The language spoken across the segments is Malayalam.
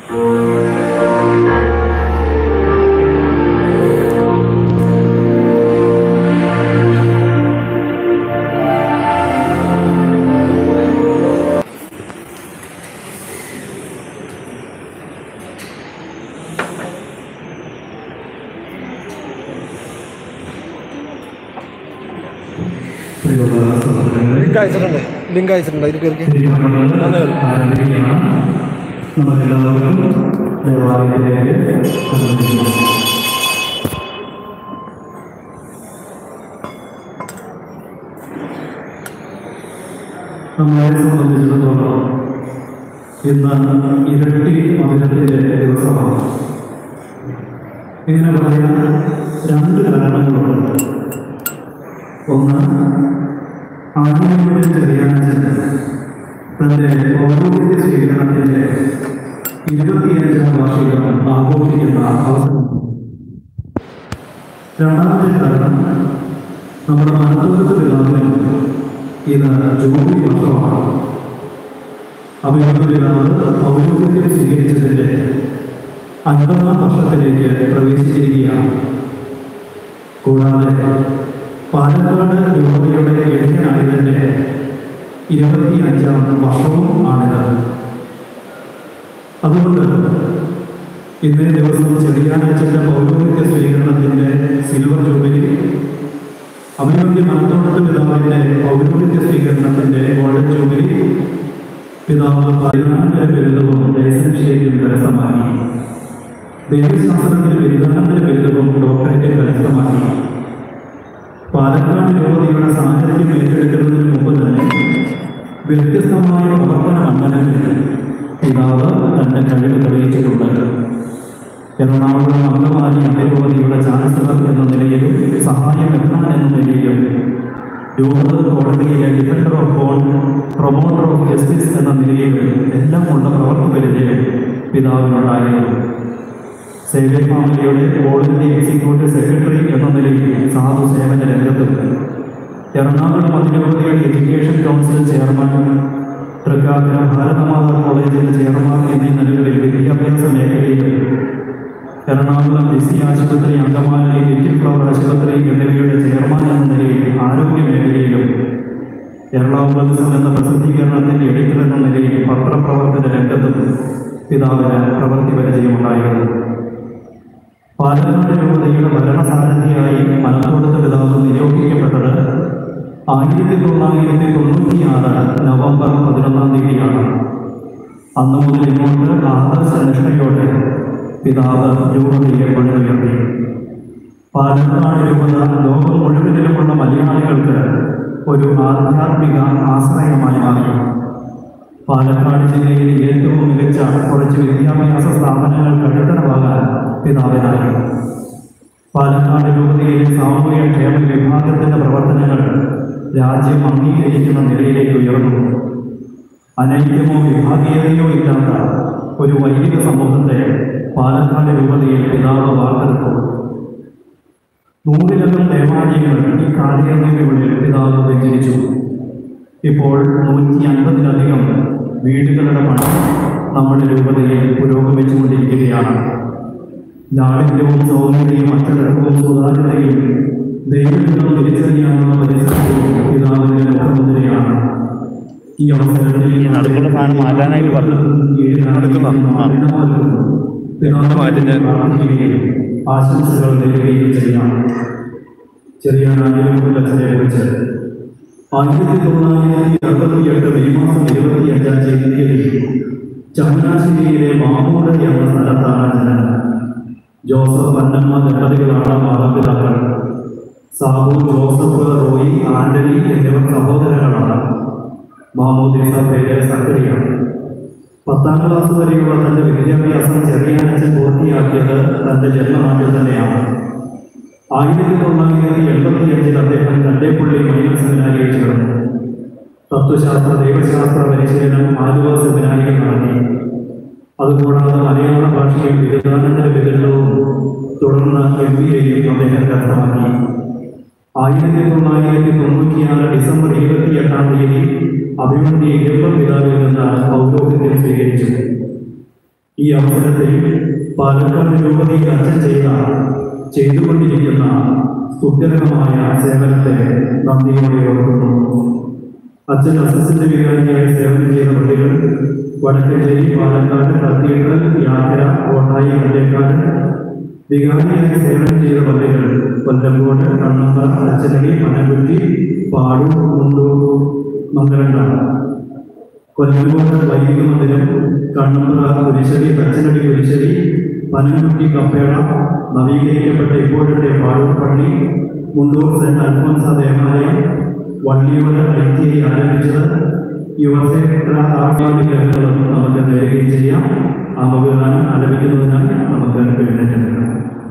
ലിങ്ക് അയച്ചിട്ടുണ്ട് ലിങ്ക് അയച്ചിട്ടുണ്ട് അതിൽ കയറി നമുക്കെല്ലാവർക്കും ദേവാലയത്തിലേക്ക് പ്രവേശിക്കാം നമ്മളെ സംബന്ധിച്ചിടത്തോളം ഇന്ന് ഇരട്ടി മകരത്തിലെ ദിവസമാണ് ഇങ്ങനെ പറയാൻ രണ്ട് കാരണങ്ങളുണ്ട് ഒന്ന് ആദ്യമായി ചെറിയാനച്ചൻ തന്റെ പൗരോഹിത്യ സ്വീകരണത്തിന്റെ ഇരുപത്തിയഞ്ചാം വാർഷികം ആഘോഷിക്കുന്ന അവസരം രണ്ടാമത്തെ കാരണം നമ്മുടെ മനോഹരത്തെ പിതാവിനും ഇത് ജൂബിലി വർഷമാണ് അഭിമുഖ പിതാവ് പൗരോഹിത്യം സ്വീകരിച്ചതിന്റെ അൻപതാം വർഷത്തിലേക്ക് പ്രവേശിച്ചിരിക്കുകയാണ് കൂടാതെ പാലക്കാട് രൂപതയുടെ ഇടയ്ക്കായതിൻ്റെ ഇരുപത്തി അഞ്ചാം വർഷവും ആണിത് അതുകൊണ്ട് ഇന്നേ ദിവസം ചെറിയാനച്ചന്റെ പൗരോഹിത്യ സ്വീകരണത്തിന്റെ സിൽവർ ജൂബിലി അഭിമന്യ മാത്തോട്ട പിതാവിന്റെ പൗരോഹിത്യ സ്വീകരണത്തിന്റെ ഗോൾഡൻ ജൂബിലി പിതാവ് പതിനാലായിരം ബിരുദവും ലൈസൻഷ്യയും കരസ്ഥമാക്കി ദൈവശാസ്ത്രത്തിന് ബിരുദാനന്തര ബിരുദവും ഡോക്ടറേറ്റ് കരസ്ഥമാക്കി പാലക്കാട് യുവതിയുടെ സാഹചര്യം ഏറ്റെടുക്കുന്നതിന് മുമ്പ് തന്നെ വ്യത്യസ്തമായ പ്രവർത്തന മണ്ഡലങ്ങളിൽ പിതാവ് തന്റെ കഴിവ് തെളിയിച്ചിട്ടുണ്ട് എറണാകുളം അംഗമാലി അതിരൂപതയുടെ ചാൻസലർ എന്ന നിലയിലും സഹായ മെത്രാൻ എന്ന നിലയിലും രൂപത കോടതിയിലെ defender of bond promoter of justice എന്ന നിലയിലും എല്ലാം ഉള്ള പ്രവർത്തകരിലെ പിതാവിനുണ്ടായിരുന്നു സേവ്യ ഫാമിലിയുടെ ഓൾ ഇന്ത്യ എക്സിക്യൂട്ടീവ് സെക്രട്ടറി എന്ന നിലയിൽ സാധു സേവന രംഗത്തും എറണാകുളം അതിരൂപതയുടെ education council chairman Thrikkakara Bharata Mata കോളേജിലെ ചെയർമാൻ എന്നീ നിലകളിൽ വിദ്യാഭ്യാസ മേഖലയിലും എറണാകുളം ഡിസി ആശുപത്രി അങ്കമാലി ലിറ്റിൽ ഫ്ലവർ ആശുപത്രി എന്നിവയുടെ ചെയർമാൻ എന്ന നിലയിൽ ആരോഗ്യ മേഖലയിലും എറണാകുളം എന്ന പ്രസിദ്ധീകരണത്തിന്റെ എഡിറ്റർ എന്ന നിലയിൽ പത്രപ്രവർത്തന രംഗത്തും പിതാവിന് പ്രവൃത്തി പരിചയമുണ്ടായിരുന്നു പാലക്കാട് രൂപതയുടെ ഭരണസാരഥിയായി മലപ്പുറത്ത് പിതാവ് നിയോഗിക്കപ്പെട്ടത് ആയിരത്തി തൊള്ളായിരത്തി തൊണ്ണൂറ്റിയാറ് നവംബർ പതിനൊന്നാം തീയതിയാണ് അന്നു മുതൽ ഇങ്ങോട്ട് ആദർശ നിഷ്ഠയോടെ പിതാവ് രൂപതയെ പണിയുയർത്തി പാലക്കാട് രൂപത ലോകം മുഴുവനിലുമുള്ള മലയാളികൾക്ക് ഒരു ആധ്യാത്മിക ആശ്രയമായി മാറി പാലക്കാട് ജില്ലയിലെ ഏറ്റവും മികച്ച കുറച്ച് വിദ്യാഭ്യാസ സ്ഥാപനങ്ങൾ കഴുത്തറവാകാൻ പിതാവിനായി പാലക്കാട് രൂപതയിലെ സാമൂഹ്യ ക്ഷേമ വിഭാഗത്തിന്റെ പ്രവർത്തനങ്ങൾ രാജ്യം അംഗീകരിക്കുന്ന നിലയിലേക്ക് ഉയർന്നു അനൈക്യമോ വിഭാഗീയതയോ ഇല്ലാത്ത ഒരു വൈദിക സമൂഹത്തെ പാലക്കാട് രൂപതയിൽ പിതാവ് വാർത്തെടുത്തു നൂറിലധികം ദേവാലയങ്ങൾ ഈ കാലയളവിനുള്ളിൽ പിതാവ് വ്യഞ്ചരിച്ചു ഇപ്പോൾ നൂറ്റി അൻപതിലധികം വീടുകളുടെ പണി നമ്മുടെ രൂപതയിൽ പുരോഗമിച്ചുകൊണ്ടിരിക്കുകയാണ് ലാളിത്യവും സൗന്ദര്യവും അച്ചടക്കവും സുതാര്യതയും ദൈവത്തിനും തിരിച്ചറിയാനുള്ള പരിസരവും പിതാവിന്റെ മുഖമുദ്രയാണ് ഈ അവസരത്തിൽ ഈ നടുക്കുള്ള സാധനം മാറ്റാനായിട്ട് പറഞ്ഞു. എടുക്കുന്ന ആശംസകൾ നേരുകയും ചെയ്യാം ചെറിയ അച്ഛനെ കുറിച്ച് ആയിരത്തി തൊള്ളായിരത്തി അറുപത്തിയെട്ട് മെയ് മാസം ഇരുപത്തി അഞ്ചാം തീയതി ചങ്ങനാശ്ശേരിയിലെ മാമൂട് എന്ന സ്ഥലത്താണ് ജനനം ജോസഫ് അന്നമ്മ ദമ്പതികളാണ് മാതാപിതാക്കൾ സാബു ജോസഫ് റോയി ആന്റണി എന്നിവർ സഹോദരങ്ങളാണ് മാമോദിസ പേര് സക്രിയാണ് പത്താം ക്ലാസ് വരെയുള്ള തന്റെ വിദ്യാഭ്യാസം ചെറിയാനച്ചൻ പൂർത്തിയാക്കിയത് തന്റെ ജന്മനാട്ടിൽ തന്നെയാണ് ആയിരത്തി തൊള്ളായിരത്തി എൺപത്തി അഞ്ചിൽ അദ്ദേഹം കണ്ടേപ്പള്ളി മൈനർ സെമിനാരിയിൽ ചേർന്നു തത്വശാസ്ത്ര ദൈവശാസ്ത്ര പരിശീലനം ആലുവ സെമിനാരിയിൽ നടത്തി അതുകൂടാതെ മലയാള ഭാഷയിൽ ബിരുദാനന്തര ബിരുദവും തുടർന്ന് എം ബി എയും അദ്ദേഹം കരസ്ഥമാക്കി ആയിരത്തി തൊള്ളായിരത്തി തൊണ്ണൂറ്റിയാറ് ഡിസംബർ ഇരുപത്തിയെട്ടാം തീയതി അഭിമന്യ ഇരുപത് പിതാവിൽ നിന്ന് പൗരോഹിത്യം സ്വീകരിച്ചു ഈ അവസരത്തിൽ പാലക്കാട് രൂപതയിൽ അച്ഛൻ ചെയ്ത ചെയ്തുകൊണ്ടിരിക്കുന്ന സുത്യർഹമായ സേവനത്തെ നന്ദിയോടെ ഓർക്കുന്നു അച്ഛൻ അസിസ്റ്റന്റ് വികാരിയായി സേവനം ചെയ്ത പള്ളികൾ വടക്കഞ്ചേരി പാലക്കാട് കത്തീഡ്രൽ യാത്ര കോട്ടായി കല്ലേക്കാട് വികാരിയായി സേവനം ചെയ്ത പള്ളികൾ കൊല്ലങ്കോട് കണ്ണമ്പ അച്ചനടി പനകുറ്റി പാടൂർ മുണ്ടൂർ മംഗലണ്ടാണ് കൊല്ലങ്കോട് വൈദിക മന്ദിരം കണ്ണമ്പുറ കുരിശടി കച്ചനടി കുരിശടി പനംകുട്ടി കപ്പേള നവീകരിക്കപ്പെട്ട ഇപ്പോഴത്തെ പാടൂർ പള്ളി മുണ്ടൂർ സെന്റ് അൽഫോൻസ ദേവാലയം വള്ളിയോട് ഐ ടി ഐ ആരംഭിച്ചത് യുവസേന ആത്മാവിഗ്രഹങ്ങളും നമുക്ക് നേരുകയും ചെയ്യാം ആ മകനാണ് ആരംഭിക്കുന്നതിനായി നമുക്ക് എഴുന്നേറ്റെടുക്കാം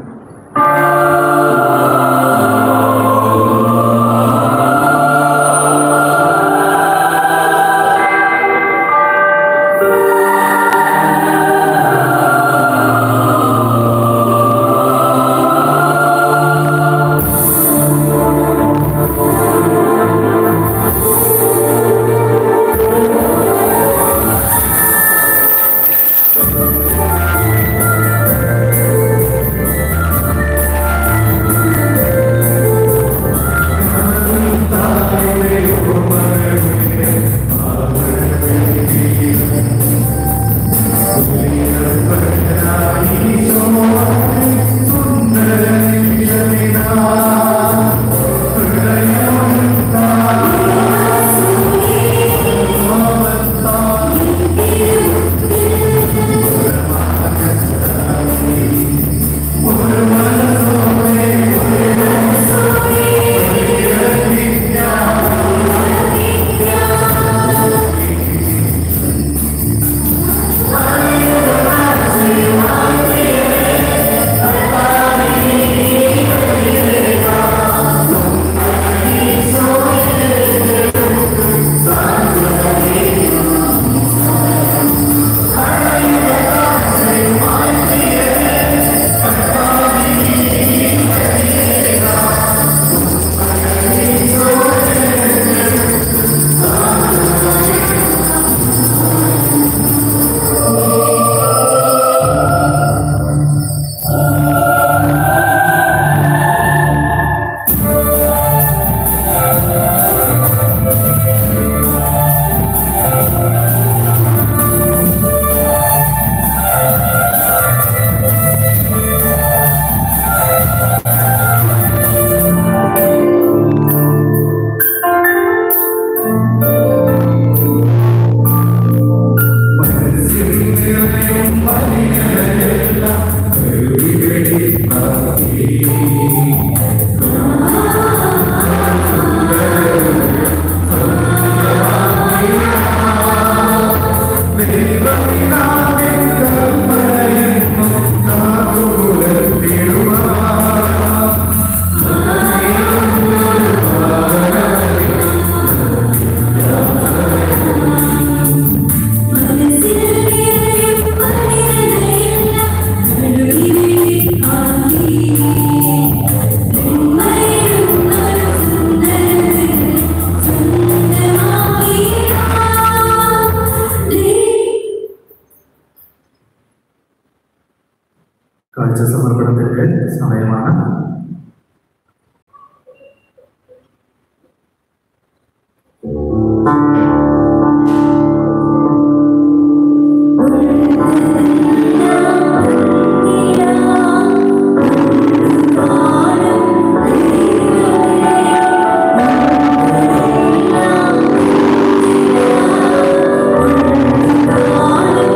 കാഴ്ച സമർപ്പണത്തിന്റെ സമയമാണ്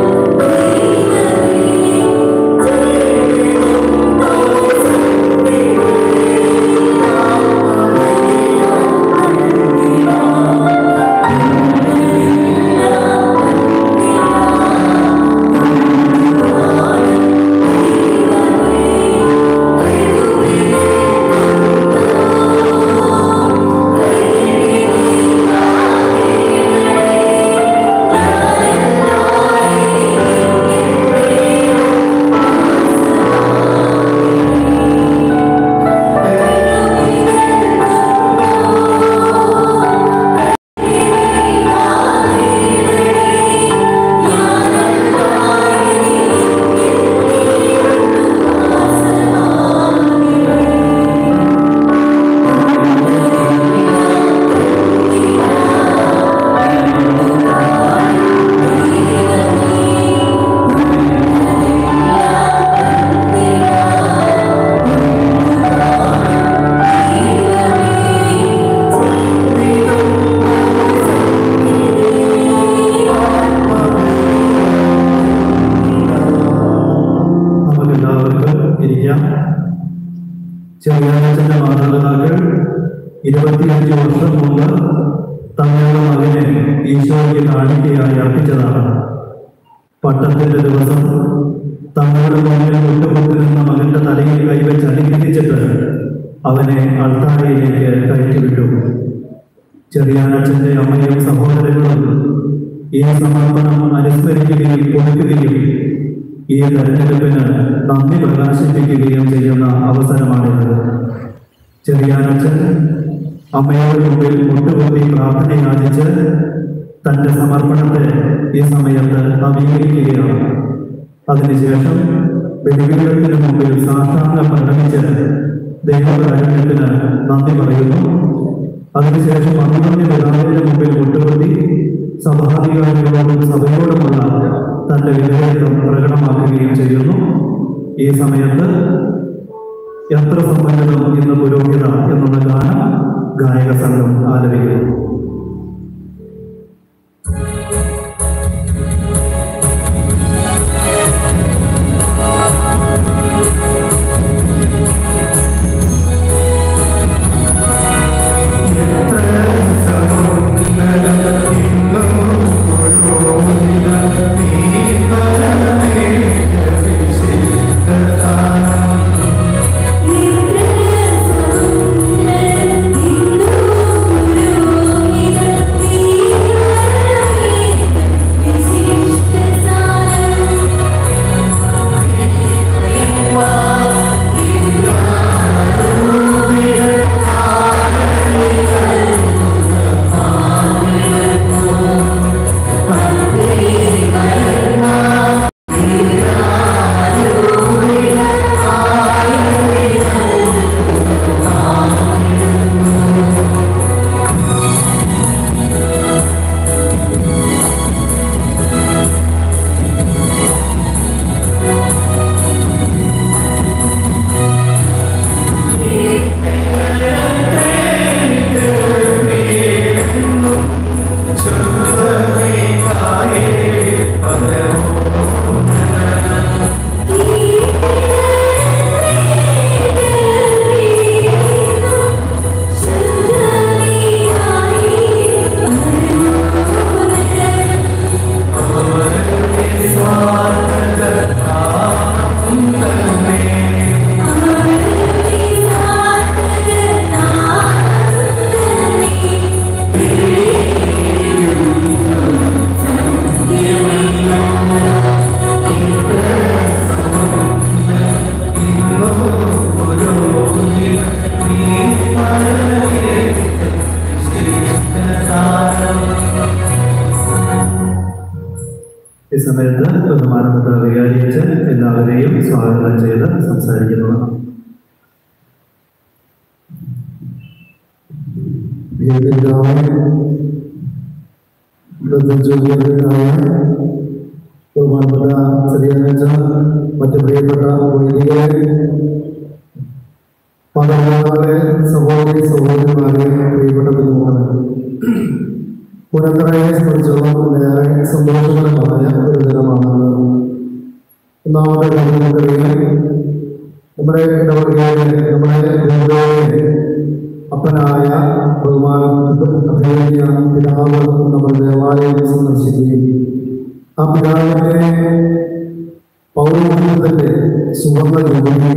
Thank ചെറിയാനച്ഛന്റെ മാതാപിതാക്കൾ ഇരുപത്തിയഞ്ച് വർഷം മുമ്പ് തങ്ങളുടെ മകനെ ഈശോയ്ക്ക് കാണിക്കയായി അർപ്പിച്ചതാണ് പട്ടത്തിന്റെ ദിവസം തങ്ങളുടെ മുന്നിൽ മുട്ടുകൊണ്ടിരുന്ന മകന്റെ തലയിൽ കൈവച്ച് അനുഗ്രഹിച്ചിട്ട് അവനെ അൾത്താരയിലേക്ക് കയറ്റിവിട്ടു ചെറിയാനച്ഛന്റെ അമ്മയും സഹോദരങ്ങളും ഈ സമർപ്പണം അനുസ്മരിക്കുകയും കൊടുക്കുകയും ഈ തെരഞ്ഞെടുപ്പിന് നന്ദി പ്രകാശിപ്പിക്കുകയും ചെയ്യുന്ന അവസരമാണിത് ചെറിയാനച്ഛൻ അമ്മയോട് മുമ്പിൽ മുട്ടുകുത്തി പ്രാർത്ഥന യാചിച്ച് തന്റെ സമർപ്പണത്തെ ഈ സമയത്ത് നവീകരിക്കുകയാണ് അതിനുശേഷം ബലിപീഠത്തിന് മുമ്പിൽ സാഷ്ടാംഗം പ്രകടിച്ച് ദൈവകാരുണ്യത്തിന് നന്ദി പറയുന്നു അതിനുശേഷം അഭിമന്യ പിതാവിന്റെ മുമ്പിൽ മുട്ടുകുത്തി സഭാധികാരികളോടും സഭയോടുമുള്ള തന്റെ വിധേയത്വം പ്രകടമാക്കുകയും ചെയ്യുന്നു ഈ സമയത്ത് യന്ത്ര സമ്പന്നതം ഇന്ന് പുരോഹിത എന്നുള്ള ഗാനം ഗായക സംഘം ആലപിക്കുന്നു ഈ സമയത്ത് ബഹുമാനപ്പെട്ട വികാരിയച്ഛൻ എല്ലാവരെയും സ്വാഗതം ചെയ്ത് സംസാരിക്കുന്നതാണ് ബഹുമാനപ്പെട്ട ചെറിയച്ച മറ്റു പ്രിയപ്പെട്ട വൈദികരെ പദവികളെ സഹോദരി സഹോദരന്മാരെ പ്രിയപ്പെട്ട ബന്ധുക്കളെ പുനന്തറയെ സംബന്ധിച്ചിടത്തോളം ഏറെ സന്തോഷകരമായ ഒരു ദിനമാണ് ഒന്നാമത്തെ കാര്യം നമുക്കറിയാം നമ്മുടെ ഇടവകയിലെ നമ്മുടെ ഗുരുവായൂരിലെ അപ്പനായ ബഹുമാനപ്പെട്ട പിതാവ് നമ്മൾ ദേവാലയം സന്ദർശിക്കുകയും ആ പിതാവിന്റെ പൗരോഹിത്യത്തിന്റെ സുവർണ ജൂബിലി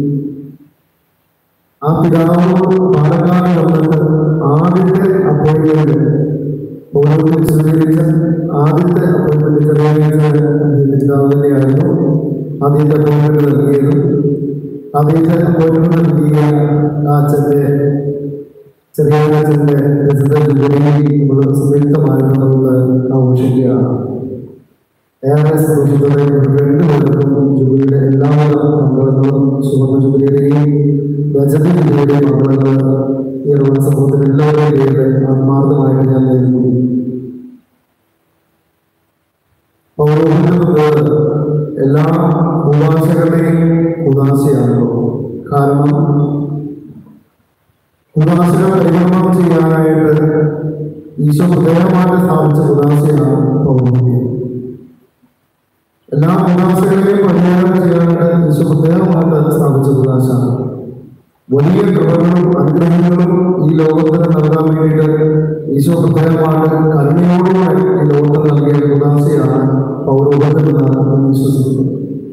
ആ പിതാവ് പാലക്കാട് വന്നിട്ട് ആദ്യത്തെ അപ്പോയിന്റ്മെന്റ് പൗരോഹിത്യം സ്വീകരിച്ച ആദ്യത്തെ അപ്പോയിന്റ്മെന്റ് ചെറിയ പിതാവ് തന്നെയായിരുന്നു ആദ്യത്തെ അപ്പോയിന്റ്മെന്റ് നൽകിയത് ആദ്യത്തെ അപ്പോയിന്റ്മെന്റ് നൽകിയ ആ അച്ഛന്റെ ചെറിയ അച്ഛന്റെ പ്രസിഡന്റ് ജൂബിലി നമ്മൾ സംയുക്തമായിട്ട് നമ്മൾ ആഘോഷിക്കുകയാണ് ഏറെ സന്തോഷത്തോടെ രണ്ടുപേർക്കും ജൂബിലിയുടെ എല്ലാവിധ മംഗളങ്ങളും സുവർണ ജൂബിലിയുടെയും രജത ജൂബിലിയുടെയും മംഗളങ്ങൾ ഈ റോഡ് സമൂഹത്തിൽ എല്ലാവരുടെയും പേരിൽ ആത്മാർത്ഥമായിട്ട് ഞാൻ നേരുന്നു പൗരോഹിത്യത്തോട് എല്ലാ ഉപാസകളുടെയും ഉദാശയാണല്ലോ കാരണം ഉദാശകൾ പരികർമ്മം ചെയ്യാനായിട്ട് ഈശോ ഹൃദയമായിട്ട് സ്ഥാപിച്ച ഉദാശയാണ് പൗരോഹിത്യം എല്ലാ ഉദാസകളെയും പരിഹാരം ചെയ്യാനായിട്ട് ഈശോ ഹൃദയമായിട്ട് സ്ഥാപിച്ച ഉദാശയാണ് വലിയ കൃപകളും അനുഗ്രഹങ്ങളും ഈ ലോകത്തിന് നൽകാൻ വേണ്ടിയിട്ട് ഈശോ പ്രത്യേകമാണ് കരുണയോടുകൂടെ ഈ ലോകത്തിന് നൽകിയ ഉദാസയാണ് പൗരോഗത്തിൽ നിന്ന് ഞാൻ വിശ്വസിക്കുന്നു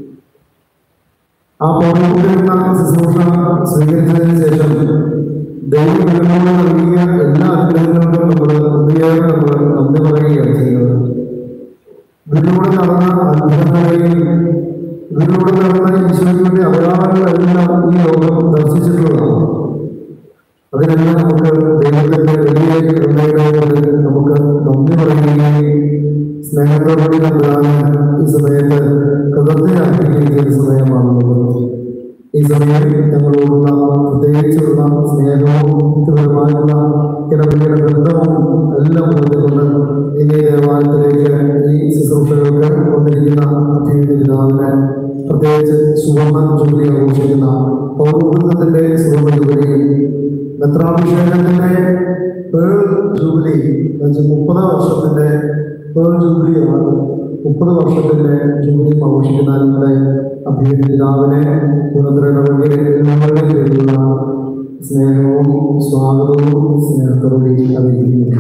ആ പൗരോഗത്തിൽ എന്ന ശുശ്രൂഷ സ്വീകരിച്ചതിന് ശേഷം ദൈവം ഇതിനോട് നൽകിയ എല്ലാ അനുഗ്രഹങ്ങൾക്കും നമ്മൾ ഒന്നിയേറെ നമ്മൾ നന്ദി പറയുകയാണ് ചെയ്യുന്നത് ഇതിലൂടെ നടന്ന അത്ഭുതങ്ങളെയും ഇതിലൂടെ നടന്ന ഈശോയുടെ അടയാളങ്ങളെല്ലാം ഈ ലോകം ദർശിച്ചിട്ടുള്ളതാണ് അതിനെല്ലാം നമുക്ക് ദൈവത്തിന്റെ വലിയ കരുണയോട് നമുക്ക് നന്ദി പറയുകയും സ്നേഹത്തോടുകൂടി നമ്മളാണ് ഈ സമയത്ത് കൃതജ്ഞ അർപ്പിക്കുകയും ചെയ്ത സമയമാണുള്ളത് ഈ സമയം ഞങ്ങളോടുള്ള പ്രത്യേകിച്ചുള്ള സ്നേഹവും വ്യക്തിപരമായുള്ള ഇടപെടൽ ബന്ധവും എല്ലാം ഉള്ളതുകൊണ്ട് ഈ ദേവാലയത്തിലേക്ക് ഈ ശുശ്രൂഷകൾക്ക് വന്നിരിക്കുന്ന അഭ്യർത്ഥിതാവിനെ പ്രത്യേകിച്ച് സുവർണ ജൂബിലി ആഘോഷിക്കുന്ന പൗർവൃത്തത്തിന്റെ സുവർണ ജൂബിലിയിൽ മെത്രാഭിഷേകത്തിന്റെ പേൾ ജൂബിലി എന്നുവെച്ചാൽ മുപ്പത് വർഷത്തിന്റെ പേൾ ജൂബിലിയാണ് മുപ്പത് വർഷത്തിന്റെ ജൂബിലി ആഘോഷിക്കുന്ന നമ്മുടെ അഭ്യർത്ഥിതാവിനെ ഗുണത്തിലിടപെട്ട് നമ്മളുടെ പേരിലുള്ള സ്നേഹവും സ്വാഗതവും സ്നേഹത്തോടെ അറിയിക്കുന്നു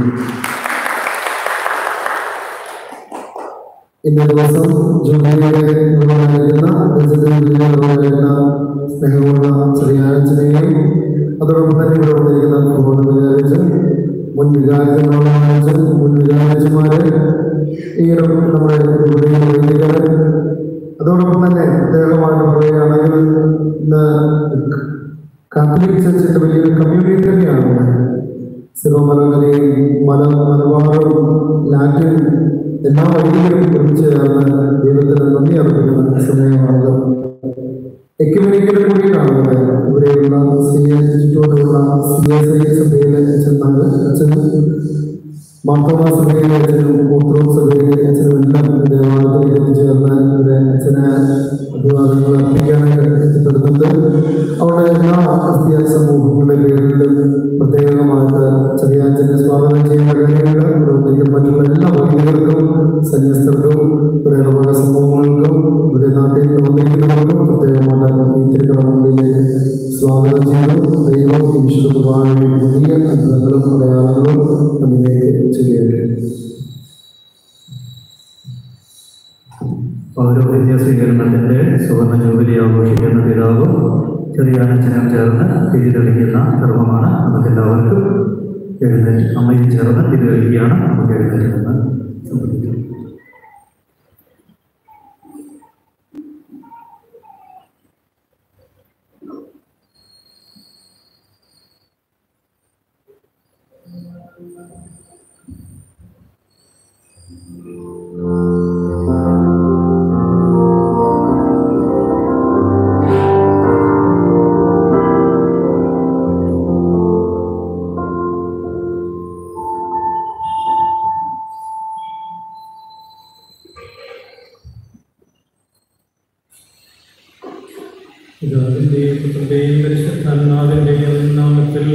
ഇന്ന ദിവസം ജൂബിലിയുടെ നിർവഹിക്കുന്ന നിർവഹിക്കുന്ന സ്നേഹമുള്ള ചെറിയാഴ്ചനെയും അതോടൊപ്പം തന്നെ ഇവിടെ വന്നിരിക്കുന്ന പ്രബോധന വിചാരിച്ച് മുൻ വികാരിച്ചമാരെ മുൻ വികാരിച്ചമാരെ ഈ ഒരു നമ്മുടെ ജൂബിലിയുടെ വൈദികരെ അതോടൊപ്പം തന്നെ പ്രത്യേകമായിട്ട് പറയുകയാണെങ്കിൽ ഇന്ന് കാത്തലിക് ചർച്ചിന്റെ വലിയൊരു കമ്മ്യൂണിറ്റി തന്നെയാണ് സിറോമലകലയും മല മലബാറും ലാറ്റിൻ എല്ലാ വഴികളും ഒരുമിച്ച് ചേർന്ന് ദൈവത്തിന് നന്ദി അർപ്പിക്കുന്ന സമയമാണ് എക്യുമെനിക്കൽ കൂടിയിട്ടാണ് ഇവിടെ ഇവിടെയുള്ള സി എസ് ചുറ്റോടുള്ള സി എസ് ഐ സഭയിലെ ചെന്നാൽ അച്ഛൻ മാർത്തോമ സഭയിലെ അച്ഛനും ഓർത്തഡോക്സ് സഭയിലെ അച്ഛനും എല്ലാം ദേവാലയത്തിൽ എത്തിച്ചേർന്ന് ഇവിടെ അച്ഛനെ അഭിവാദങ്ങൾ അർപ്പിക്കാനായിട്ട് എത്തിപ്പെടുന്നുണ്ട് അവിടെ എല്ലാ ക്രിസ്തീയ സമൂഹങ്ങളുടെ പേരിലും പ്രത്യേകമായിട്ട് ചെറിയാച്ചനെ സ്വാഗതം ചെയ്യുന്ന കാര്യങ്ങൾ പ്രവർത്തിക്കുന്ന മറ്റുള്ള എല്ലാ വൈദികർക്കും സന്യസ്തർക്കും ഇവിടെ ഇടവക സമൂഹങ്ങൾക്കും ഇവിടെ നാട്ടിൽ വന്നിരിക്കുന്നവർക്കും പ്രത്യേകമായിട്ട് ഈ തിരുക്കടമുള്ളിലേക്ക് സ്വാഗതം ചെയ്തു ദൈവം ഈ വിശുദ്ധ കുർബാനയുടെ പുതിയ അത്ഭുതങ്ങളും അടയാളങ്ങളും നമ്മിലേക്ക് ചെയ്യട്ടെ പൗരോഹിത്യ സ്വീകരണത്തിന്റെ സുവർണ ജൂബിലി ആഘോഷിക്കുന്ന പിതാവും ചെറിയ അച്ഛനും ചേർന്ന് തിരി തെളിക്കുന്ന കർമ്മമാണ് നമുക്ക് എല്ലാവർക്കും എഴുന്നേറ്റ് അമ്മയും ചേർന്ന് തിരി തെളിക്കുകയാണ് നമുക്ക് എഴുന്നേറ്റ് നിന്ന് സംബന്ധിക്കും പിതാവിന്റെയും പുത്രന്റെയും പരിശുദ്ധാത്മാവിന്റെയും നാമത്തിൽ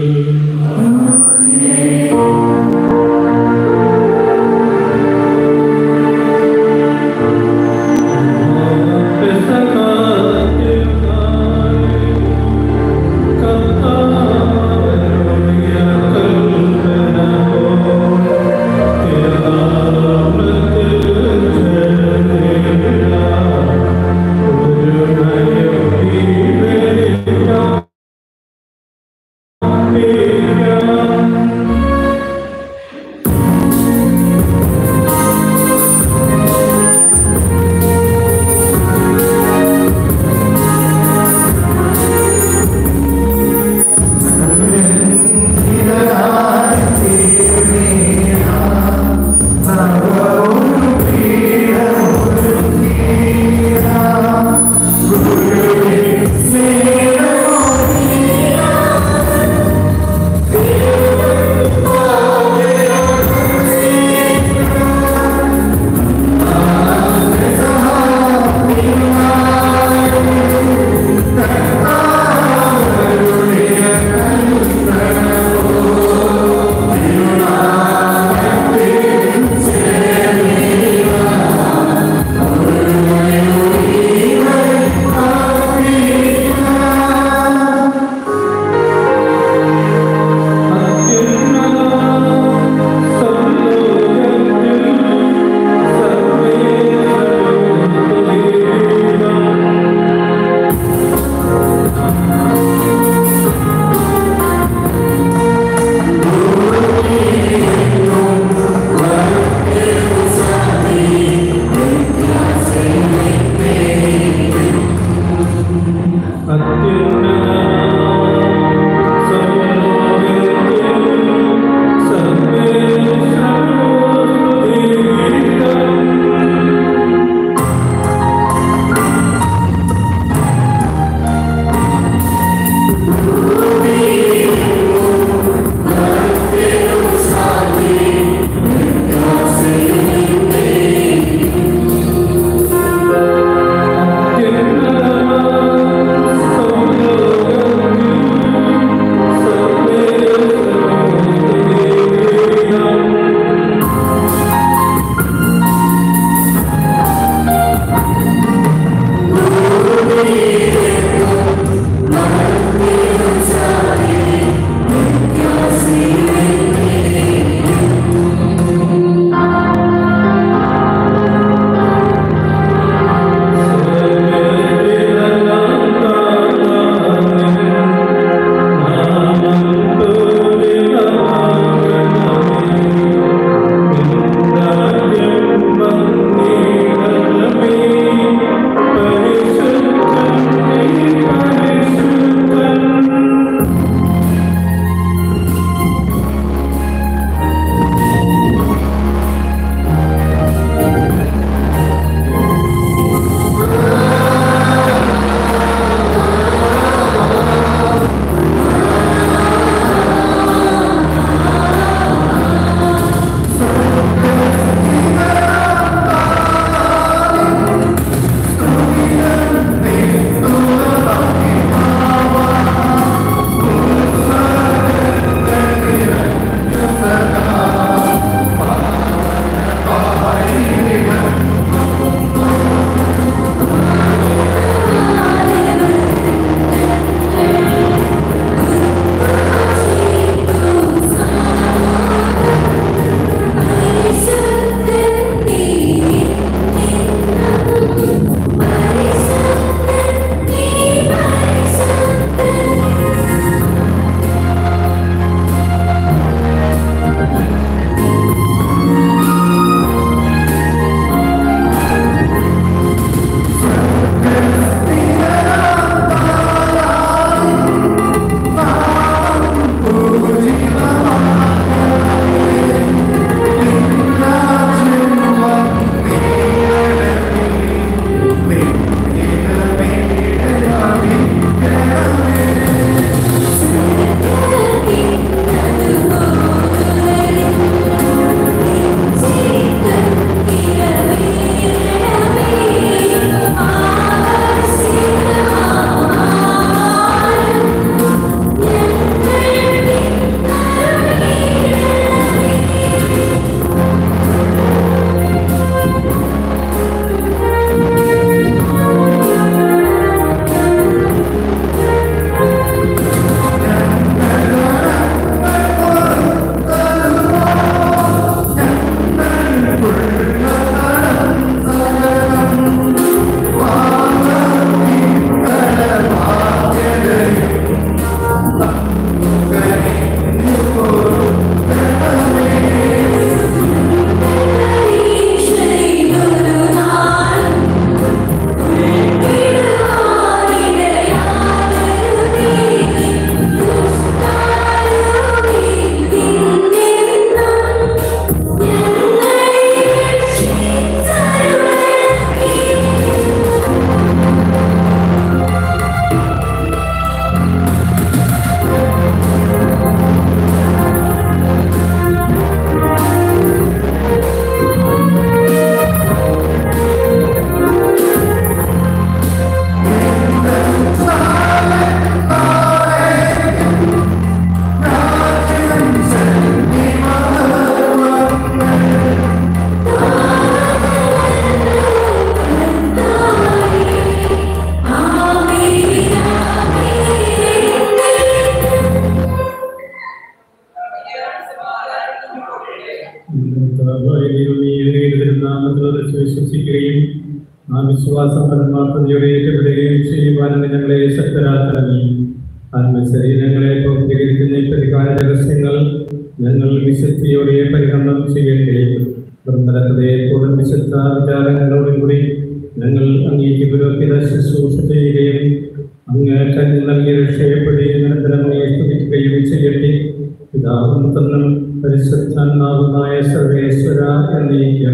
ആ വിശ്വാസം പരമാർത്ഥതയോടെ ഏറ്റുപെടുകയും ചെയ്യുവാനും ഞങ്ങളെ ശക്തരാക്കണമേ ആത്മശരീരങ്ങളെ പൂർത്തീകരിക്കുന്ന ഈ പരിഹാര രഹസ്യങ്ങൾ ഞങ്ങൾ വിശുദ്ധിയോടെ പരിഗണനം ചെയ്യട്ടെ നിർമ്മലതയെപ്പോഴും വിശുദ്ധ വിചാരങ്ങളോടും കൂടി ഞങ്ങൾ അങ്ങേക്ക് പുരോഹിത ശുശ്രൂഷ ചെയ്യുകയും അങ്ങ് കഞ്ഞി നൽകി രക്ഷയപ്പെടുകയും നിരന്തരം അങ്ങയെ സ്തുതിക്കുകയും ചെയ്യട്ടെ പിതാവും തന്നും പരിശുദ്ധാത്മാവുമായ സർവേശ്വര എന്നേക്കും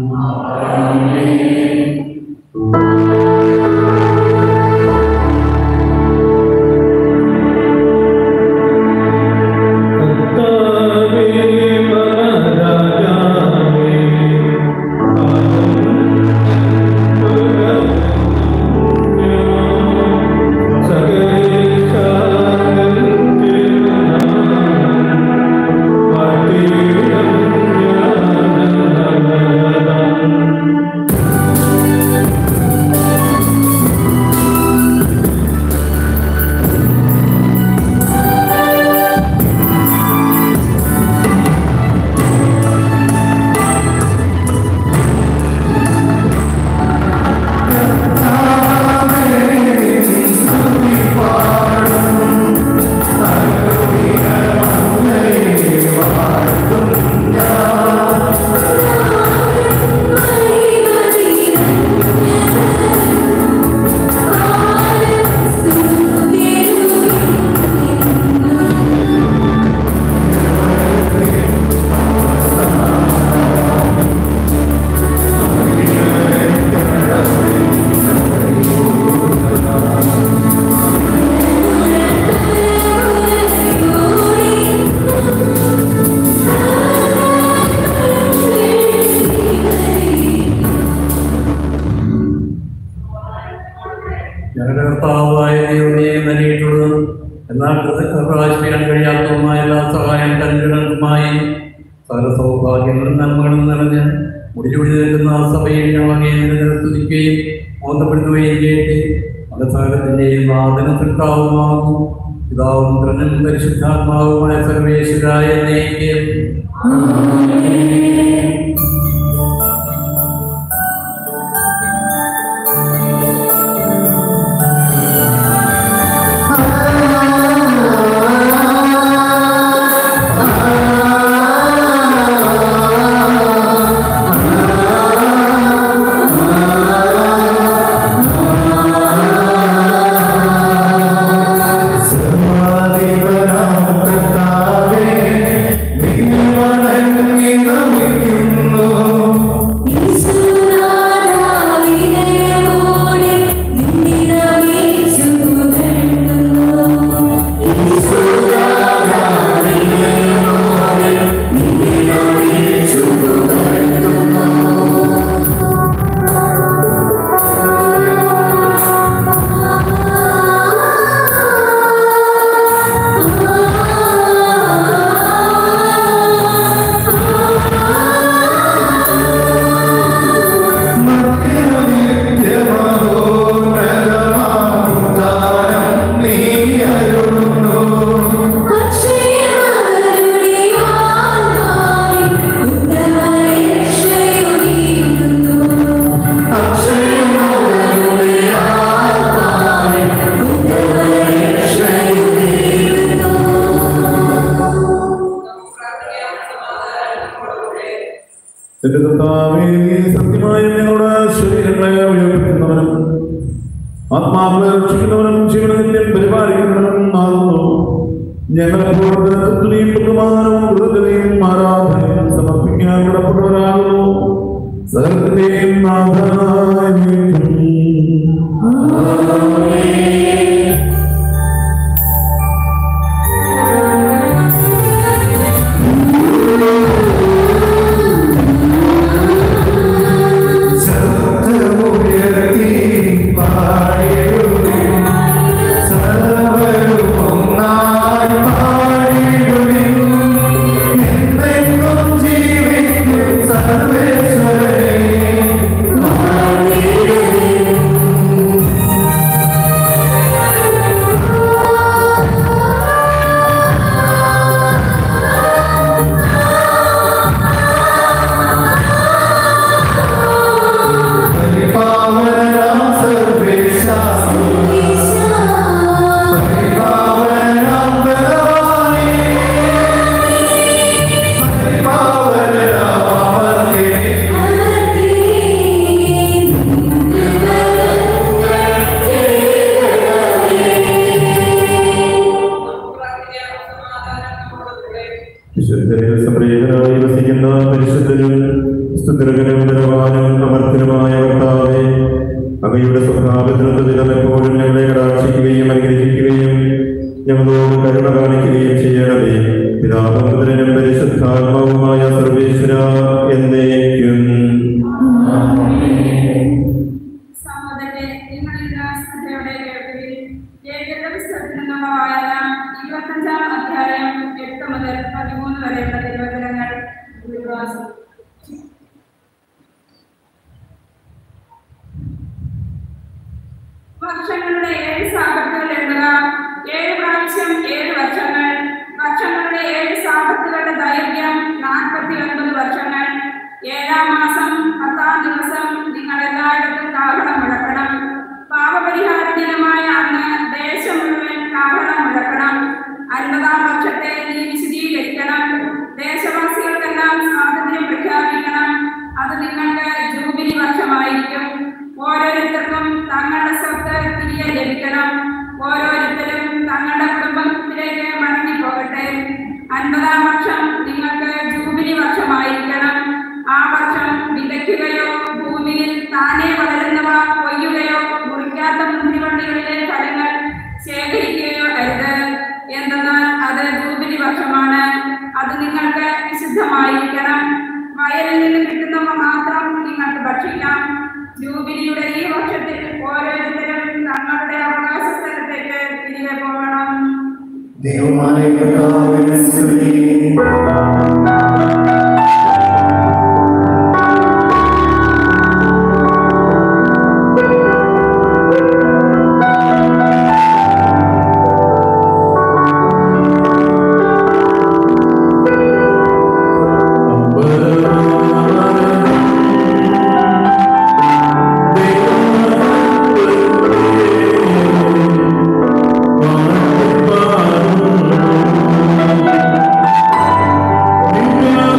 കർത്താവേ മഹാരാജാവേ ഞങ്ങളുടെ കർത്താവായ ദൈവമേ നൽകിയിട്ടുള്ളതും എന്നാൽ പ്രകാശിക്കാൻ കഴിയാത്തതുമായ എല്ലാ സഹായം കരുതലുമായി സകല സൗഭാഗ്യങ്ങളും നന്മകളും നിറഞ്ഞ് മുടിചൂടി നിൽക്കുന്ന ആ സഭയിൽ ഞങ്ങൾ അങ്ങേ നിലനിർത്തുകയും ബോധപ്പെടുത്തുകയും ചെയ്യട്ടെ അത് സകലത്തിന്റെയും വാദന തൃക്കാവുമാകും പിതാവും പുത്രനും പരിശുദ്ധാത്മാവുമായ സർവേശ്വരായ എന്നേക്കും എന്റെ കർത്താവേ സത്യമായി നിങ്ങളുടെ ശരീരങ്ങളെ ഉയർത്തുന്നവനും ആത്മാക്കളെ രക്ഷിക്കുന്നവനും ജീവനത്തിനെ പരിപാലിക്കുന്നവനും ആകുന്നു ഞങ്ങളെപ്പോൾ തൃപ്തിയും ബഹുമാനവും കൃതജ്ഞതയും ആരാധനയും സമർപ്പിക്കാൻ കടപ്പെട്ടവരാകുന്നു സകലത്തിന്റെയും നാഥനായ സർവേശ്വരേ പരിശുദ്ധനും സ്തുതിരകനും നിലവാനും അമർത്തനുമായ കർത്താവേ അങ്ങയുടെ സ്വഭാവത്തിനും എപ്പോഴും ഞങ്ങളെ കടാക്ഷിക്കുകയും അനുഗ്രഹിക്കുകയും ഞങ്ങളോട് കരുണ കാണിക്കുകയും ചെയ്യണമേ പിതാപുത്രനും പരിശുദ്ധാത്മാവുമായ സർവേശ്വര എന്നേക്കും സഹോദരരെ നിങ്ങൾ ഇന്ന് ശ്രദ്ധയോടെ കേൾക്കുകയും ഏകരുടെ പുസ്തകത്തിൽ നിന്നുള്ള വായന ഇരുപത്തഞ്ചാം അധ്യായം എട്ട് മുതൽ പതിമൂന്ന് വരെയുള്ള തിരുവചനങ്ങൾ ഉൾവാസം വർഷങ്ങളുടെ ഏഴ് സാപത്തുകൾ എണ്ണുക ഏഴ് പ്രാവശ്യം ഏഴ് വർഷങ്ങൾ വർഷങ്ങളുടെ ഏഴ് സാപത്തുകളുടെ ദൈർഘ്യം നാൽപ്പത്തി ഒൻപത് വർഷങ്ങൾ ഏഴാം മാസം പത്താം ദിവസം നിങ്ങൾ എല്ലായിടത്തും കാഹളം മുഴക്കണം പാപപരിഹാര ദിനമായ അന്ന് ദേശം മുഴുവൻ കാഹളം മുഴക്കണം അൻപതാം വർഷത്തെ നീ വിശദീകരിക്കണം ദേശവാസികൾക്കെല്ലാം സ്വാതന്ത്ര്യം പ്രഖ്യാപിക്കണം അത് നിങ്ങൾക്ക് ജൂബിലി വർഷമായിരിക്കും ഓരോരുത്തർക്കും തങ്ങളുടെ സ്വത്ത് തിരികെ ലഭിക്കണം ഓരോരുത്തരും തങ്ങളുടെ കുടുംബത്തിലേക്ക് മടങ്ങി പോകട്ടെ അൻപതാം വർഷം നിങ്ങൾക്ക് ജൂബിലി വർഷമായിരിക്കണം ആ വർഷം വിതയ്ക്കുകയോ ഭൂമിയിൽ താനെ വളരുന്നവ കൊയ്യുകയോ മുറിക്കാത്ത മുന്തിരിവണ്ടികളിലെ ഫലങ്ങൾ ശേഖരിക്കുകയോ അരുത് എന്തെന്നാൽ അത് ജൂബിലി വർഷമാണ് അത് നിങ്ങൾക്ക് വിശുദ്ധമായിരിക്കണം വയലിൽ നിന്ന് കിട്ടുന്നവ മാത്രം നിങ്ങൾക്ക് ഭക്ഷിക്കാം ജൂബിലിയുടെ ഈ വർഷത്തിൽ ഓരോരുത്തരും തങ്ങളുടെ അവകാശ സ്ഥലത്തേക്ക് തിരികെ പോകണം ദൈവമായ കർത്താവിനെ സ്തുതി Thank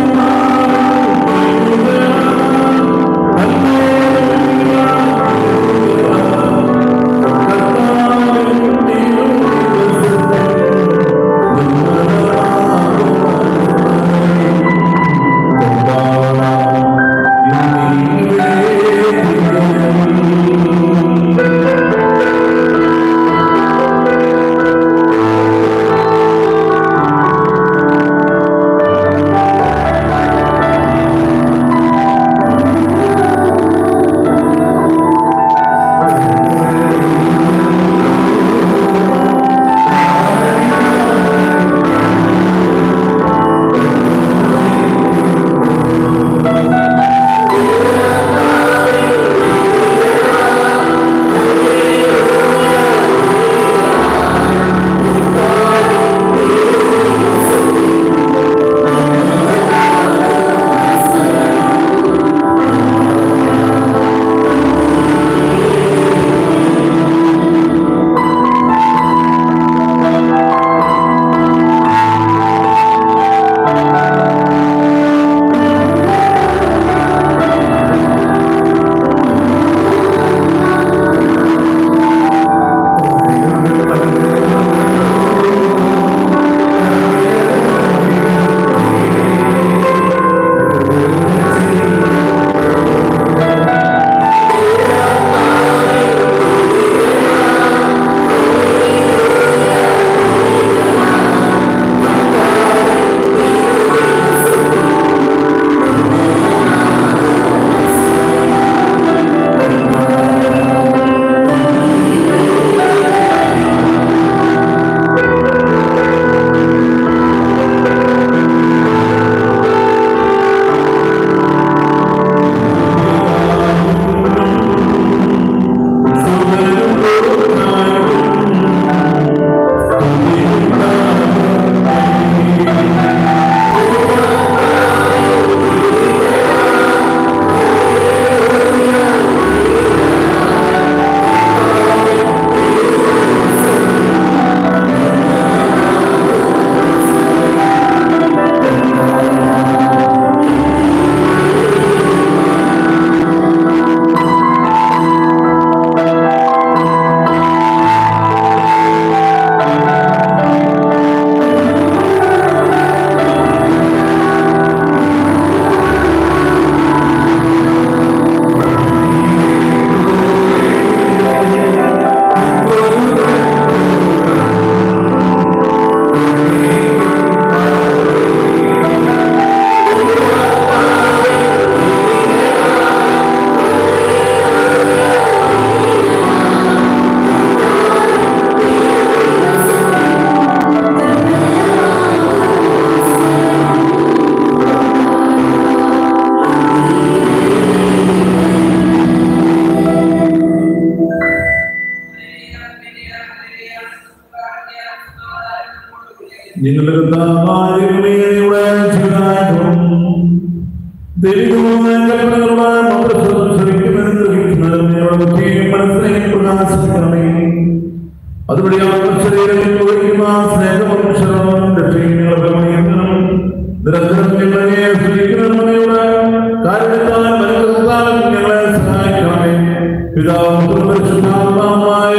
നിങ്ങളുടെ കർത്താവായ ജീവനായിട്ടും ദൈവമായ കൽപ്പനകളുടെ മന്ത്രസ്വരം ശ്രമിക്കുന്നതിനും ഗ്രഹിക്കുന്നതിനും നിങ്ങളുടെ ബുദ്ധിയും മനസ്സിനെയും പ്രകാശിപ്പിക്കണമേ അതുവഴി അവർ ശരീരത്തിൽ ഒഴിക്കുന്ന സ്നേഹപക്ഷവും രക്ഷയും നിങ്ങളുടെ മണിയങ്ങളും നിരന്തരം ഞങ്ങളെ സ്നേഹിക്കുന്നവരുടെ കാരണത്താൽ മനസ്സിലാക്കാനും ഞങ്ങളെ സഹായിക്കണമേ പിതാവും പരിശുദ്ധാത്മാവുമായ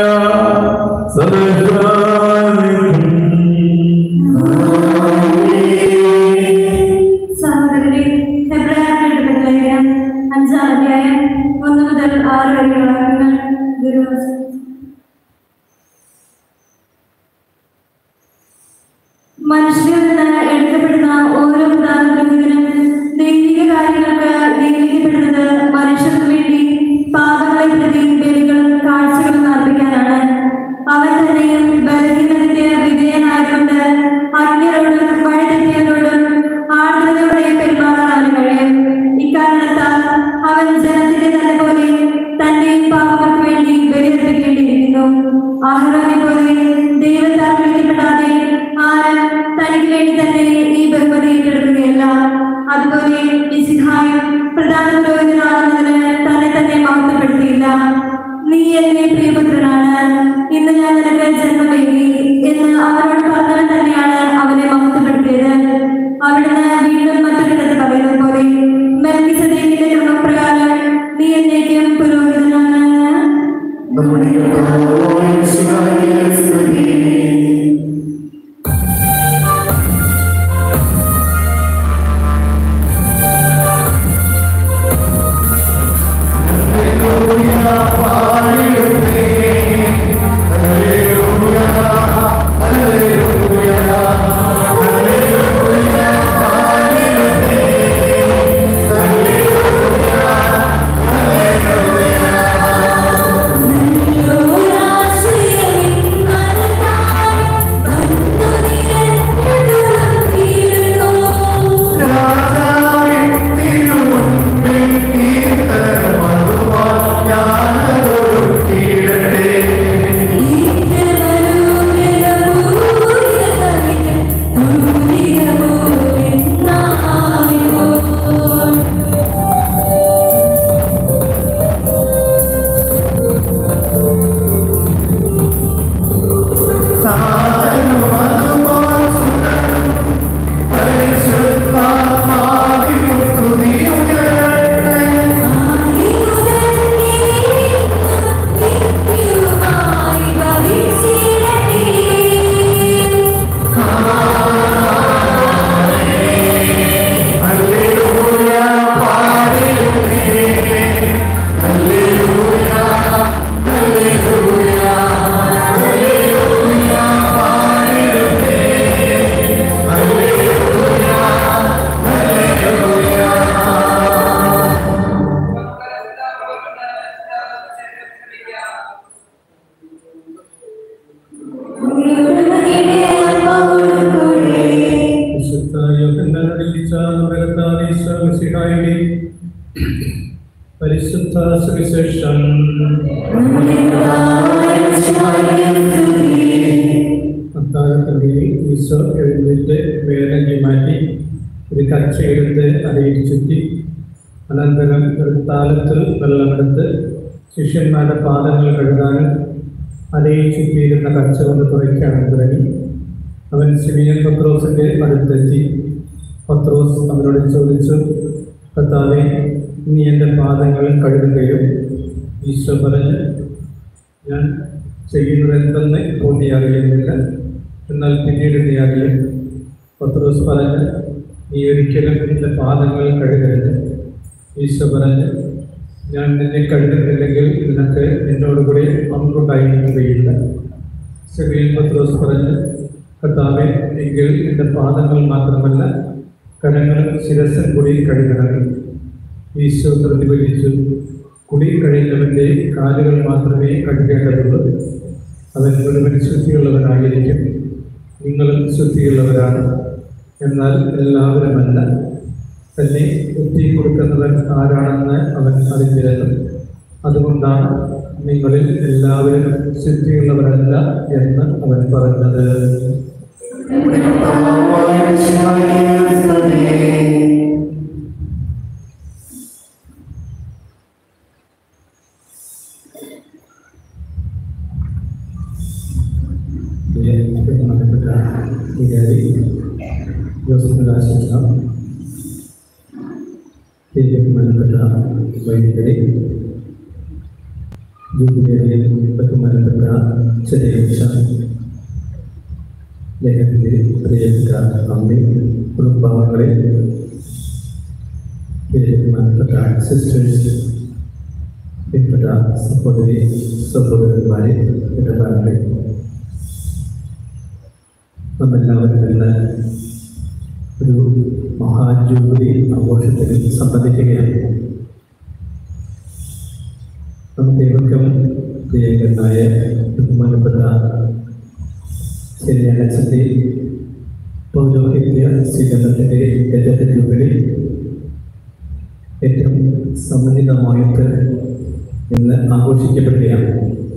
സഹോദരരെ ഫെബ്രുവരി ലേഖനം അഞ്ചാം അധ്യായം ഒന്ന് മുതൽ ആറ് വരെയുള്ള വാക്യങ്ങൾ ഗുരുവാസ മനുഷ്യരിൽ നിന്ന് എടുക്കപ്പെടുന്ന ഓരോ ഉദാഹരണത്തിനും ദൈവിക കാര്യങ്ങൾക്ക് നിയമിക്കപ്പെടുന്നത് മനുഷ്യർക്ക് വേണ്ടി പാപങ്ങളെ പ്രതി ബലികളും കാഴ്ചകളും അർപ്പിക്കാനാണ് അവൻ തന്നെയും ബലഹീനതയ്ക്ക് വിധേയനായതുകൊണ്ട് അന്യരോടും വഴിതെറ്റിയതോടും ആളുകളോടെയും പെരുമാറാൻ കഴിയും ഇക്കാരണത്താൽ അവൻ ജനത്തിന്റെ തന്നെ പോലെ തന്റെ പാപങ്ങൾക്ക് വേണ്ടി ബലിയർപ്പിക്കേണ്ടിയിരിക്കുന്നു ആഹ്ലാദി പോലെ ദൈവത്താൽ വിളിക്കപ്പെടാതെ ആരും തനിക്ക് വേണ്ടി തന്നെ ഈ ബഹുമതി ഏറ്റെടുക്കുകയില്ല അതുപോലെ വിശുദ്ധായും പ്രധാന പുരോഹിതനാകുന്നതിന് തന്നെ തന്നെ മഹത്വപ്പെടുത്തിയില്ല നീ എന്നെ പ്രിയപുത്രനാണ് ഇന്ന് ഞാൻ നിനക്ക് ജന്മം നൽകി എന്ന് അവരോട് പറഞ്ഞവൻ തന്നെയാണ് അവനെ മഹത്വപ്പെടുത്തിയത് അവിടുന്ന് വീണ്ടും മറ്റൊരിടത്ത് പറയുന്നത് പോലെ മെൽക്കിസദേക്കിന്റെ ക്രമപ്രകാരം നീ എന്നേക്കും പുരോഹിതനാണ് നമ്മുടെ കർത്താവായ യേശുവായ സ്തുതി വിശുദ്ധ യോഹന്നാൻ അറിയിച്ച നമ്മുടെ കർത്താവ് ഈശോ മിശിഹായുടെ പരിശുദ്ധ സുവിശേഷം അത്താഴത്തടിയിൽ ഈശോ എഴുന്നേറ്റ് വേലങ്ങി മാറ്റി ഒരു കച്ചയെടുത്ത് അടിയിൽ ചുറ്റി അനന്തരം ഒരു താലത്തിൽ വെള്ളമെടുത്ത് ശിഷ്യന്മാരുടെ പാദങ്ങൾ കഴുകാനും അടിയിൽ ചുറ്റിയിരുന്ന കച്ച കൊണ്ട് തുറയ്ക്കാനും തുടങ്ങി അവൻ സിമിയൻ പത്രോസിന്റെ അടുത്തെത്തി പത്രോസ് അവനോട് ചോദിച്ചു കർത്താവെ നീ എൻ്റെ പാദങ്ങൾ കഴുകുകയും ഈശോ പറഞ്ഞ് ഞാൻ ചെയ്യുന്നത് എന്തെന്ന് ഇപ്പോൾ നീ അറിയുന്നില്ല എന്നാൽ പിന്നീട് നീ അറിയും പത്രോസ് പറഞ്ഞ് നീ ഒരിക്കലും എൻ്റെ പാദങ്ങൾ കഴുകരുത് ഈശോ പറഞ്ഞ് ഞാൻ നിന്നെ കഴുകുന്നില്ലെങ്കിൽ നിനക്ക് എന്നോടുകൂടി പങ്കുണ്ടായിരിക്കുകയില്ല സെബിയൻ പത്രോസ് പറഞ്ഞ് കർത്താവെ എങ്കിൽ എൻ്റെ പാദങ്ങൾ മാത്രമല്ല കരങ്ങളും ശിരസും കൂടി കഴുകണമേ ഈശോ പ്രതിഫലിച്ചു കുടി കഴിയുന്നവൻ്റെ കാലുകൾ മാത്രമേ കഴുകേണ്ടതുള്ളൂ അവൻ മുഴുവൻ ശുദ്ധിയുള്ളവനായിരിക്കും നിങ്ങളും ശുദ്ധിയുള്ളവരാണ് എന്നാൽ എല്ലാവരുമല്ല തന്നെ ബുദ്ധി കൊടുക്കുന്നവൻ ആരാണെന്ന് അവൻ അറിഞ്ഞിരുന്നു അതുകൊണ്ടാണ് നിങ്ങളിൽ എല്ലാവരും ശുദ്ധിയുള്ളവരല്ല എന്ന് അവൻ പറഞ്ഞത് ബഹുമാനപ്പെട്ട വികാരി ജോസഫ് ആശംസ ബഹുമാനപ്പെട്ട വൈദ്യുതി ജൂബിലിയിൽ ബഹുമാനപ്പെട്ട ചെറിയ ലേഖനത്തിലെ പ്രിയപ്പെട്ട അമ്മി കുടുംബാംഗങ്ങളെ ബഹുമാനപ്പെട്ട സിസ്റ്റേഴ്സ് പ്രിയപ്പെട്ട സഹോദരി സഹോദരന്മാരെ ഇടപാടുകളെ നമ്മെല്ലാവരും ഇന്ന് ഒരു മഹാജൂബിലി ആഘോഷത്തിൽ സംബന്ധിക്കുകയാണ് നമുക്ക് ഏവർക്കും പ്രിയങ്കരനായ ബഹുമാനപ്പെട്ട ശരിയാനച്ചൻ്റെ പൗരോഹിത്യ സ്വീകരണത്തിൻ്റെ രജത ജൂബിലി ഏറ്റവും സമ്മതിതമായിട്ട് ഇന്ന് ആഘോഷിക്കപ്പെടുകയാണ്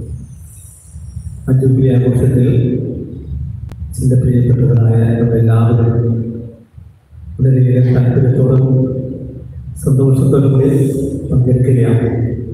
ആ ജൂബിലി ആഘോഷത്തിൽ ചില പ്രിയപ്പെട്ടവരായ നമ്മളെല്ലാവരും വളരെയേറെ താല്പര്യത്തോടും സന്തോഷത്തോടും കൂടി പങ്കെടുക്കുകയാണ്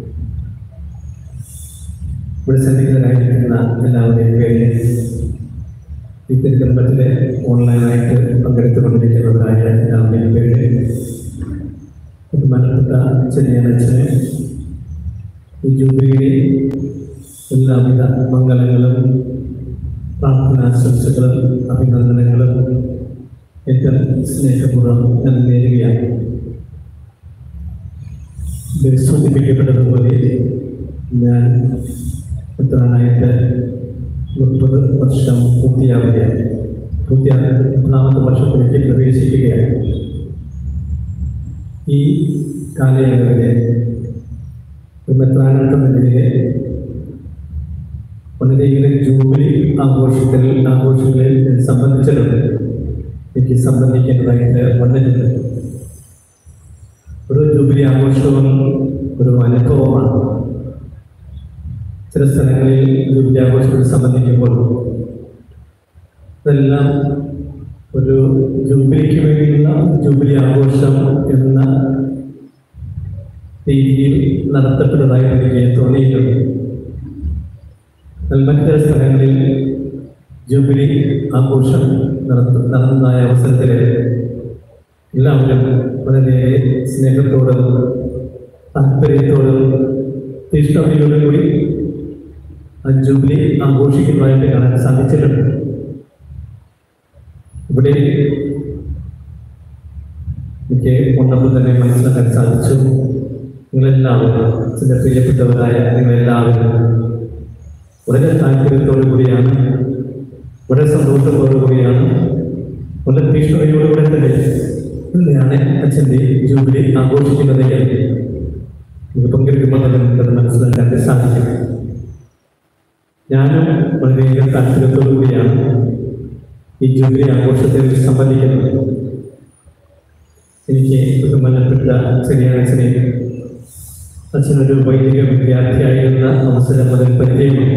ഇവിടെ സന്നിഹിതരായിരിക്കുന്ന എല്ലാവരുടെയും പേര് ഈ തിരുക്കമ്പത്തിലെ ഓൺലൈനായിട്ട് പങ്കെടുത്തുകൊണ്ടിരിക്കുന്നവരായ എല്ലാവരുടെയും പേര് ബഹുമാനപ്പെട്ട ചെറിയനച്ഛന് ഈ ജൂബിലിയിൽ എല്ലാവിധ മംഗളങ്ങളും പ്രാർത്ഥനാശംസകളും അഭിനന്ദനങ്ങളും ഏറ്റവും സ്നേഹപൂർവ്വം ഞാൻ നേരുകയാണ് ഇത് സൂചിപ്പിക്കപ്പെട്ടതുപോലെ ഞാൻ എത്രാനായിട്ട് മുപ്പത് വർഷം പൂർത്തിയാവുകയാണ് പൂർത്തിയാ മുപ്പതാമത്തെ വർഷത്തിലേക്ക് പ്രവേശിക്കുകയാണ് ഈ കാലയളവിലെ ഒരു മെത്രാനെന്ന നിലയിലെ വളരെയേറെ ജൂബിലി ആഘോഷത്തിൽ ആഘോഷങ്ങളിൽ ഞാൻ സംബന്ധിച്ചിട്ടുണ്ട് എനിക്ക് സംബന്ധിക്കേണ്ടതായിട്ട് വന്നിട്ടുണ്ട് ഒരു ജൂബിലി ആഘോഷവും ഒരു അനുഭവമാണ് ചില സ്ഥലങ്ങളിൽ ജൂബിലി ആഘോഷത്തിൽ സംബന്ധിക്കുമ്പോൾ ഇതെല്ലാം ഒരു ജൂബിലിക്ക് വേണ്ടിയുള്ള ജൂബിലി ആഘോഷം എന്ന രീതിയിൽ നടത്തപ്പെട്ടതായി എനിക്ക് തോന്നിയിട്ടുണ്ട് എന്നാൽ മറ്റ് സ്ഥലങ്ങളിൽ ജൂബിലി ആഘോഷം നടത്ത നടന്നതായ അവസരത്തിൽ എല്ലാവരും വളരെ സ്നേഹത്തോടും താല്പര്യത്തോടും തീഷ്ണതയോടും കൂടി ആ ജൂബിലി ആഘോഷിക്കുന്നതായിട്ട് കാണാൻ സാധിച്ചിട്ടുണ്ട് ഇവിടെ എനിക്ക് വന്നപ്പോൾ തന്നെ മനസ്സിലാക്കാൻ സാധിച്ചു നിങ്ങളെല്ലാവരും ചില പ്രിയപ്പെട്ടവരായ നിങ്ങളെല്ലാവരും വളരെ താല്പര്യത്തോടു കൂടിയാണ് വളരെ സന്തോഷത്തോടു കൂടിയാണ് വളരെ തീഷ്ണതയോടുകൂടെ തന്നെ തന്നെയാണ് അച്ഛൻ്റെ ജൂബിലി ആഘോഷിക്കുന്നതെങ്കിൽ ഇത് പങ്കെടുക്കുമ്പോൾ തന്നെ നമുക്കത് മനസ്സിലാക്കാൻ സാധിക്കും ഞാനും വളരെയധികം താല്പര്യത്തോടു കൂടിയാണ് ഈ ജൂബിലി ആഘോഷത്തിൽ സംബന്ധിക്കുന്നത് എനിക്ക് ബഹുമാനപ്പെട്ട ചെറിയാച്ചനെ അച്ഛനൊരു വൈദിക വിദ്യാർത്ഥിയായിരുന്ന അവസരം മുതൽ പരിചയമാണ്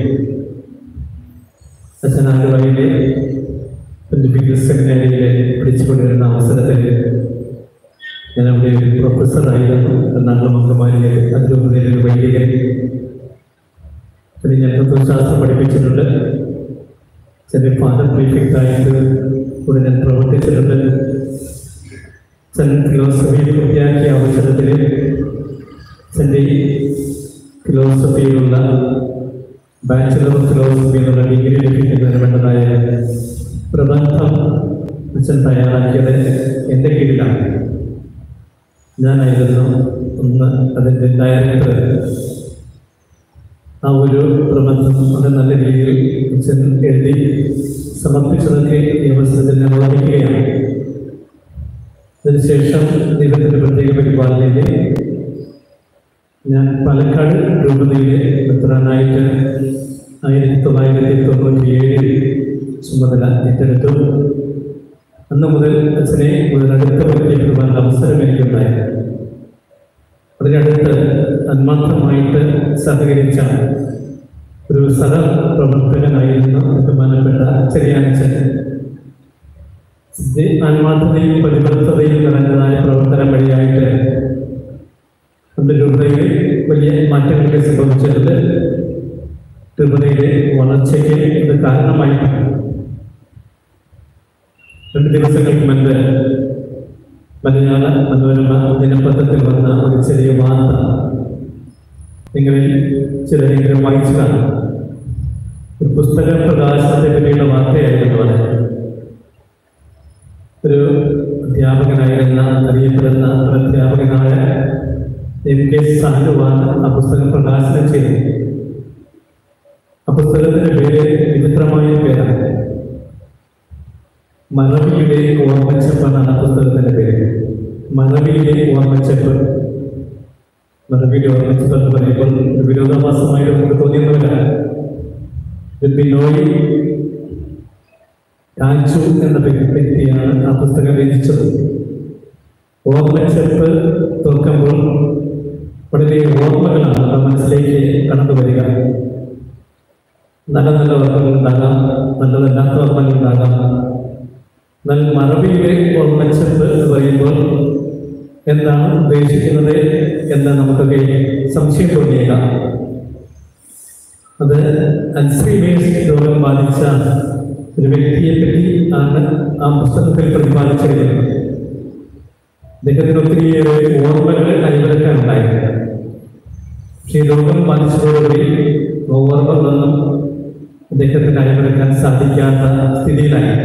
അച്ഛൻ ആലുവയിലെ പൊലിറ്റിക്കൽ സെമിനാരിയിലെ പഠിച്ചുകൊണ്ടിരുന്ന അവസരത്തിൽ ഞാൻ അവിടെ ഒരു പ്രൊഫസറായിരുന്നു എറണാകുളം അങ്കമാലിയിലെ അതിരൂപതയിലെ ഒരു വൈദികൻ പിന്നെ ഞാൻ തത്വശാസ്ത്രം പഠിപ്പിച്ചിട്ടുണ്ട് ചെറിയ ഫാദർ പ്രീഫിക്റ്റായിട്ട് കൂടെ ഞാൻ പ്രവർത്തിച്ചിട്ടുണ്ട് ചെൻ ഫിലോസഫി പൂർത്തിയാക്കിയ അവസരത്തിൽ ചെൻ്റെ ഫിലോസഫിയിലുള്ള ബാച്ചിലർ ഓഫ് ഫിലോസഫി എന്നുള്ള ഡിഗ്രി ലഭിക്കുന്നതിന് വേണ്ടതായ പ്രബന്ധം അച്ഛൻ തയ്യാറാക്കിയത് എൻ്റെ കീഴിലാണ് ഞാനായിരുന്നു ഒന്ന് അതിൻ്റെ ഡയറക്ടർ ആ ഒരു പ്രബന്ധം അത് നല്ല രീതിയിൽ അച്ഛൻ എഴുതി സമർപ്പിച്ചതൊക്കെ ഈ അവസരത്തിൽ ഞാൻ ഓർമ്മിക്കുകയാണ് അതിനുശേഷം ദൈവത്തിൻ്റെ പ്രത്യേക പരിപാലനയിൽ ഞാൻ പാലക്കാട് രൂപതയിലെ മെത്രാനായിട്ട് ആയിരത്തി തൊള്ളായിരത്തി തൊണ്ണൂറ്റി ഏഴിൽ ചുമതല ഏറ്റെടുത്തു അന്ന് മുതൽ അച്ഛനെ മുതലടുത്ത് പരിചയപ്പെടുവാൻ അവസരം എനിക്കുണ്ടായി അതിനടുത്ത് ആത്മാർത്ഥമായിട്ട് സഹകരിച്ച ഒരു സഹപ്രവർത്തകനായിരുന്ന ബഹുമാനപ്പെട്ട ചെറിയാനച്ചൻ ആത്മാർത്ഥതയും പ്രതിബദ്ധതയും നിറഞ്ഞതായ പ്രവർത്തനം വഴിയായിട്ട് നമ്മുടെ രൂപതയിൽ വലിയ മാറ്റങ്ങളൊക്കെ സംഭവിച്ചിട്ടുണ്ട് രൂപതയുടെ വളർച്ചയ്ക്ക് ഇത് കാരണമായിട്ടുണ്ട് രണ്ട് ദിവസങ്ങൾക്ക് മുൻപ് മലയാള മനോരമ ദിനപത്രത്തിൽ വന്ന ഒരു ചെറിയ വാർത്ത നിങ്ങളിൽ ചിലരെങ്കിലും വായിച്ചു കാണും ഒരു പുസ്തക പ്രകാശനത്തെ പറ്റിയുള്ള വാർത്തയായിരുന്നു അത് ഒരു അധ്യാപകനായിരുന്ന അറിയപ്പെടുന്ന ഒരു അധ്യാപകനായ എം കെ സാനുവാണ് ആ പുസ്തകം പ്രകാശനം ചെയ്തത് ആ പുസ്തകത്തിന്റെ പേര് വിചിത്രമായ പേരാണ് മറവിയുടെ ഓർമ്മച്ചപ്പ് എന്നാണ് ആ പുസ്തകത്തിന്റെ പേര് മറവിയുടെ ഓർമ്മച്ചപ്പ് മറവിയുടെ ഓർമ്മച്ചപ്പ് എന്ന് പറയുമ്പോൾ ഒരു വിരോധാഭാസമായി നമുക്ക് തോന്നിയൊന്നുമില്ല ബിനോയ് കാഞ്ചു എന്ന വ്യക്തിയാണ് ആ പുസ്തകം രചിച്ചത് ഓർമ്മച്ചപ്പ് തുറക്കുമ്പോൾ വളരെ ഓർമ്മകളാണ് നമ്മുടെ മനസ്സിലേക്ക് കടന്നു വരിക നല്ല നല്ല ഓർമ്മകൾ ഉണ്ടാകാം നല്ലതല്ലാത്ത ഓർമ്മകൾ ഉണ്ടാകാം എന്നാൽ മറവിയുടെ ഓർമ്മച്ചപ്പ് എന്ന് പറയുമ്പോൾ എന്താണ് ഉദ്ദേശിക്കുന്നത് എന്ന് നമുക്കൊക്കെ സംശയം തോന്നിയേക്കാം അത് അൽസൈമേഴ്സ് രോഗം ബാധിച്ച ഒരു വ്യക്തിയെ പറ്റി ആണ് ആ പുസ്തകത്തിൽ പ്രതിപാദിച്ചിരിക്കുന്നത് അദ്ദേഹത്തിന് ഒത്തിരിയേറെ ഓർമ്മകൾ അയവിറക്കാനുണ്ടായി പക്ഷേ ഈ രോഗം ബാധിച്ചതോടുകൂടി ഓർമ്മകളൊന്നും അദ്ദേഹത്തിന് അയവിറക്കാൻ സാധിക്കാത്ത സ്ഥിതിയിലായി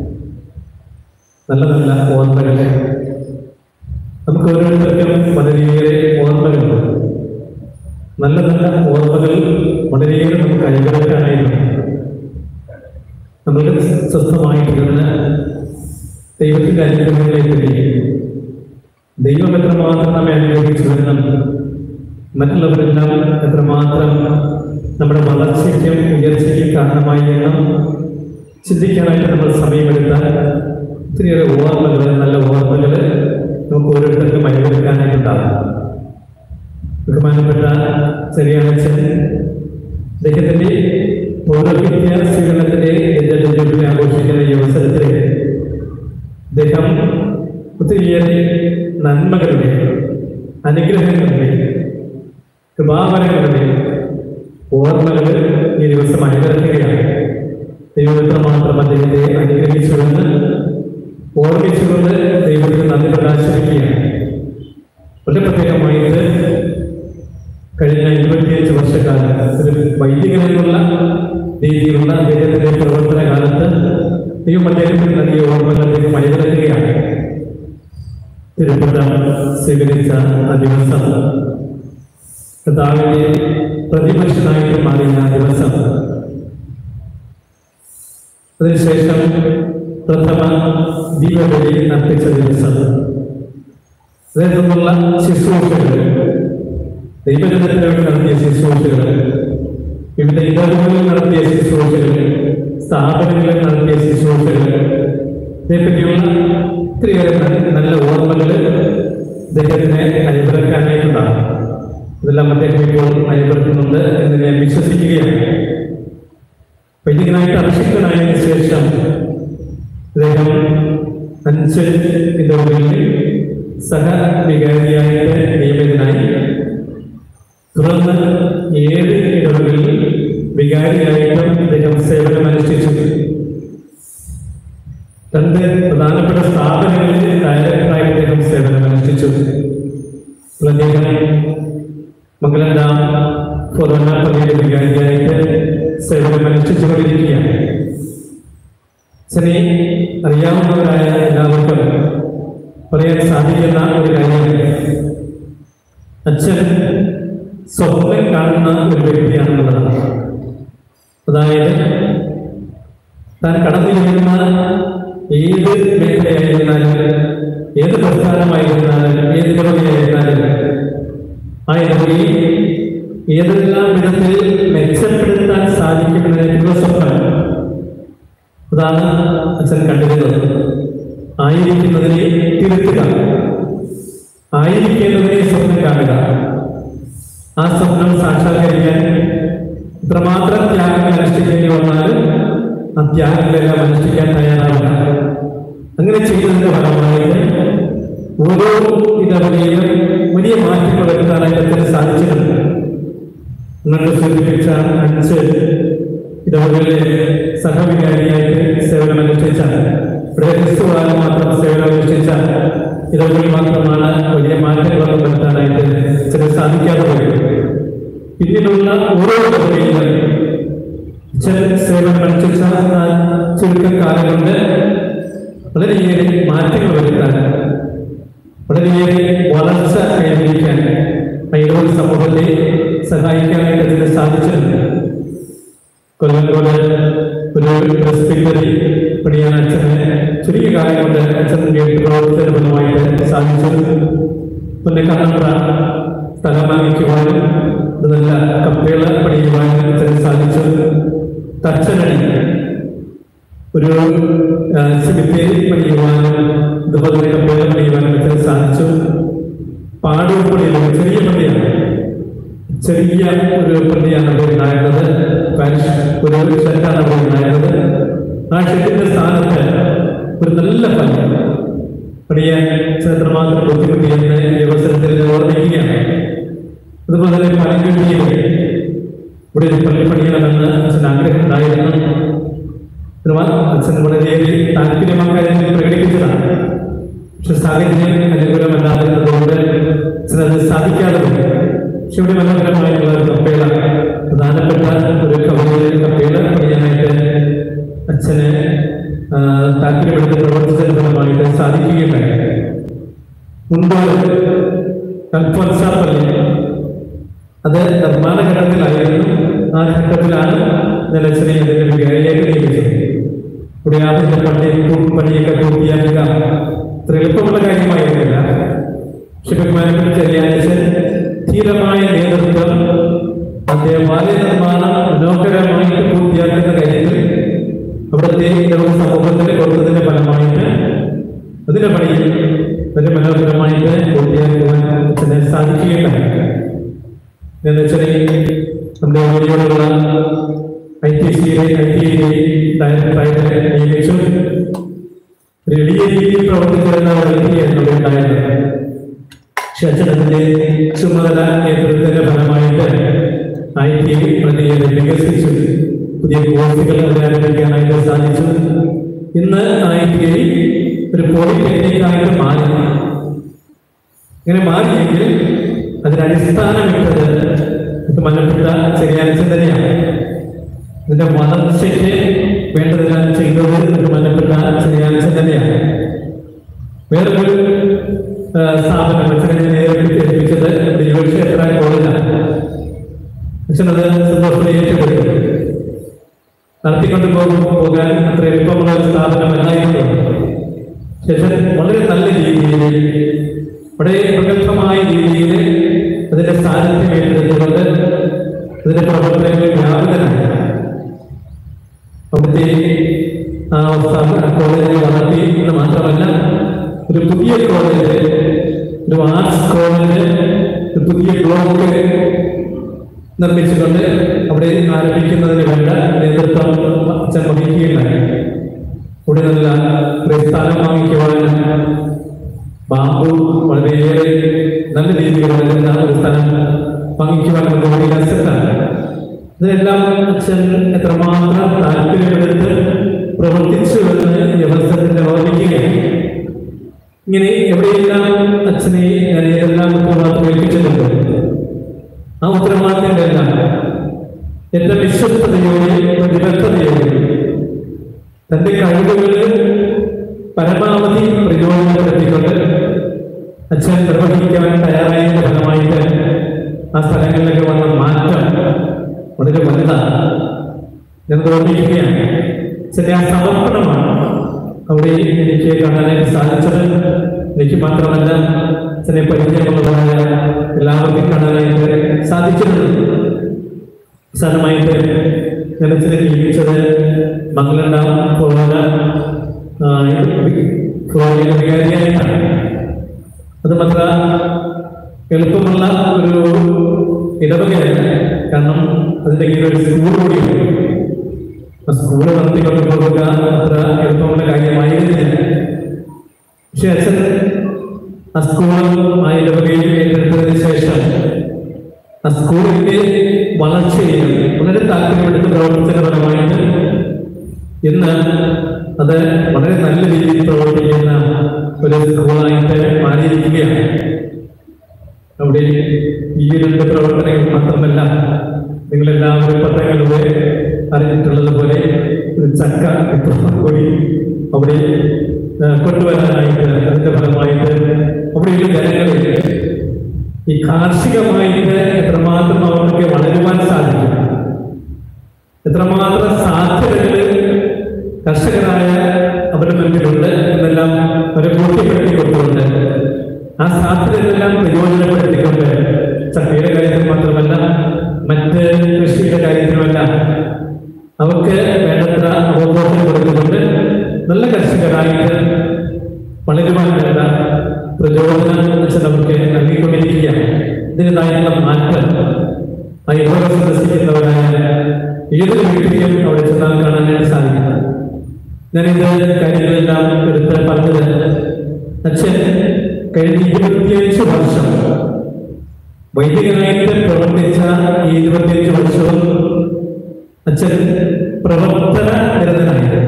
നല്ല നല്ല ഓർമ്മകൾ നമുക്ക് ഓരോരുത്തർക്കും വളരെയേറെ ഓർമ്മകളുണ്ട് നല്ല നല്ല ഓർമ്മകൾ വളരെയേറെ നമുക്ക് അനുഭവിക്കാനായിട്ടുണ്ട് നമ്മൾക്ക് സ്വസ്ഥമായിട്ടിരുന്ന് ദൈവത്തിന്റെ അനുഗ്രഹങ്ങളെ പറ്റി ദൈവം എത്രമാത്രം നമ്മെ അനുഗ്രഹിച്ചു വരണം മറ്റുള്ളവരെല്ലാം എത്രമാത്രം നമ്മുടെ വളർച്ചയ്ക്കും ഉയർച്ചയ്ക്കും കാരണമായി എന്നും ചിന്തിക്കാനായിട്ട് നമ്മൾ സമയമെടുത്താൽ ഒത്തിരിയേറെ ഓർമ്മകൾ നല്ല ഓർമ്മകൾ നമുക്ക് ഓരോരുത്തർക്കും അനുഭവിക്കാനായിട്ടുണ്ടാകും ബഹുമാനപ്പെട്ട ചെറിയാച്ചൻ അദ്ദേഹത്തിന്റെ പൗരോഹിത്യ സ്വീകരണത്തിന്റെ ജന്മദിനം ആഘോഷിക്കുന്ന ഈ അവസരത്തിൽ അദ്ദേഹം ഒത്തിരിയേറെ നന്മകളുടെ അനുഗ്രഹങ്ങളുടെ കൃപാവരങ്ങളുടെ ഓർമ്മകൾ ഈ ദിവസം അനുഗ്രഹിക്കുകയാണ് ദൈവത്തിന് മാത്രം അദ്ദേഹത്തെ അനുഗ്രഹിച്ചുകൊണ്ട് ഓർമ്മിച്ചുകൊണ്ട് ദൈവത്തിന് നന്ദി പ്രകാശിപ്പിക്കുകയാണ് വളരെ പ്രത്യേകമായിട്ട് കഴിഞ്ഞ ഇരുപത്തിയഞ്ച് വർഷക്കാലം ഒരു വൈദികനെന്നുള്ള രീതിയിലുള്ള അദ്ദേഹത്തിന്റെ പ്രവർത്തന കാലത്ത് ദൈവം അദ്ദേഹത്തിന് നൽകിയ ഓർമ്മകൾ അദ്ദേഹം അണിനിരക്കുകയാണ് തിരുപ്പത സ്വീകരിച്ച ആ ദിവസം കർത്താവിന്റെ പ്രതിപക്ഷനായിട്ട് മാറിയ ആ ദിവസം അതിനുശേഷം പ്രഥമ ദീപബലി അർപ്പിച്ച ദിവസം അദ്ദേഹത്തിനുള്ള ശുശ്രൂഷകൾ ദൈവജനത്തിന് വേണ്ടി നടത്തിയ ശുശ്രൂഷകൾ വിവിധ ഇടവുകളിൽ നടത്തിയ ശുശ്രൂഷകൾ സ്ഥാപനങ്ങളിൽ നടത്തിയ ശുശ്രൂഷകൾ ഇതേപ്പറ്റിയുള്ള ഒത്തിരിയേറെ ന- നല്ല ഓർമ്മകൾ അദ്ദേഹത്തിനെ അനുഭവിക്കാനായിട്ടുണ്ടാകും ഇതെല്ലാം അദ്ദേഹം ഇപ്പോൾ അനുഭവിക്കുന്നുണ്ട് എന്ന് ഞാൻ വിശ്വസിക്കുകയാണ് വൈദികനായിട്ട് അഭിഷിക്തനായതിനു ശേഷം അദ്ദേഹം അഞ്ച് ഇടവുകളിൽ സഹവികാരിയായിട്ട് നിയമിതനായി തുടർന്ന് ഏഴ് ഇടവുകളിൽ വികാരിയായിട്ടും അദ്ദേഹം സേവനമനുഷ്ഠിച്ചു രണ്ട് പ്രധാനപ്പെട്ട സ്ഥാപനങ്ങളിൽ ഡയറക്ടറായി അദ്ദേഹം സേവനമനുഷ്ഠിച്ചു അദ്ദേഹം മംഗലം ഡാം കൊറോണ പള്ളിയുടെ വികാരിയായിട്ട് സേവനമനുഷ്ഠിച്ചുകൊണ്ടിരിക്കുകയാണ് ശനി അറിയാവുന്നവരായ എല്ലാവർക്കും പറയാൻ സാധിക്കുന്ന ഒരു കാര്യം അച്ഛൻ സ്വപ്നം കാണുന്ന ഒരു വ്യക്തിയാണെന്നുള്ളതാണ് അതായത് താൻ കടന്നു ചെയ്യുന്ന ഏത് മേഖലയായിരുന്നാലും ഏത് പ്രസ്ഥാനമായിരുന്നാലും ഏത് ഇടവകയായിരുന്നാലും ആ ഇടവകയെ ഏതെല്ലാം വിധത്തിൽ മെച്ചപ്പെടുത്താൻ സാധിക്കുമെന്നതിനുള്ള സ്വപ്നം അതാണ് അച്ഛൻ കണ്ടിരുന്നത് ആയിരിക്കുന്നതിനെ തിരുത്തുക ആയിരിക്കേണ്ടതിനെ സ്വപ്നം കാണുക ആ സ്വപ്നം സാക്ഷാത്കരിക്കാൻ ഇത്രമാത്രം ത്യാഗങ്ങൾ അനുഷ്ഠിക്കേണ്ടി വന്നാലും ആ ത്യാഗങ്ങളെല്ലാം അനുഷ്ഠിക്കാൻ തയ്യാറാവുക അങ്ങനെ ഫലമായിട്ട് ഓരോ ഇടവകയിലും വലിയ മാറ്റങ്ങൾ വരുത്താനായിട്ട് അച്ഛന് സാധിച്ചിട്ടുണ്ട് നിങ്ങൾക്ക് സൂചിപ്പിച്ച അഞ്ച് ഇടവകളിലെ സഹവികാരിയായിട്ട് സേവനമനുഷ്ഠിച്ച ഇവിടെ ക്രിസ്തുവാണ് മാത്രം സേവനമനുഷ്ഠിച്ച ഇടവകളിൽ മാത്രമാണ് വലിയ മാറ്റങ്ങളൊന്നും വരുത്താനായിട്ട് ചില സാധിക്കാതെ പോയത് പിന്നീടുള്ള ഓരോ ഇടവകയിലും ചില സേവനമനുഷ്ഠിച്ച ആ ചുരുക്കക്കാലം കൊണ്ട് വളരെയേറെ മാറ്റങ്ങൾ വരുത്താൻ വളരെയേറെ വളർച്ച കൈവരിക്കാൻ പൈതൃക സമൂഹത്തെ സഹായിക്കാനായിട്ട് അതിന് സാധിച്ചിട്ടുണ്ട് കൊല്ലംകോട് ഒരു ഹോസ്പിറ്റലിൽ പണിയാൻ അച്ഛന് ചുരുങ്ങിയ കാലം കൊണ്ട് അച്ഛൻ കേട്ട് പ്രവർത്തന ഫലമായിട്ട് സാധിച്ചു പിന്നെ കണ്ണമ്പ്ര സ്ഥലം വാങ്ങിക്കുവാനും അത് നല്ല കപ്പേള പണിയുവാനും അച്ഛന് സാധിച്ചു തച്ചനടി ഒരു സിമിത്തേരി പണിയുവാനും ഇതുപോലെ കപ്പേള പണിയുവാനും അച്ഛന് സാധിച്ചു പാടൂർ പണിയാണ് ചെറിയ പണിയാണ് ചെറിയ ഒരു പള്ളിയാണ് അവിടെ ഉണ്ടായിരുന്നത് പാരിഷ് ഒരു ഷെഡാണ് അവിടെ ഉണ്ടായിരുന്നത് ആ ഷെഡിന്റെ സ്ഥാനത്ത് ഒരു നല്ല പള്ളി പണിയാൻ എത്രമാത്രം ബുദ്ധിമുട്ടിയെന്ന് ഈ അവസരത്തിൽ ഞാൻ ഓർമ്മിക്കുകയാണ് അതുപോലെ തന്നെ പനങ്കുട്ടിയിൽ ഇവിടെ ഒരു പള്ളി പണിയണമെന്ന് അച്ഛൻ ആഗ്രഹം ഉണ്ടായിരുന്നു ഒരു വാ- അച്ഛൻ വളരെയേറെ താല്പര്യമാക്കാൻ പ്രകടിപ്പിച്ചതാണ് പക്ഷെ സാഹചര്യം അനുകൂലമല്ലാതിരുന്നതുകൊണ്ട് ചിലത് സാധിക്കാതെ പോയി പക്ഷെ ഇവിടെ മനോഹരമായിട്ടുള്ള ഒരു കപ്പേള പ്രധാനപ്പെട്ട ഒരു കവിതയിൽ കപ്പേള പണിയാനായിട്ട് അച്ഛന് ആ, താല്പര്യമെടുത്ത് പ്രവർത്തിച്ചതിന് ഫലമായിട്ട് സാധിക്കുകയുണ്ടായി മുൻപ് കൽപ്പൻസാപ്പള്ളി അത് നിർമ്മാണ ഘട്ടത്തിലായിരുന്നു ആ ഘട്ടത്തിലാണ് ഞാൻ അച്ഛനെ അതിന്റെ വികാരിയായിട്ട് നിയമിച്ചത് ഇവിടെ ആദ്യത്തെ പള്ളി പണിയൊക്കെ പൂർത്തിയാക്കുക അത്ര എളുപ്പമുള്ള കാര്യമായിരുന്നില്ല ശിവകുമാരൻ ചെറിയാച്ചൻ ധീരമായ നേതൃത്വം ദേവാലയ നിർമ്മാണം മനോഹരമായിട്ട് പൂർത്തിയാക്കുന്ന കാര്യത്തിൽ അവിടുത്തെ ഇടവക സമൂഹത്തിന് കൊടുത്തതിന്റെ ഫലമായിട്ട് അതിന്റെ പണിയിൽ വളരെ മനോഹരമായിട്ട് പൂർത്തിയാക്കുവാൻ അച്ഛനെ സാധിക്കുകയുണ്ടായി എന്ന് വെച്ചാൽ നമ്മുടെ വഴിയോടുള്ള ഐ ടി സിയിലെ ഐ ടി ഡയറക്ടറായിട്ട് നിയമിച്ചു ഒരു എളിയ രീതിയിൽ പ്രവർത്തിച്ചിരുന്ന ഒരു വ്യക്തിയായിരുന്നു ഇവിടെ ഉണ്ടായിരുന്നത് പക്ഷെ അച്ഛൻ അതിന്റെ ചുമതല ഏറ്റെടുത്തതിന്റെ ഫലമായിട്ട് ഐ ടി വളരെയേറെ വികസിച്ചു പുതിയ കോഴ്സുകൾ അവിടെ ആരംഭിക്കാനായിട്ട് സാധിച്ചു ഇന്ന് ഐ ടി ഒരു പോളിടെക്നിക് ആയിട്ട് മാറി ഇങ്ങനെ മാറിയെങ്കിൽ അതിന് അടിസ്ഥാനമിട്ടത് ഇത് മലപ്പെട്ട ചെറിയാഴ്ച തന്നെയാണ് ഇതിന്റെ വളർച്ചയ്ക്ക് വേണ്ടതെല്ലാം ചെയ്തത് ഒരു മലപ്പെട്ട ചെറിയാഴ്ച തന്നെയാണ് വേറൊരു ആ, സ്ഥാപനം അച്ഛനെ നേരിട്ട് ഏൽപ്പിച്ചത് ദൈവക്ഷേത്ര കോളേജാണ് അച്ഛനത് സന്തോഷത്തോടെ ഏറ്റെടുത്തു നടത്തിക്കൊണ്ട് പോകും പോകാൻ അത്ര എളുപ്പമുള്ള ഒരു സ്ഥാപനമല്ലായിരുന്നു ശേഷം വളരെ നല്ല രീതിയിൽ വളരെ പ്രഗത്ഭമായ രീതിയിൽ അതിന്റെ സാന്നിധ്യം ഏറ്റെടുത്തുകൊണ്ട് അതിന്റെ പ്രവർത്തനങ്ങളിൽ വ്യാപകനായി അവിടുത്തെ ആ സ്ഥാപന കോളേജിൽ വളർത്തി എന്ന് മാത്രമല്ല ഒരു പുതിയ കോളേജ് ഒരു ആർട്സ് കോളേജ് ഒരു പുതിയ ബ്ലോക്ക് നിർമ്മിച്ചുകൊണ്ട് അവിടെ ആരംഭിക്കുന്നതിന് വേണ്ട നേതൃത്വം അച്ഛൻ വഹിക്കുകയുണ്ടായി ഇവിടെ നല്ല ഒരു സ്ഥലം വാങ്ങിക്കുവാനും ബാമ്പു വളരെയേറെ നല്ല രീതിയിൽ വളരുന്ന ഒരു സ്ഥലം വാങ്ങിക്കുവാനുള്ള വലിയ അസറ്റാണ് ഇതെല്ലാം അച്ഛൻ എത്രമാത്രം താല്പര്യമെടുത്ത് പ്രവർത്തിച്ചു എന്ന് ഈ അവസരത്തിൽ ഓർമ്മിക്കുകയാണ് ഇങ്ങനെ എവിടെയെല്ലാം അച്ഛനെ ഞാൻ ഏതെല്ലാം ഉത്തരവാദിത്വം ഏൽപ്പിച്ചിട്ടുണ്ട് ആ ഉത്തരവാദിത്തങ്ങളെല്ലാം എന്റെ വിശ്വസ്തയോടെ പ്രതിബദ്ധതയോടെ തന്റെ കഴിവുകൾ പരമാവധി പ്രയോജനപ്പെടുത്തിക്കൊണ്ട് അച്ഛൻ നിർവഹിക്കാൻ തയ്യാറായതിന്റെ ഫലമായിട്ട് ആ സ്ഥലങ്ങളിലൊക്കെ വന്ന മാറ്റം വളരെ വലുതാണ് ഞാൻ ഓർമ്മിക്കുകയാണ് ചെറിയ ആ സമർപ്പണമാണ് അവിടെ എനിക്ക് കാണാനായിട്ട് സാധിച്ചത് എനിക്ക് മാത്രമല്ല ചെറിയ പരിചയമുള്ളതായ എല്ലാവർക്കും കാണാനായിട്ട് സാധിച്ചിട്ടുണ്ട് അവസാനമായിട്ട് നിലച്ചിനെ ജീവിച്ചത് മംഗളണ്ട പോലുള്ള വികാരിയായിട്ടാണ് അത് മാത്ര എളുപ്പമുള്ള ഒരു ഇടവകയല്ല കാരണം അതിന്റെ കീഴിൽ ഒരു സ്കൂൾ കൂടിയുണ്ട് ആ സ്കൂള് നടത്തിക്കൊണ്ട് പോകുക അത്ര എളുപ്പമുള്ള കാര്യമായിരുന്നില്ല പക്ഷെ അച്ഛൻ ആ സ്കൂളും ആ ഇടവകയും ഏറ്റെടുത്തതിന് ശേഷം ആ സ്കൂളിന്റെ വളർച്ചയിൽ വളരെ താല്പര്യമെടുത്ത് പ്രവർത്തിച്ചതിന്റെ ഫലമായിട്ട് ഇന്ന് അത് വളരെ നല്ല രീതിയിൽ പ്രവർത്തിക്കുന്ന ഒരു സ്കൂളായിട്ട് മാറിയിരിക്കുകയാണ് അവിടെ ഈ രണ്ട് പ്രവർത്തനങ്ങൾ മാത്രമല്ല നിങ്ങളെല്ലാവരും പത്രങ്ങളിലൂടെ അറിഞ്ഞിട്ടുള്ളത് പോലെ ഒരു ചക്ക വിപ്ലവം കൂടി അവിടെ ആ, കൊണ്ടുവരാനായിട്ട് അതിന്റെ ഫലമായിട്ട് അവിടെയുള്ള ജനങ്ങളിൽ ഈ കാർഷികമായിട്ട് എത്രമാത്രം അവർക്ക് വളരുവാൻ സാധിക്കും എത്രമാത്രം സാധ്യതകൾ കർഷകരായ അവരുടെ മുൻപിലുണ്ട് എന്നെല്ലാം അവരെ ബോധ്യപ്പെടുത്തി കൊടുത്തുകൊണ്ട് ആ സാധ്യതകളെല്ലാം പ്രയോജനപ്പെടുത്തിക്കൊണ്ട് ചക്കയുടെ കാര്യത്തിൽ മാത്രമല്ല മറ്റ് കൃഷിയുടെ കാര്യത്തിലുമല്ല അവർക്ക് വേണ്ടത്ര അവബോധം കൊടുത്തുകൊണ്ട് നല്ല കർഷകരായിട്ട് വളരുവാൻ വേണ്ട പ്രചോദനം വെച്ച് നമുക്ക് നൽകിക്കൊണ്ടിരിക്കുകയാണ് ഇതിൻ്റെതായിട്ടുള്ള മാറ്റം ആ യോഗ സന്ദർശിക്കുന്നവരായ ഏതൊരു വ്യക്തിയും അവിടെ ചെന്നാൽ കാണാനായിട്ട് സാധിക്കും ഞാനിത് കാര്യങ്ങളെല്ലാം എടുത്ത് പറഞ്ഞത് അച്ഛൻ കഴിഞ്ഞ ഇരുപത്തിയഞ്ച് വർഷം വൈദികനായിട്ട് പ്രവർത്തിച്ച ഈ ഇരുപത്തിയഞ്ച് വർഷവും അച്ഛൻ പ്രവർത്തന നിരതനായിരുന്നു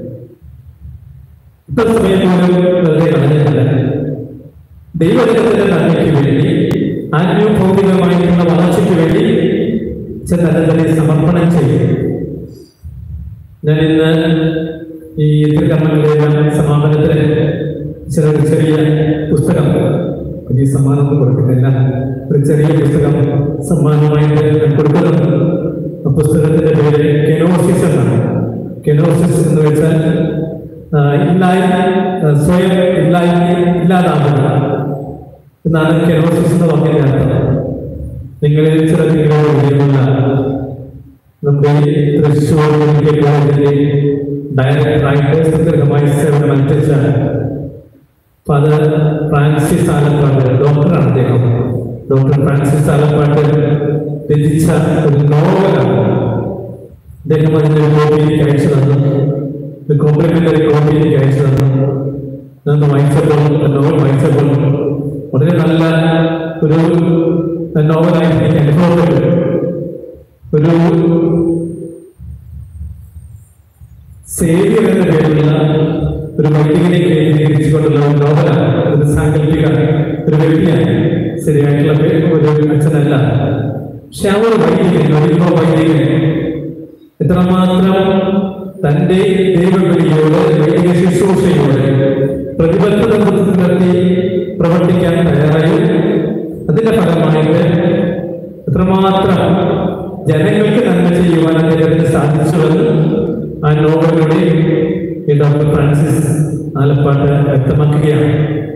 ഇത്ര സമയം പോലും വെറുതെ കളഞ്ഞിട്ടില്ല ദൈവജനത്തിന്റെ നന്മയ്ക്ക് വേണ്ടി ആത്മീയഭൗതികമായിട്ടുള്ള വളർച്ചയ്ക്ക് വേണ്ടി അച്ഛൻ തന്നെ തന്നെ സമർപ്പണം ചെയ്യും ഞാൻ ഇന്ന് ഈ തിരുക്കർമ്മങ്ങളുടെ സമാപനത്തിന് ചില ഒരു ചെറിയ പുസ്തകം വലിയ സമ്മാനമൊന്നും കൊടുക്കുന്നില്ല ഒരു ചെറിയ പുസ്തകം സമ്മാനമായിട്ട് ഞാൻ കൊടുക്കുന്നു ആ പുസ്തകത്തിന്റെ പേര് കെനോസിസ് എന്നാണ് കെനോസിസ് എന്ന് വെച്ചാൽ ആ, ഇല്ലായി ആ, സ്വയം ഇല്ലായി ഇല്ലാതാവുക എന്നാണ് കെനോസിസ് എന്ന് പറഞ്ഞതിന്റെ അർത്ഥം നിങ്ങളിൽ ചില നിങ്ങളോട് അറിയുന്ന നമ്മുടെ ഈ തൃശ്ശൂർ മെഡിക്കൽ കോളേജിലെ ഡയറക്ടറായിട്ട് സുദീർഘമായി സേവനം അനുഷ്ഠിച്ച ഫാദർ ഫ്രാൻസിസ് ആലപ്പാട്ട് ഡോക്ടറാണ് അദ്ദേഹം ഡോക്ടർ ഫ്രാൻസിസ് ആലപ്പാട്ട് രചിച്ച ഒരു നോവലാണ് അദ്ദേഹം അതിന്റെ ഒരു കോപ്പി എനിക്ക് അയച്ചു തന്നു ഒരു കോംപ്ലിമെന്ററി കോപ്പി എനിക്ക് അയച്ചു തന്നു ഞാൻ വായിച്ചപ്പോൾ നോവൽ വായിച്ചപ്പോൾ വളരെ നല്ല ഒരു നോവലായിട്ട് എനിക്ക് അനുഭവപ്പെട്ടു ഒരു സേവിയർ എന്ന പേരുള്ള ഒരു വൈദികനെ കേന്ദ്രീകരിച്ചുകൊണ്ടുള്ള ഒരു നോവലാണ് ഒരു സാങ്കല്പിക ഒരു വ്യക്തിയാണ് ശരിയായിട്ടുള്ള പേര് ഒരു അച്ഛനല്ല പക്ഷെ ആ ഒരു വൈദികൻ ഒരു വൈദികൻ എത്രമാത്രം തന്റെ ദൈവവിളിയോട് വൈദിക ശുശ്രൂഷയോട് പ്രതിബദ്ധത പുലർത്തി പ്രവർത്തിക്കാൻ തയ്യാറായി അതിന്റെ ഫലമായിട്ട് എത്രമാത്രം ജനങ്ങൾക്ക് നന്മ ചെയ്യുവാൻ അദ്ദേഹത്തിന് സാധിച്ചുവെന്ന് ആ നോവലിലൂടെ ഈ ഡോക്ടർ ഫ്രാൻസിസ് ആലപ്പാട്ട് വ്യക്തമാക്കുകയാണ്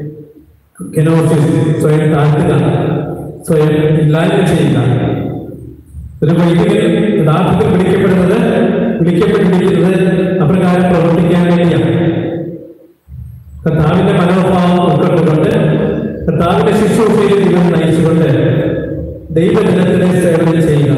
കെനോസിസ് സ്വയം താഴ്ത്തുക സ്വയം ഇല്ലായ്മ ചെയ്യുക ഒരു വൈദികൻ യഥാർത്ഥത്തിൽ വിളിക്കപ്പെടുന്നത് വിളിക്കപ്പെട്ടിരിക്കുന്നത് അപ്രകാരം പ്രവർത്തിക്കാൻ വേണ്ടിയാണ് കർത്താവിന്റെ മനോഭാവം ഉൾക്കൊണ്ടുകൊണ്ട് കർത്താവിന്റെ ശുശ്രൂഷയിൽ ദൈവം നയിച്ചുകൊണ്ട് ദൈവജനത്തിനെ സേവനം ചെയ്യുക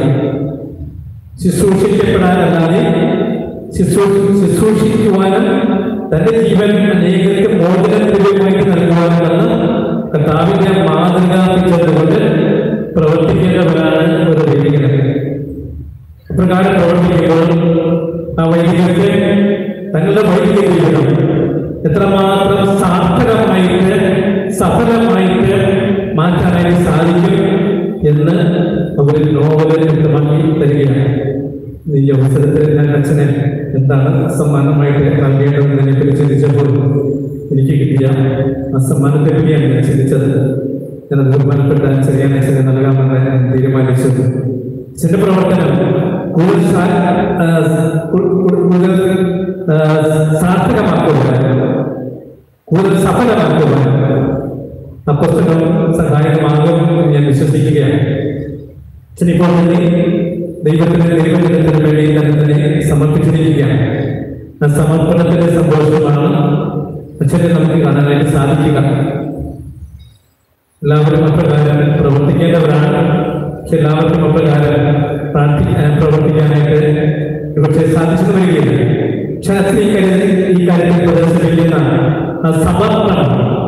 ശുശ്രൂഷിക്കപ്പെടാനല്ലാതെ ശുശ്രൂ ശുശ്രൂഷിക്കുവാനും തന്റെ ജീവൻ അനേകർക്ക് മോചനം ദിവ്യമായിട്ട് നൽകുവാനുമെന്ന് കർത്താവിന്റെ മാതൃക പിടിച്ചതുകൊണ്ട് പ്രവർത്തിക്കേണ്ടവരാണ് ഒരു വൈദികൻ അപ്രകാരം പ്രവർത്തിക്കുമ്പോൾ ആ വൈദികർക്ക് തങ്ങളുടെ വൈദിക ജീവിതം എത്രമാത്രം സാർത്ഥകമായിട്ട് സഫലമായിട്ട് മാറ്റാനായിട്ട് സാധിക്കും എന്ന് അവർ നോവൽ വ്യക്തമാക്കി തരികയാണ് ഈ അവസരത്തിൽ ഞാൻ അച്ഛനെ എന്താണ് സമ്മാനമായിട്ട് നൽകേണ്ടതെന്ന് എന്നെ ചിന്തിച്ചപ്പോൾ എനിക്ക് കിട്ടിയ ആ സമ്മാനത്തെ പറ്റിയാണ് ഞാൻ ചിന്തിച്ചത് ഞാൻ ബഹുമാനപ്പെട്ട ചെറിയ അച്ഛനെ നൽകാമെന്ന് ഞാൻ തീരുമാനിച്ചു അച്ഛന്റെ പ്രവർത്തനം കൂടുതൽ സാ- ആ, കു- കു- കൂടുതൽ ആ, സാർത്ഥകമാക്കുവാൻ കൂടുതൽ സഫലമാക്കുവാൻ ആ പുസ്തകം സഹായകമാകും എന്ന് ഞാൻ വിശ്വസിക്കുകയാണ് അച്ഛനിപ്പോൾ തന്നെ ദൈവത്തിന്റെ ദൈവജനത്തിന് വേണ്ടി തന്നെ തന്നെ സമർപ്പിച്ചിരിക്കുകയാണ് ആ സമർപ്പണത്തിന്റെ സന്തോഷമാണ് അച്ഛനെ നമുക്ക് കാണാനായിട്ട് സാധിക്കുക എല്ലാവരും അപ്രകാരം പ്രവർത്തിക്കേണ്ടവരാണ് പക്ഷെ എല്ലാവർക്കും അപ്രകാരം പ്രാർത്ഥിക്കാൻ പ്രവർത്തിക്കാനായിട്ട് പക്ഷേ സാധിച്ചു വരികയില്ല പക്ഷെ അച്ഛൻ ഈ കാര്യത്തിൽ ഈ കാര്യത്തിൽ പ്രദർശിപ്പിക്കുന്ന ആ സമർപ്പണം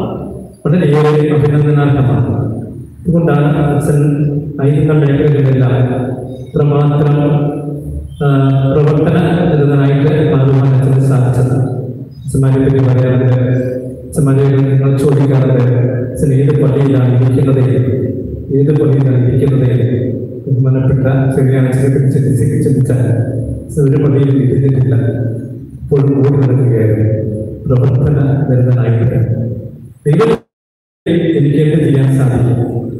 എത്രമാത്രം ആ, പ്രവർത്തന നിരതനായിട്ട് മാറുവാൻ അച്ഛന് സാധിച്ചത് അച്ഛന്മാരെ പറ്റി പറയാറുണ്ട് അച്ഛന്മാരെ നിങ്ങൾ ചോദിക്കാറുണ്ട് അച്ഛൻ ഏത് പള്ളിയിലാണ് ഇരിക്കുന്നത് ഏത് പള്ളിയിലാണ് ഇരിക്കുന്നത് ബഹുമാനപ്പെട്ട ചെറിയ അച്ഛനെ പറ്റി ചിന്തിച്ച് ചിന്തിച്ചാൽ അച്ഛൻ ഒരു പള്ളിയിൽ ഇരുന്നിട്ടില്ല ഇപ്പോൾ ഓടി നടക്കുകയായിരുന്നു പ്രവർത്തന നിരതനായിട്ട് ദൈവം എനിക്ക് എന്ത് ചെയ്യാൻ സാധിക്കും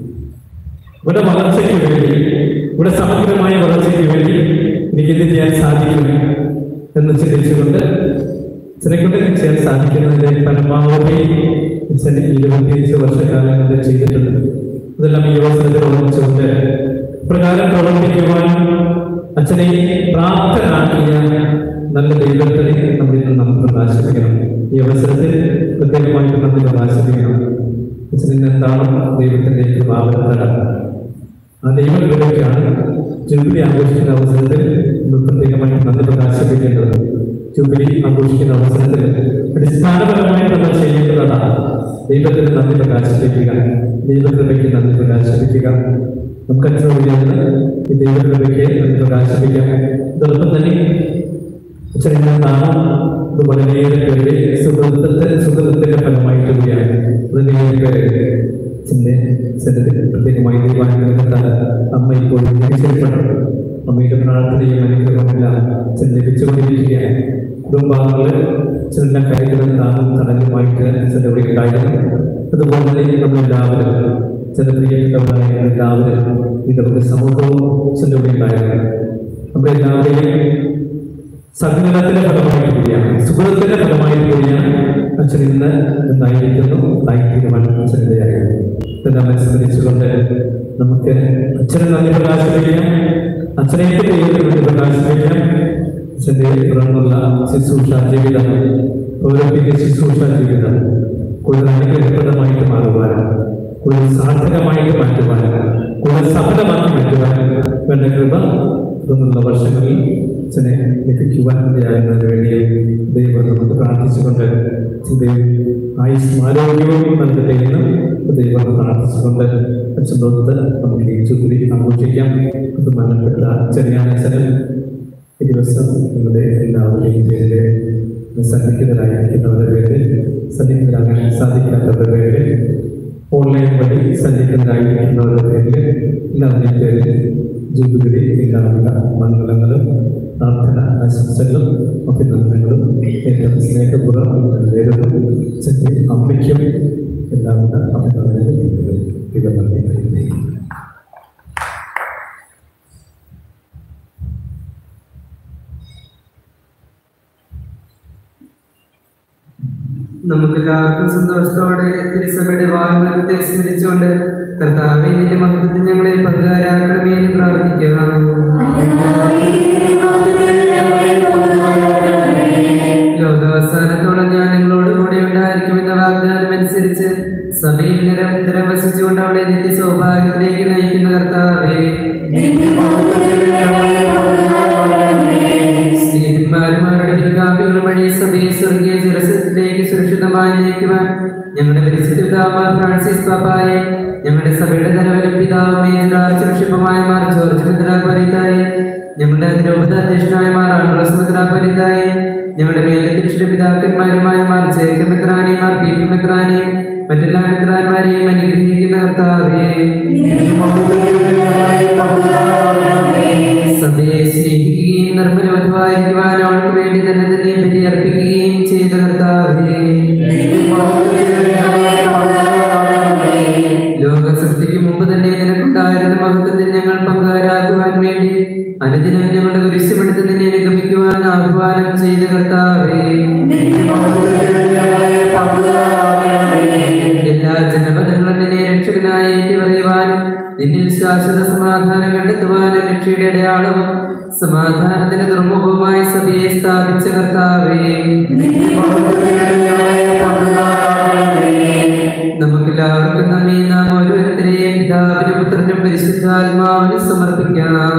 ഇവിടെ വളർച്ചയ്ക്ക് വേണ്ടി ഇവിടെ സമഗ്രമായ വളർച്ചയ്ക്ക് വേണ്ടി എനിക്ക് എന്ത് ചെയ്യാൻ സാധിക്കും എന്ന് ചിന്തിച്ചുകൊണ്ട് ചിലക്കൊണ്ട് ചെയ്യാൻ സാധിക്കുന്നതിന്റെ പരമാവധി അച്ഛൻ ഇരുപത്തിയഞ്ച് വർഷക്കാലം കൊണ്ട് ചെയ്തിട്ടുണ്ട് അതെല്ലാം ഈ അവസരത്തിൽ ഓർമ്മിച്ചുകൊണ്ട് പ്രകാരം പ്രവർത്തിക്കുവാൻ അച്ഛനെ പ്രാപ്തനാക്കിയ നല്ല ദൈവത്തിനെ നമ്മൾ ഇന്ന് നമ്മൾ പ്രകാശിപ്പിക്കണം ഈ അവസരത്തിൽ പ്രത്യേകമായിട്ട് നമ്മൾ പ്രകാശിപ്പിക്കണം അച്ഛനിൽ എന്താണ് ദൈവത്തിന്റെ കൃപാവരത്തല ആ ദൈവകൃപയ്ക്കാണ് ജൂബിലി ആഘോഷിക്കുന്ന അവസരത്തിൽ നമ്മൾ പ്രത്യേകമായി നന്ദി പ്രകാശിപ്പിക്കേണ്ടത് ജൂബിലി ആഘോഷിക്കുന്ന അവസരത്തിൽ അടിസ്ഥാനപരമായി നമ്മൾ ചെയ്യേണ്ടതാണ് ദൈവത്തിന് നന്ദി പ്രകാശിപ്പിക്കുക ദൈവകൃപയ്ക്ക് നന്ദി പ്രകാശിപ്പിക്കുക നമുക്ക് അച്ഛനോടിയാണ് ഈ ദൈവകൃപയ്ക്ക് നന്ദി പ്രകാശിപ്പിക്കാം അതോടൊപ്പം തന്നെ അച്ഛനെ നാം ഇത് വളരെയേറെ പേരുടെ സുഹൃത്തത്തെ സുഹൃത്തിന്റെ ഫലമായിട്ട് കൂടിയാണ് വളരെയേറെ പേര് അച്ഛൻ്റെ സന്നിധി പ്രത്യേകമായി ദൈവാനുഗ്രഹത്താൽ അമ്മ ഇപ്പോൾ തിരിച്ചറിയപ്പെട്ടു അമ്മയുടെ പ്രാർത്ഥനയും അനുഗ്രഹമെല്ലാം അച്ഛൻ ലഭിച്ചുകൊണ്ടിരിക്കുകയാണ് കുടുംബാംഗങ്ങള് അച്ഛനെല്ലാം കാര്യങ്ങളും താങ്ങും തടലുമായിട്ട് അച്ഛൻ്റെ ഇവിടെ ഉണ്ടായിരുന്നു അതുപോലെ തന്നെ നമ്മളെല്ലാവരും അച്ഛൻ്റെ പ്രിയപ്പെട്ടവരായ എല്ലാവരും ഇതൊക്കെ സമൂഹവും അച്ഛൻ്റെ ഇവിടെ ഉണ്ടായിരുന്നു നമ്മളെല്ലാവരെയും സഹനത്തിന്റെ ഫലമായി കൂടിയാണ് സുഹൃത്തിന്റെ ഫലമായി കൂടിയാണ് അച്ഛൻ ഇന്ന് എന്തായിരിക്കുന്നു താല്പര്യമാണ് അച്ഛൻ്റെ ഇതെല്ലാം അനുസ്മരിച്ചുകൊണ്ട് നമുക്ക് അച്ഛനെ നന്ദി പ്രകാശിപ്പിക്കാം അച്ഛനെ ദൈവത്തിന് വേണ്ടി പ്രകാശിപ്പിക്കാം അച്ഛൻ്റെ തുടർന്നുള്ള ശുശ്രൂഷ ജീവിതം ഓരോരുത്തരുടെ ശുശ്രൂഷ ജീവിതം കൂടുതൽ അനുഗ്രഹപ്രദമായിട്ട് മാറുവാൻ കൂടുതൽ സാർത്ഥകമായിട്ട് മാറ്റുവാൻ കൂടുതൽ സഫലമാക്കി മാറ്റുവാൻ വേണ്ട കൃപ തുടർന്നുള്ള വർഷങ്ങളിൽ അച്ഛനെ ലഭിക്കുവാൻ ഇടയാകുന്നതിന് വേണ്ടി ദൈവം നമുക്ക് പ്രാർത്ഥിച്ചുകൊണ്ട് ദൈവം ആയുസ് ആരോഗ്യവും നൽകട്ടെ എന്ന് ദൈവം പ്രാർത്ഥിച്ചുകൊണ്ട് അച്ഛനോട് നമുക്ക് ഈ ചുരുളി ആഘോഷിക്കാം അത് മരണപ്പെട്ട ചെറിയാനച്ഛന് ഈ ദിവസം നിങ്ങളുടെ എല്ലാവരുടെയും പേര് സന്നിഹിതരായിരിക്കുന്നവരുടെ പേര് സന്നിഹിതരാകാൻ സാധിക്കാത്തവരുടെ പേര് ഓൺലൈൻ വഴി സന്നിഹിതരായിരിക്കുന്നവരുടെ പേരിൽ എല്ലാവരുടെയും പേരിൽ ജൂബിലി എല്ലാവിധ മംഗളങ്ങളും പ്രാർത്ഥന ആശംസകളും അഭിനന്ദനങ്ങളും ഏറ്റവും സ്നേഹപൂർവ്വം നേരിടും ചെറിയ അമ്മയ്ക്കും എല്ലാവിധ അഭിനന്ദനങ്ങളും ഇവ നൽകി നമുക്ക് എല്ലാവർക്കും സന്തോഷത്തോടെ തിരുസഭയുടെ വാഹനത്തെ സ്മരിച്ചുകൊണ്ട് കർത്താവെ നിന്റെ മഹത്വത്തിൽ ഞങ്ങളെ പങ്കാരാക്കണമേ എന്ന് പ്രാർത്ഥിക്കാം ലോകാവസാനത്തോളം ഞാൻ നിങ്ങളോട് കൂടെ ഉണ്ടായിരിക്കുമെന്ന വാഗ്ദാനം അനുസരിച്ച് സഭയിൽ നിരന്തരം വസിച്ചുകൊണ്ട് അവളെ നിന്റെ സൗഭാഗ്യത്തിലേക്ക് നയിക്കുന്ന കർത്താവേ സ്നേഹിതന്മാരുമാരുടെ പിൻഗാമികൾ വഴി സഭയെ സ്വർഗീയ ജലസത്തിലേക്ക് സുരക്ഷിതമായി നയിക്കുവാൻ ഞങ്ങളുടെ പരിശുദ്ധ പിതാവ് ഫ്രാൻസിസ് പാപ്പായെ ഞങ്ങളുടെ സഭയുടെ തലവനും പിതാവുമേ സുരക്ഷിതമായ മാർ ജോർജ് മിത്രാപരിതായി ഞങ്ങളുടെ ദ്രൗപദ അധ്യക്ഷനായ മാർ ആൻഡ്രോസ് മിത്രാപരിതായി ഞങ്ങളുടെ മേലധ്യക്ഷ പിതാക്കന്മാരുമായ മാർ ജേക്കബ് മിത്രാനെയും മാർ പി പി മിത്രാനെയും മറ്റെല്ലാ മിത്രാന്മാരെയും അനുഗ്രഹിക്കുന്ന കർത്താവേ സഭയെ സ്നേഹിക്കുകയും നിർമ്മലവധുവായിരിക്കുവാൻ അവൾക്ക് വേണ്ടി തന്നെ തന്നെ ബലിയർപ്പിക്കുകയും ചെയ്ത കർത്താവേ ലോകസൃഷ്ടിക്ക് മുമ്പ് തന്നെ നിനക്കുണ്ടായിരുന്ന മഹത്വത്തിൽ ഞങ്ങൾ പങ്കാരാകുവാൻ വേണ്ടി അനുദിനം ഞങ്ങളുടെ കുരിശപ്പെടുത്തുന്നതിനെ അനുഗമിക്കുവാൻ ആഹ്വാനം ചെയ്ത കർത്താവേ എല്ലാ ജനപദങ്ങളും നിന്നെ രക്ഷകനായി ഏറ്റി പറയുവാനും നിന്നിൽ ശാശ്വത സമാധാനം കണ്ടെത്തുവാനും രക്ഷയുടെ അടയാളവും സമാധാനത്തിന്റെ ദുർമുഖവുമായി സഭയെ സ്ഥാപിച്ച കർത്താവേ നമുക്കെല്ലാവർക്കും നന്ദി നാം ഓരോരുത്തരെയും പിതാവിനും പുത്രനും പരിശുദ്ധാത്മാവിനും സമർപ്പിക്കാം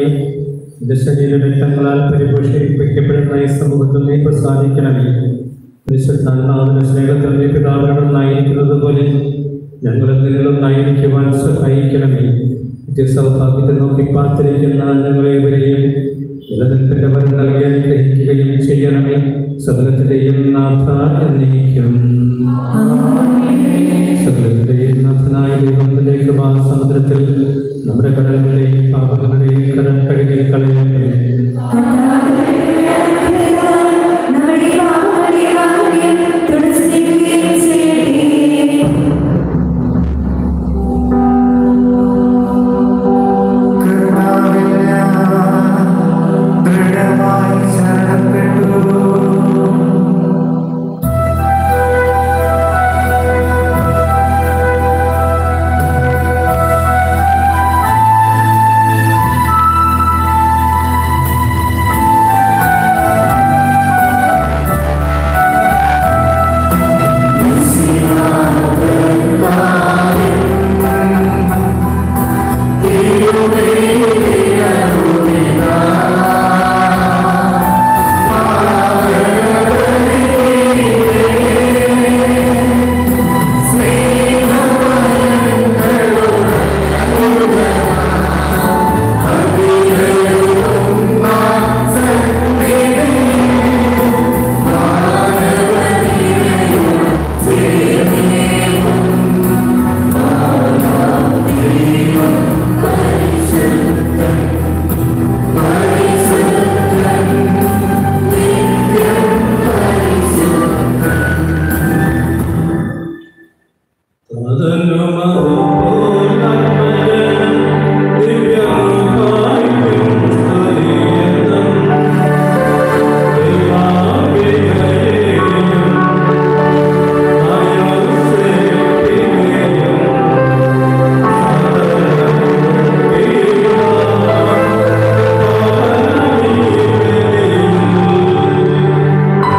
ശരീര രക്തങ്ങളാൽ പരിപോഷിപ്പിക്കപ്പെടുന്ന ഈ സമൂഹത്തിൽ നീ പ്രസാദിക്കണമേ തന്നെ പിതാവിനൊന്നായിരിക്കുന്നത് പോലെ ഞങ്ങളും നിങ്ങളൊന്നായിരിക്കുവാൻ സഹായിക്കണമേ നിത്യസൗഭാഗ്യത്തെ നോക്കി പാത്തിരിക്കുന്ന ഞങ്ങളേവരെയും നിലനിൽപ്പിന്റെ വരം നൽകി അനുഗ്രഹിക്കുകയും ചെയ്യണമേ സകലത്തിലെയും നാഥ എന്നേക്കും സകലത്തിലെയും നാഥനായ ദൈവത്തിന്റെ കൃപാസമുദ്രത്തിൽ നമ്മുടെ കടലുകളെയും പാപങ്ങളുടെയും കരം കഴുകി കളയണമേ നമ്മുടെ പാപങ്ങളെ വാങ്ങുകയും തുടച്ചു നീക്കുകയും ചെയ്യട്ടെ ദൃഢമായി ശരണപ്പെട്ടു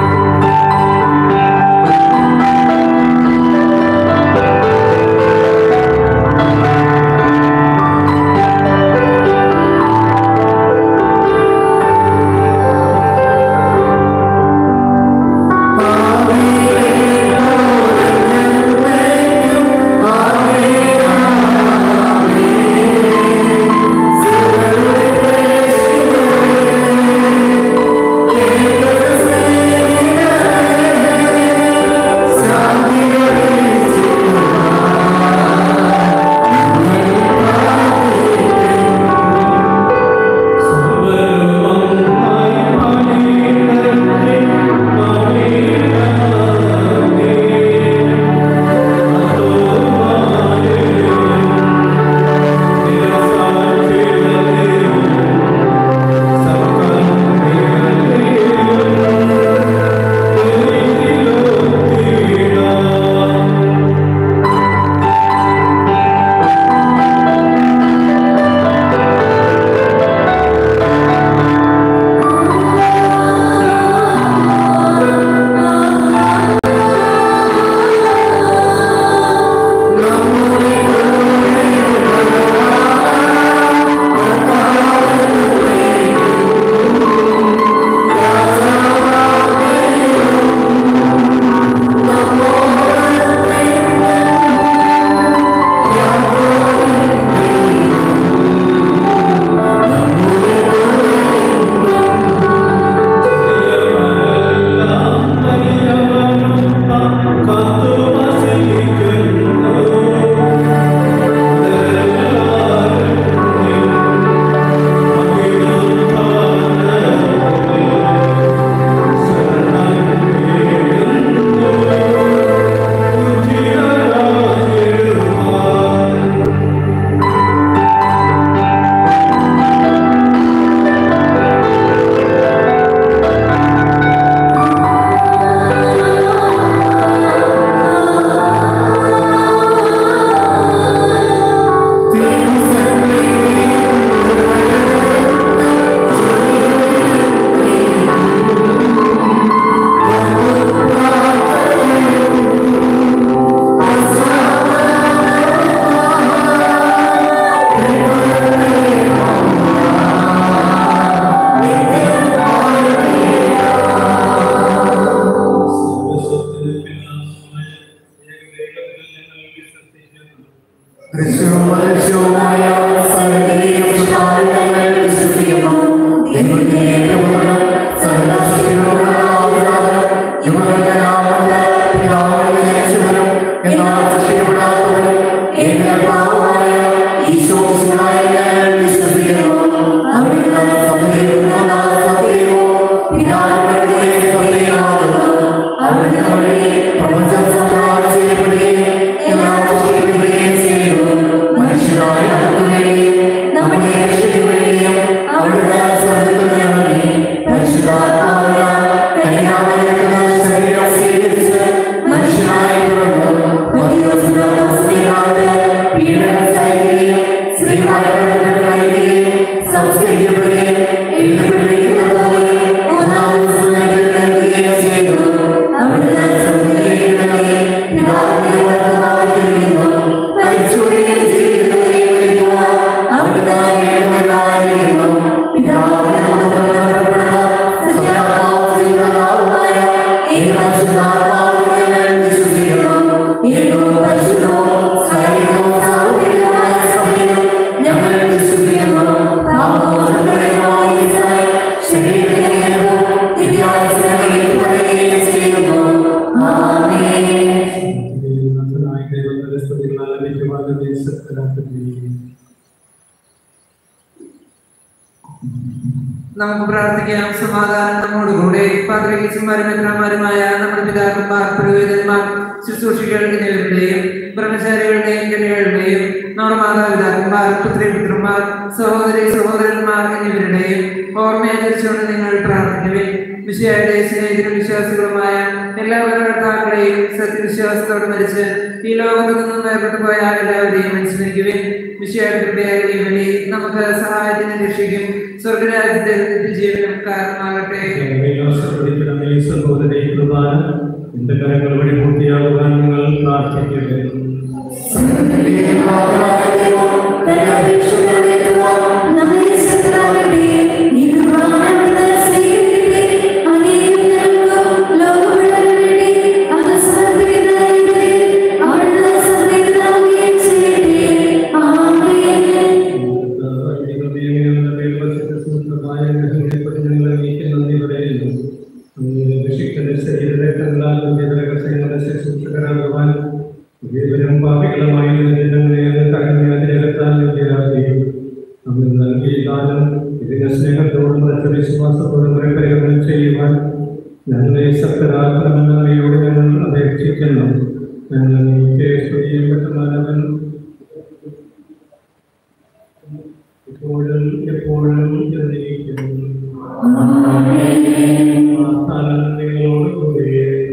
ും നമുക്ക് പ്രാർത്ഥിക്കാം സമാധാനം നമ്മോടുകൂടെ പാത്രകീശന്മാരും മിത്രന്മാരുമായ നമ്മുടെ പിതാക്കന്മാർ പുരോഹിതന്മാർ ശുശ്രൂഷികൾ എന്നിവരുടെയും ബ്രഹ്മചാരികളുടെയും കന്യകളുടെയും നമ്മുടെ മാതാപിതാക്കന്മാർ പുത്രിപുത്രന്മാർ സഹോദരി സഹോദരന്മാർ എന്നിവരുടെയും ഓർമ്മയാചരിച്ചുകൊണ്ട് നിങ്ങൾ പ്രാർത്ഥിക്കുവിൻ വിഷയയുടെ സ്നേഹിതരും വിശ്വാസികളുമായ എല്ലാ ഭരണകർത്താക്കളെയും സത്യവിശ്വാസത്തോട് മരിച്ച് ഈ ലോകത്തു നിന്നും വേർപെട്ടു പോയ എല്ലാവരെയും അനുസ്മരിക്കുവിൻ വിഷയയുടെ കൃപയായി വഴി നമുക്ക് സഹായത്തിന് രക്ഷിക്കും സ്വർഗരാജ്യത്തിൽ നിത്യജീവനും കാരണമാകട്ടെ സഹോദരി കുർബാന എന്റെ കരങ്ങൾ വഴി പൂർത്തിയാകുവാൻ നിങ്ങൾ പ്രാർത്ഥിക്കുന്നു ജീവനും പാപികളുമായി നൽകിയ ദാനം ഇതിനെ സ്നേഹത്തോടും മറ്റു വിശ്വാസത്തോടും പരികരണം ചെയ്യുവാൻ ഞങ്ങളെ ശക്തരാക്കണമെന്ന് അങ്ങയോട് ഞങ്ങൾ അപേക്ഷിക്കുന്നു ഞങ്ങൾ നീക്കെ സ്തുതിയപ്പെട്ടവൻ ഇപ്പോഴും എപ്പോഴും എന്നേക്കും. വാഗ്ദാനം നിങ്ങളോട് കൂടെ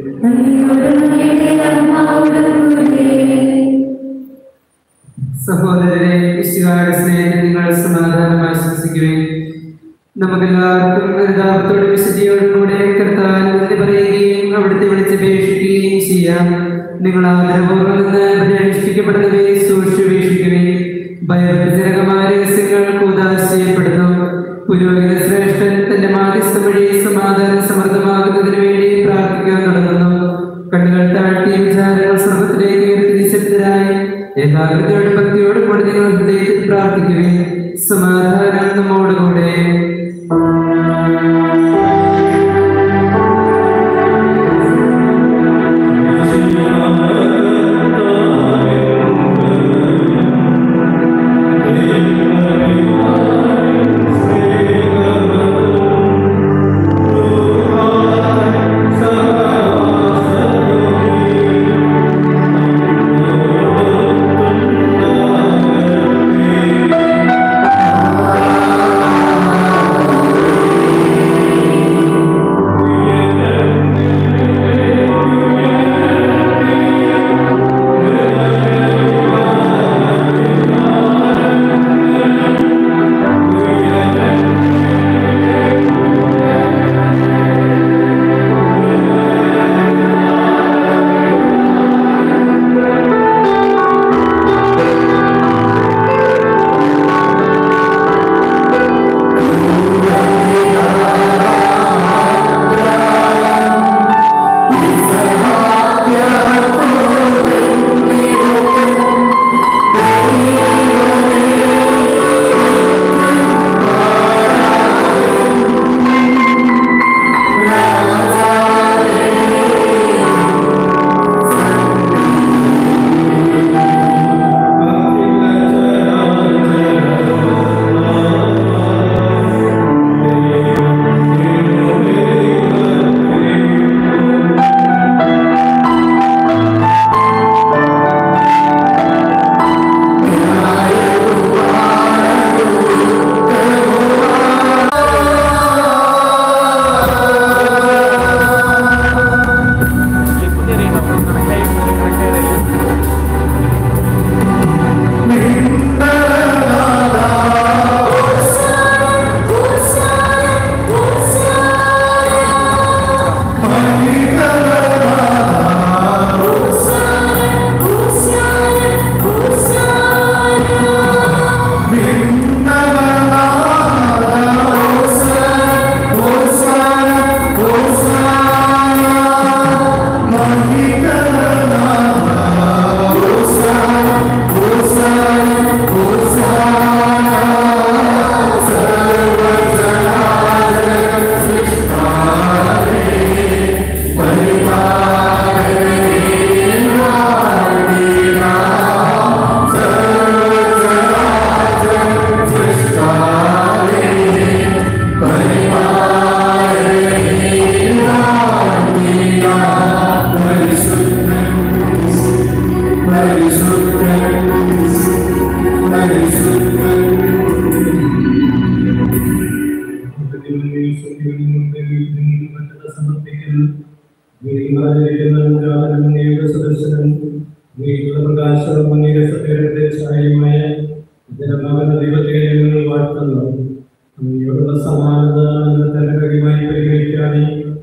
സഹോദരരെ വിശുകാരുടെ സ്നേഹത്തിൽ നിങ്ങൾ സമാധാനം ആശംസിക്കുവേൻ നമുക്കെല്ലാവർക്കും ഹൃദാപത്തോടും വിശുദ്ധിയോടും കൂടെ കർത്താൻ നന്ദി പറയുകയും അവിടുത്തെ വിളിച്ചപേക്ഷിക്കുകയും ചെയ്യാം നിങ്ങൾ ആദരപൂർവ്വം നിന്ന് പ്രതീക്ഷിക്കപ്പെടുന്നവയെ സൂക്ഷിച്ചുപേക്ഷിക്കുകയും ഭയജനകമായ രഹസ്യങ്ങൾ കൂതാശയപ്പെടുന്നു പുരോഹിത ശ്രേഷ്ഠൻ തന്റെ മാധ്യസ്ഥ വഴി സമാധാനം സമൃദ്ധമാകുന്നതിന് വേണ്ടി പ്രാർത്ഥിക്കാൻ തുടങ്ങുന്നു കണ്ണുകൾ താഴ്ത്തിയ വിചാരങ്ങൾ സ്വർഗത്തിലേക്ക് ഉയർത്തി നിശബ്ദരായി ഏകാഗ്രതയോടും ഭക്തിയോടും കൂടി നിങ്ങൾ ഹൃദയത്തിൽ പ്രാർത്ഥിക്കുകയും സമാധാനം നമ്മോടുകൂടെ Amen. സമാനത തരകരമായി പരിഗണിക്കാതെ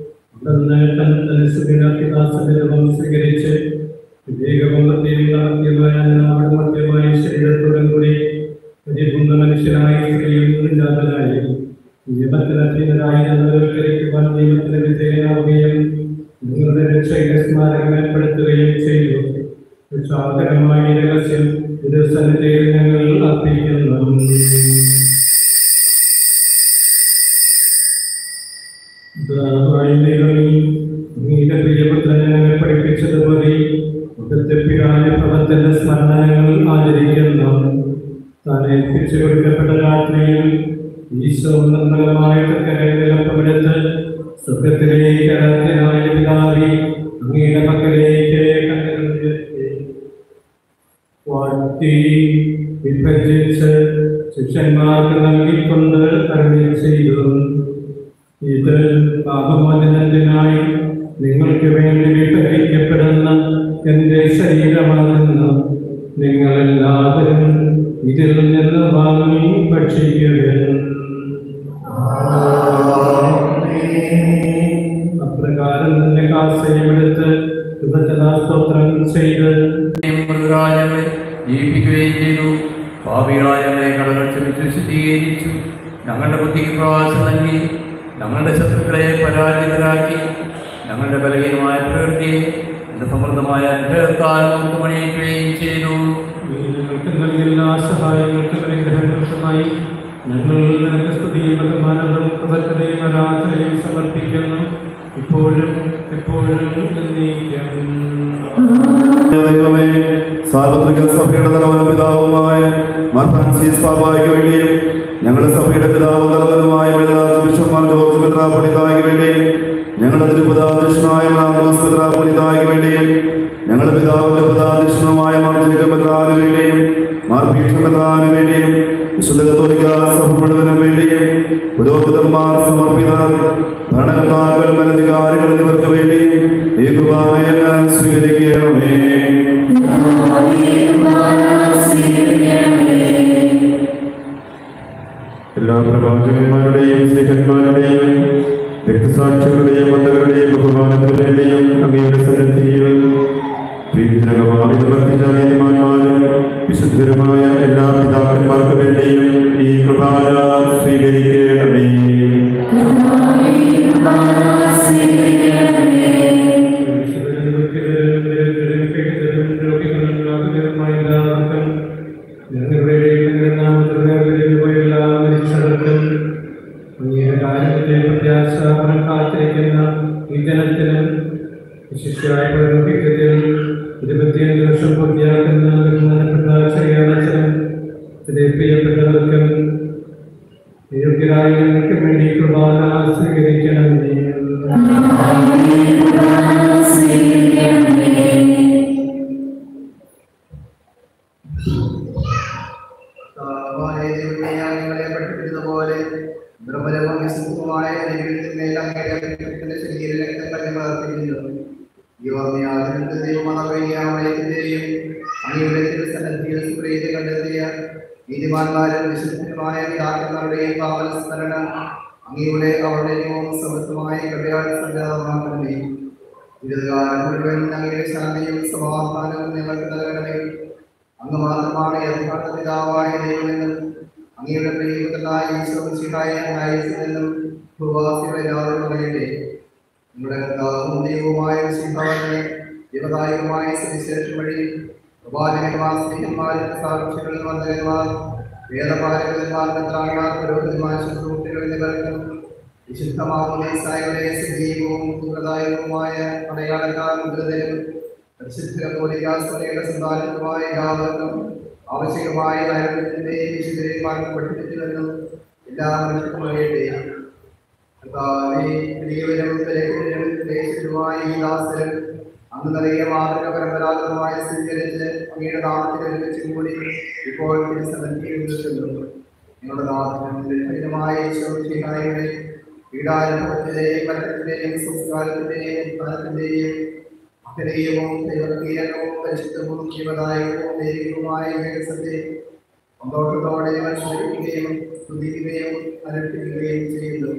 സ്വീകരിച്ച് വിവേകബന്ധത്തെയും നടത്തിയതായ നമ്മുടെ മധ്യമായ ശരീരത്തോടും കൂടി പരിപൂർണ്ണ മനുഷ്യനായി സ്ത്രീയും ജാതനായി നിയമത്തിനധീനരായി ഞങ്ങളിൽക്കരിക്കുവാൻ നിയമത്തിന് വിധേയനാവുകയും നിങ്ങളുടെ രക്ഷയുടെ സ്മാരകം ഏർപ്പെടുത്തുകയും ചെയ്തു രക്ഷാകരമായ രഹസ്യം ഇത് സന്നിധിയിൽ ഞങ്ങൾ അർപ്പിക്കുന്നു നീന്റെ പ്രിയപുത്രനെ ഞങ്ങൾ പഠിപ്പിച്ചതുപോലെ മുഖത്തെ പിതാവിന്റെ പ്രവർത്തന സ്മരണകൾ ആചരിക്കുന്നു താൻ ഏൽപ്പിച്ചു കൊടുക്കപ്പെട്ട രാത്രിയിൽ ഈശോ നിർമ്മലമായിട്ട് കരവിലപ്പമെടുത്ത് സ്വർഗത്തിലേക്ക് അരാധ്യനായ പിതാവി അങ്ങയുടെ മക്കളിലേക്ക് കണ്ണുകളുയർത്തി വാഴ്ത്തി വിഭജിച്ച് ശിഷ്യന്മാർക്ക് നൽകിക്കൊണ്ട് അരുളി ചെയ്തു ഇത് പാപമോചനത്തിനായി നിങ്ങൾക്ക് വേണ്ടി വിഭജിക്കപ്പെടുന്ന എന്റെ ശരീരമാണെന്ന് നിങ്ങളെല്ലാവരും ഇതിൽ നിന്ന് വാങ്ങി ഭക്ഷിക്കുകയും അപ്രകാരം തന്നെ കാസയമെടുത്ത് കൃതജ്ഞതാസ്തോത്രം ചെയ്ത് മൃതരാജങ്ങളെ ജീവിപ്പിക്കുകയും ചെയ്തു ഭാവിരാജങ്ങളെ കടകൾ ക്ഷമിച്ച് ശുദ്ധീകരിച്ചു ഞങ്ങളുടെ ബുദ്ധിക്ക് പ്രവാസം നൽകി ഞങ്ങളുടെ ശത്രുക്കളെ പരാജിതരാക്കി ഞങ്ങളുടെ ബലഹീനമായ പ്രകൃതിയെ എന്റെ സമൃദ്ധമായ അനുഗ്രഹത്താൽ നമുക്ക് മണിയിക്കുകയും ചെയ്തു നിങ്ങൾക്ക് നൽകിയ എല്ലാ സഹായങ്ങൾക്കും അനുഗ്രഹങ്ങൾക്കുമായി ഞങ്ങൾ നിനക്ക് സ്തുതിയും ബഹുമാനവും കൃതജ്ഞതയും ആരാധനയും സമർപ്പിക്കുന്നു ഇപ്പോഴും എപ്പോഴും എന്നേക്കും ദൈവമേ സാർവത്രിക സഭയുടെ തലവനും പിതാവുമായ മാർ ഫ്രാൻസിസ് പാപ്പായ്ക്ക് വേണ്ടിയും ഞങ്ങളുടെ സഭയുടെ പിതാവും തലവനുമായ ബിഷപ്പ്മാർ ജോർജ് മെത്രാപ്പൊലിതായ്ക്ക് വേണ്ടിയും ഞങ്ങളുടെ തിരുപതാധ്യക്ഷനായ മാർഗോസ് മെത്രാപ്പൊലിതായ്ക്ക് വേണ്ടിയും ഞങ്ങളുടെ പിതാവിന്റെ പദാധ്യക്ഷനുമായ മാർ ജേക്കബ് മെത്രാന് വേണ്ടിയും മാർ പീഠ മെത്രാന് വേണ്ടിയും വിശുദ്ധ കത്തോലിക്ക സഭ മുഴുവനും വേണ്ടിയും പുരോഹിതന്മാർ സമർപ്പിതർ ഭരണകർത്താക്കൾ മേലധികാരികൾ എന്നിവർക്ക് വേണ്ടിയും ഈ കുർബാനയെ സ്വീകരിക്കണമേ എല്ലാ പ്രവാചകന്മാരുടെയും സ്നേഹന്മാരുടെയും രക്തസാക്ഷികളുടെയും മന്ദകളുടെയും ബഹുമാനത്തിനു വേണ്ടിയും അങ്ങയുടെ സന്നിധിയിൽ പ്രീതിജനകമായി പ്രവർത്തിച്ച നീതിമാന്മാരും വിശുദ്ധരുമായ എല്ലാ പിതാക്കന്മാർക്കു വേണ്ടിയും ഈ കൃപാന സ്വീകരിക്കണമേ ഇരുപത്തിയഞ്ച് വർഷം പൂർത്തിയാക്കുന്ന ബഹുമാനപ്പെട്ട ചെറിയാളച്ചനും പ്രിയപ്പെട്ടവർക്കും യോഗ്യരായ ഞങ്ങൾക്ക് വേണ്ടി കുർബാന സ്വീകരിക്കണമേ ഞങ്ങളെ പഠിപ്പിച്ചതുപോലെ ദ്രവലവും വിശുദ്ധവുമായ ദൈവത്തിന്മേൽ അങ്ങയുടെ ശരീര രക്തങ്ങൾ ഞങ്ങൾ അർപ്പിക്കുന്നു യുവമയാതിന്റെ ദൈവമതവയ്യാമയത്തിന്റെയും അങ്ങയുടെ തിരുസന്നിധിയിൽ സുപ്രീതി കണ്ടെത്തിയ നീതിമാന്മാരും വിശുദ്ധരുമായ പിതാക്കന്മാരുടെയും പാവനസ്മരണ അങ്ങയുടെ അവരുടെയും സമൃദ്ധമായ കൃപയാൽ സംജാതമാക്കണമേ ഇരുകാലം മുഴുവൻ അങ്ങയുടെ ശാന്തിയും സമാധാനവും ഞങ്ങൾക്ക് നൽകണമേ അങ്ങ് മാത്രമാണ് യഥാർത്ഥ പിതാവായ ദൈവമെന്നും അങ്ങയുടെ പ്രിയപുത്രനായ ഈശോശിഹായ നിന്നും ഭൂവാസികളെ എല്ലാവരും പറയട്ടെ നമ്മുടെ കർത്താവും ദൈവവുമായ ശിഹാവിനെ ദേവദായകമായ സുവിശേഷം വഴി പ്രവാചകന്മാർ സ്നേഹന്മാരും സാക്ഷികൾ വന്ദകന്മാർ വേദപാലകന്മാർ മെത്രാന്മാർ പുരോഹിതന്മാർ ശുശ്രൂഷകൾ എന്നിവർക്കും വിശുദ്ധമാവുന്നയുടെ സജീവവും ദുഃഖദായകവുമായ അടയാളക്കാർ മുദ്രതരും പരിശുദ്ധ കോലികാസനയുടെ സന്താനത്തുമായ എല്ലാവർക്കും ആവശ്യമായ നൈർമല്യത്തിന്റെയും വിശുദ്ധരെയും പഠിപ്പിച്ചിരുന്നു എല്ലാ മനുഷ്യർക്കും അറിയട്ടെ കർത്താവേ, പ്രിയവരും വിലക്കുറവും ക്ലേശിതരുമായ ഈ ദാസരും അങ്ങ് നൽകിയ മാതൃക പരമ്പരാഗതമായി സ്വീകരിച്ച് അങ്ങയുടെ നാമത്തിൽ ഒരുമിച്ച് കൂടി ഇപ്പോൾ തിരുസന്നിധിയിൽ നിൽക്കുന്നു ഞങ്ങളുടെ നാമത്തിൽ കഠിനമായ ഈശോയുടെ പീഡാനുഭവത്തിന്റെയും മരണത്തിന്റെയും സംസ്കാരത്തിന്റെയും ഉത്ഥാനത്തിന്റെയും അഖിലീയവും ദൈവകീയവും പരിശുദ്ധവും ജീവദായകവും ദൈവികവുമായ ദിവസത്തെ സന്തോഷത്തോടെ ഞങ്ങൾ സ്മരിക്കുകയും സ്തുതിക്കുകയും അനുഷ്ഠിക്കുകയും ചെയ്യുന്നു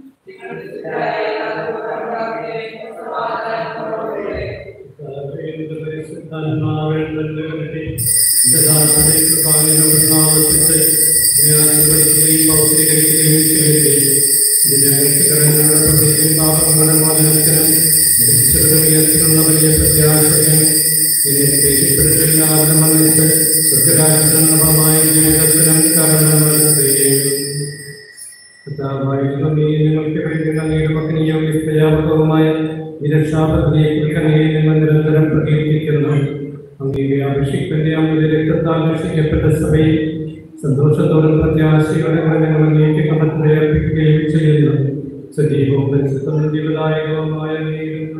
നിരന്തരം പ്രകീർത്തിക്കുന്നു അങ്ങയുടെ അഭിഷിക്തന്റെ അമ്മയുടെ രക്തത്താൽ രക്ഷിക്കപ്പെട്ട സഭയിൽ സന്തോഷത്തോടും പ്രത്യാശയോടെ ഞങ്ങൾ അങ്ങേക്ക് കണ്ടെത്തി അർപ്പിക്കുകയും ചെയ്യുന്നു സജീവവും പരിശുദ്ധവും ജീവദായകവുമായ അങ്ങേക്ക്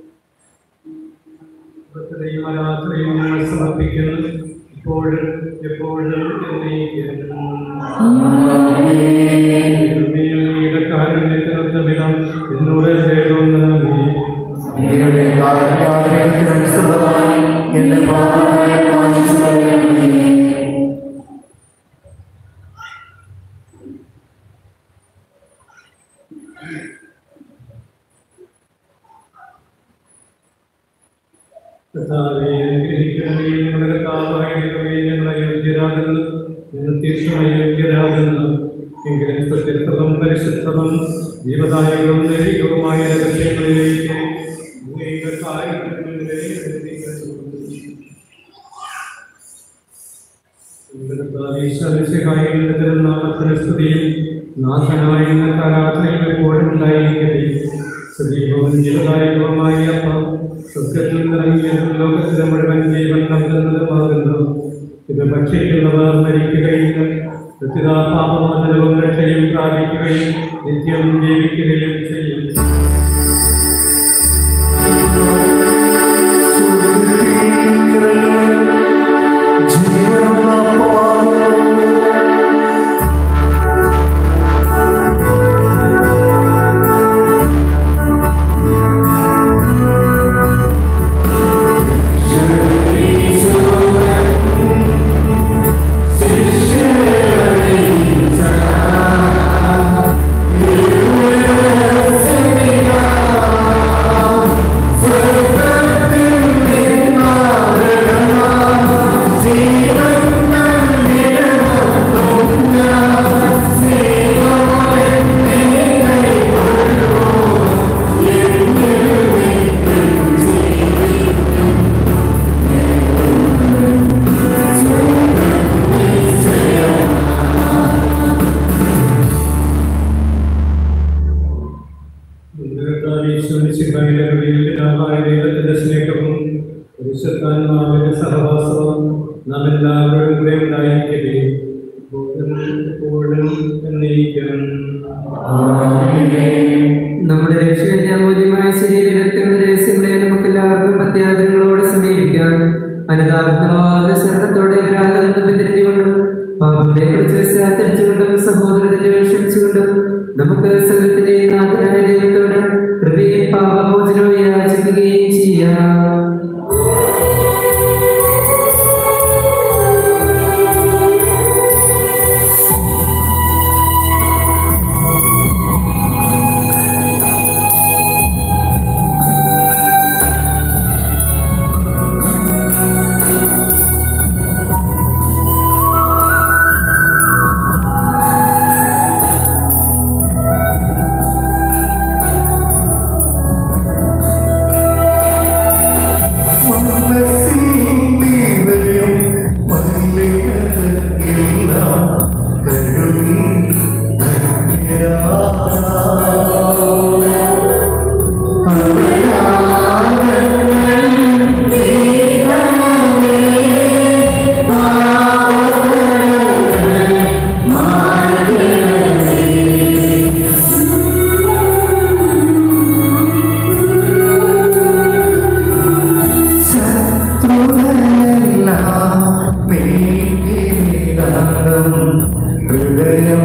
ഭക്തരെയും ആരാധനയും ഞങ്ങൾ സമർപ്പിക്കുന്നു ഇപ്പോഴും എപ്പോഴും എന്നേക്കും. ദൈവമേ, അങ്ങയുടെ കാരുണ്യത്തിനൊത്ത വിധം എന്നോട് ചെയ്തോന്നേ എന്റെ പാപങ്ങളെ മായ്ച്ചു കളയണമേ. കർത്താവേ, അനുഗ്രഹിക്കണമേ, ഞങ്ങളുടെ കർത്താവായിരിക്കണമേ, ഞങ്ങളെ യോഗ്യരാകുന്നു, ഞങ്ങൾ തീർച്ചയായും യോഗ്യരാകുന്നു. എങ്കിലും സത്യസ്ഥവും പരിശുദ്ധവും ജീവദായകവും ദൈവികവുമായ രഹസ്യങ്ങളിലേക്ക് അങ്ങയുടെ കാരുണ്യത്തിലൂടെ എത്തിക്കുന്നു. ഞങ്ങളുടെ കർത്താവേ, ഈശോമിശിഹായുടെ തിരുനാമത്തിന് സ്തുതിയും നാഥനായ നിങ്ങൾക്ക് ആരാധനയും എപ്പോഴും ഉണ്ടായിരിക്കട്ടെ സജീവവും ജീവദായകവുമായ അപ്പം സത്യത്തിൽ നിറങ്ങിയതും ലോകത്തിലെ മുഴുവൻ ജീവൻ നൽകുന്നതുമാകുന്നു ഇത് ഭക്ഷിക്കുന്നവർ മരിക്കുകയില്ല കൃത്യതാ പാപമോചനവും രക്ഷയും പ്രാപിക്കുകയും നിത്യം ജീവിക്കുകയും ചെയ്യും ദൈവത്തിന്റെ സ്നേഹവും പരിശുദ്ധാത്മാവിന്റെ സഹവാസവും നാം എല്ലാവരും കൂടെ ഉണ്ടായിരിക്കട്ടെ ഇപ്പോഴും എപ്പോഴും എന്നേക്കും നമ്മുടെ രക്ഷയുടെ അമൂല്യമായ ശരീരത്തിന്റെ രഹസ്യങ്ങളെ നമുക്ക് എല്ലാവർക്കും പ്രത്യാഗ്രഹങ്ങളോടെ സമീപിക്കാം അനുതാപത്തോടെ ശരണത്തോടെ ആരാധന പിന്തിരിഞ്ഞുകൊണ്ടും പാപത്തെ കുറിച്ച് ശാസ്ത്രിച്ചുകൊണ്ടും സഹോദരത്തെ ക്ഷമിച്ചുകൊണ്ടും നമുക്ക് സകലത്തിന്റെ നാഥനായ ദൈവത്തോട് കൃപയും പാപമോചനവും യാചിക്കുകയും ചെയ്യാം ും ഹൃദയം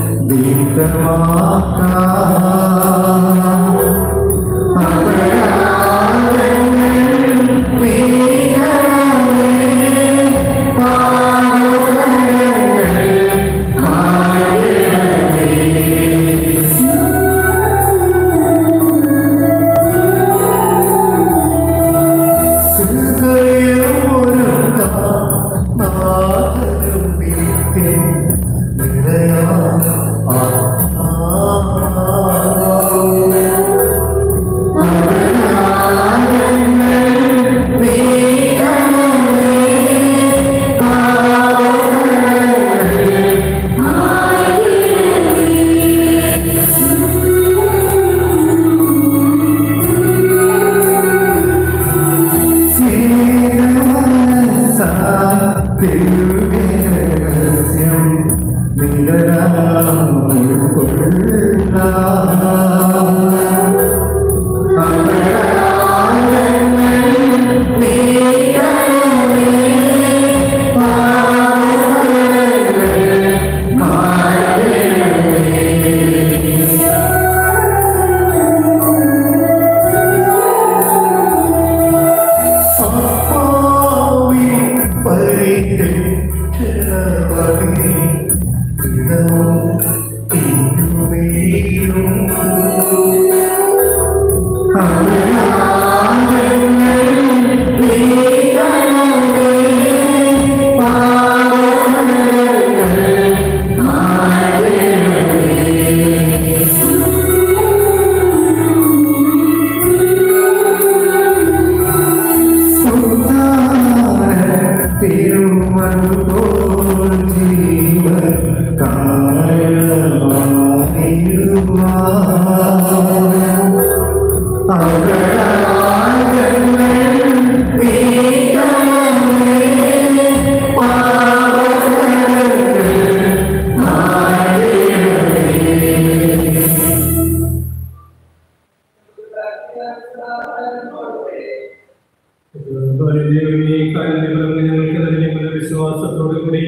വിശ്വാസത്തോടുകൂടി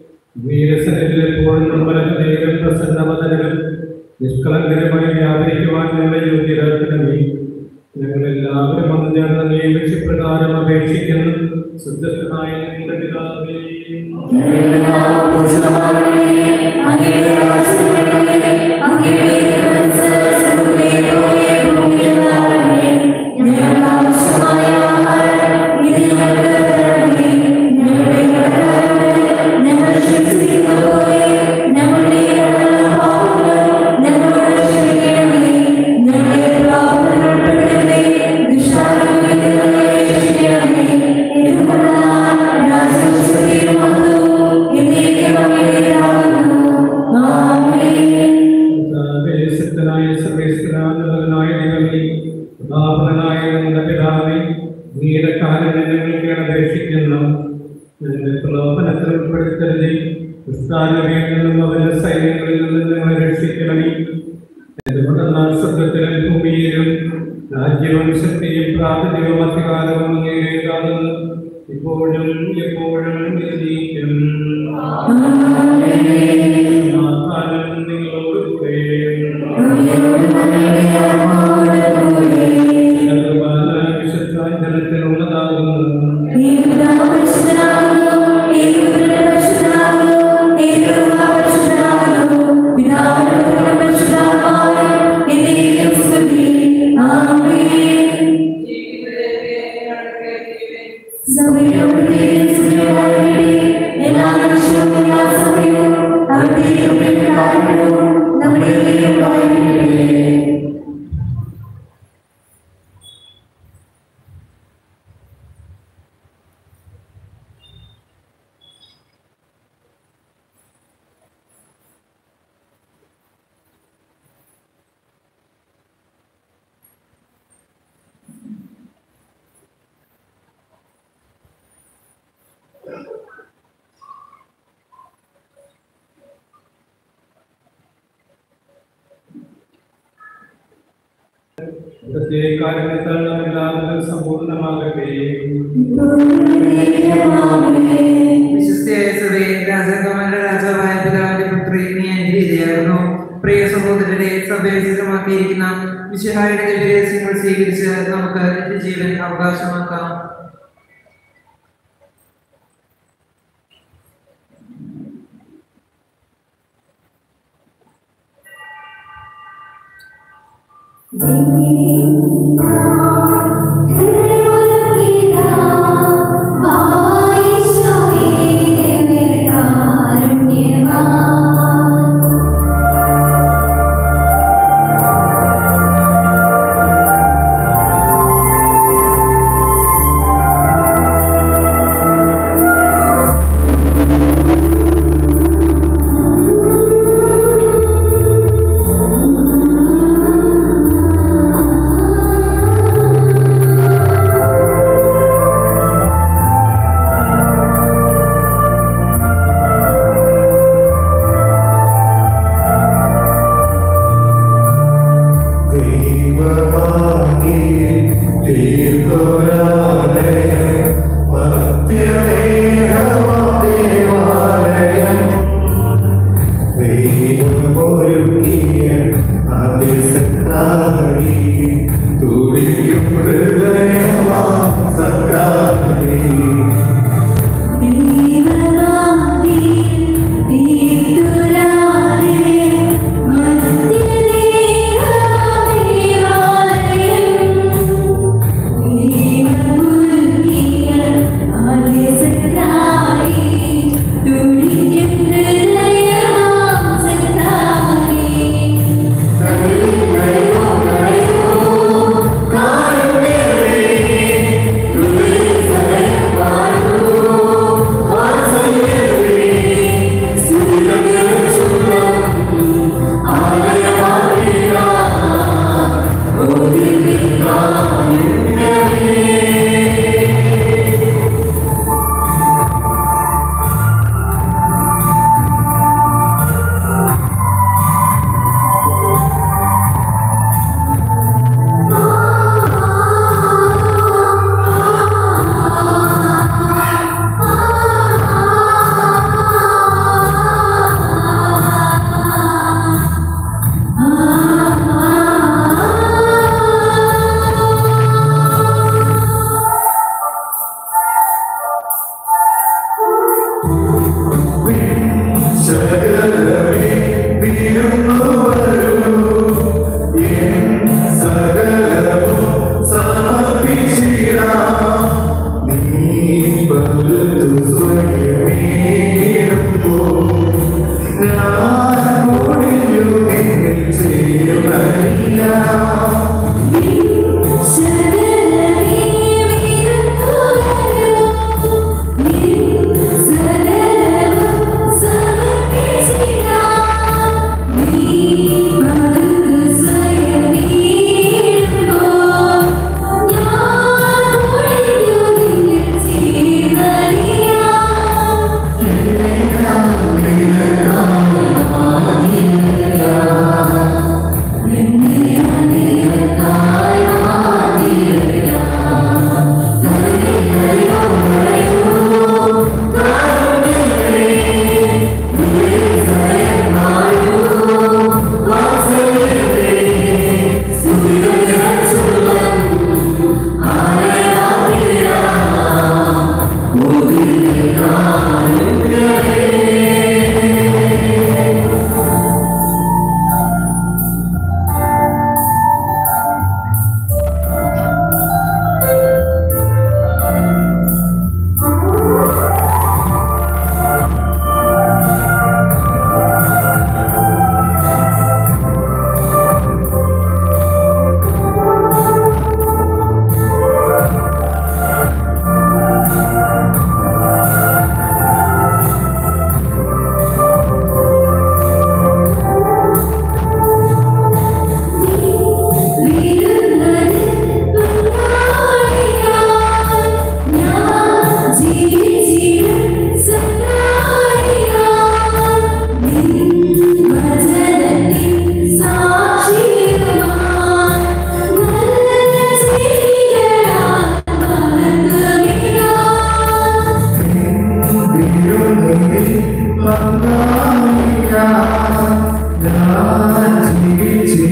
വീരസനത്തിലെപ്പോഴും നമ്മുടെ ഹൃദയം പ്രസന്നവതനം നിഷ്കളങ്കരമായി വ്യാപരിക്കുവാൻ ഞങ്ങളെ യോഗ്യരാക്കണമേ ഞങ്ങളെല്ലാവരും വന്ന് ചേർന്ന് നിയമിച്ചപ്രകാരം അപേക്ഷിക്കുന്നു ശുദ്ധനായ നിങ്ങളുടെ പിതാവേ ദേശത്തനായ സർവേശ്വരനായ ദൈവമേ ഉദാഹരണനായ ഞങ്ങളുടെ പിതാവേ നീയുടെ കാലം ഞങ്ങൾക്ക് അപേക്ഷിക്കുന്നു ഞങ്ങളുടെ പ്രലോഭനത്തിൽ ഉൾപ്പെടുത്തരുതേ ക്രിസ്താനവയിൽ നിന്നും അവന്റെ സൈന്യങ്ങളിൽ നിന്നും ഞങ്ങളെ രക്ഷിക്കണമേ എന്തുകൊണ്ടെന്നാൽ സ്വർഗത്തിലും ഭൂമിയിലും രാജ്യവും ശക്തിയും പ്രാതിനിധ്യവും അധികാരവും അങ്ങേതാണെന്ന് ഇപ്പോഴും എപ്പോഴും നീക്കും സമാധാനം നിങ്ങളോട് കൂടെ പ്രത്യേക കാരണത്താൽ നാം എല്ലാവരും സമ്പൂർണ്ണമാകട്ടെ വിശുദ്ധയായ സഭയിൽ രാജാക്കന്മാരുടെ രാജാവായ പിതാവിന്റെ പുത്രൻ സഭേസിതമാക്കിയിരിക്കുന്ന വിശുഹായുടെ ദിവ്യരഹസ്യങ്ങൾ സ്വീകരിച്ച് നമുക്ക് നിത്യജീവൻ അവകാശമാക്കാം ജീവിച്ചു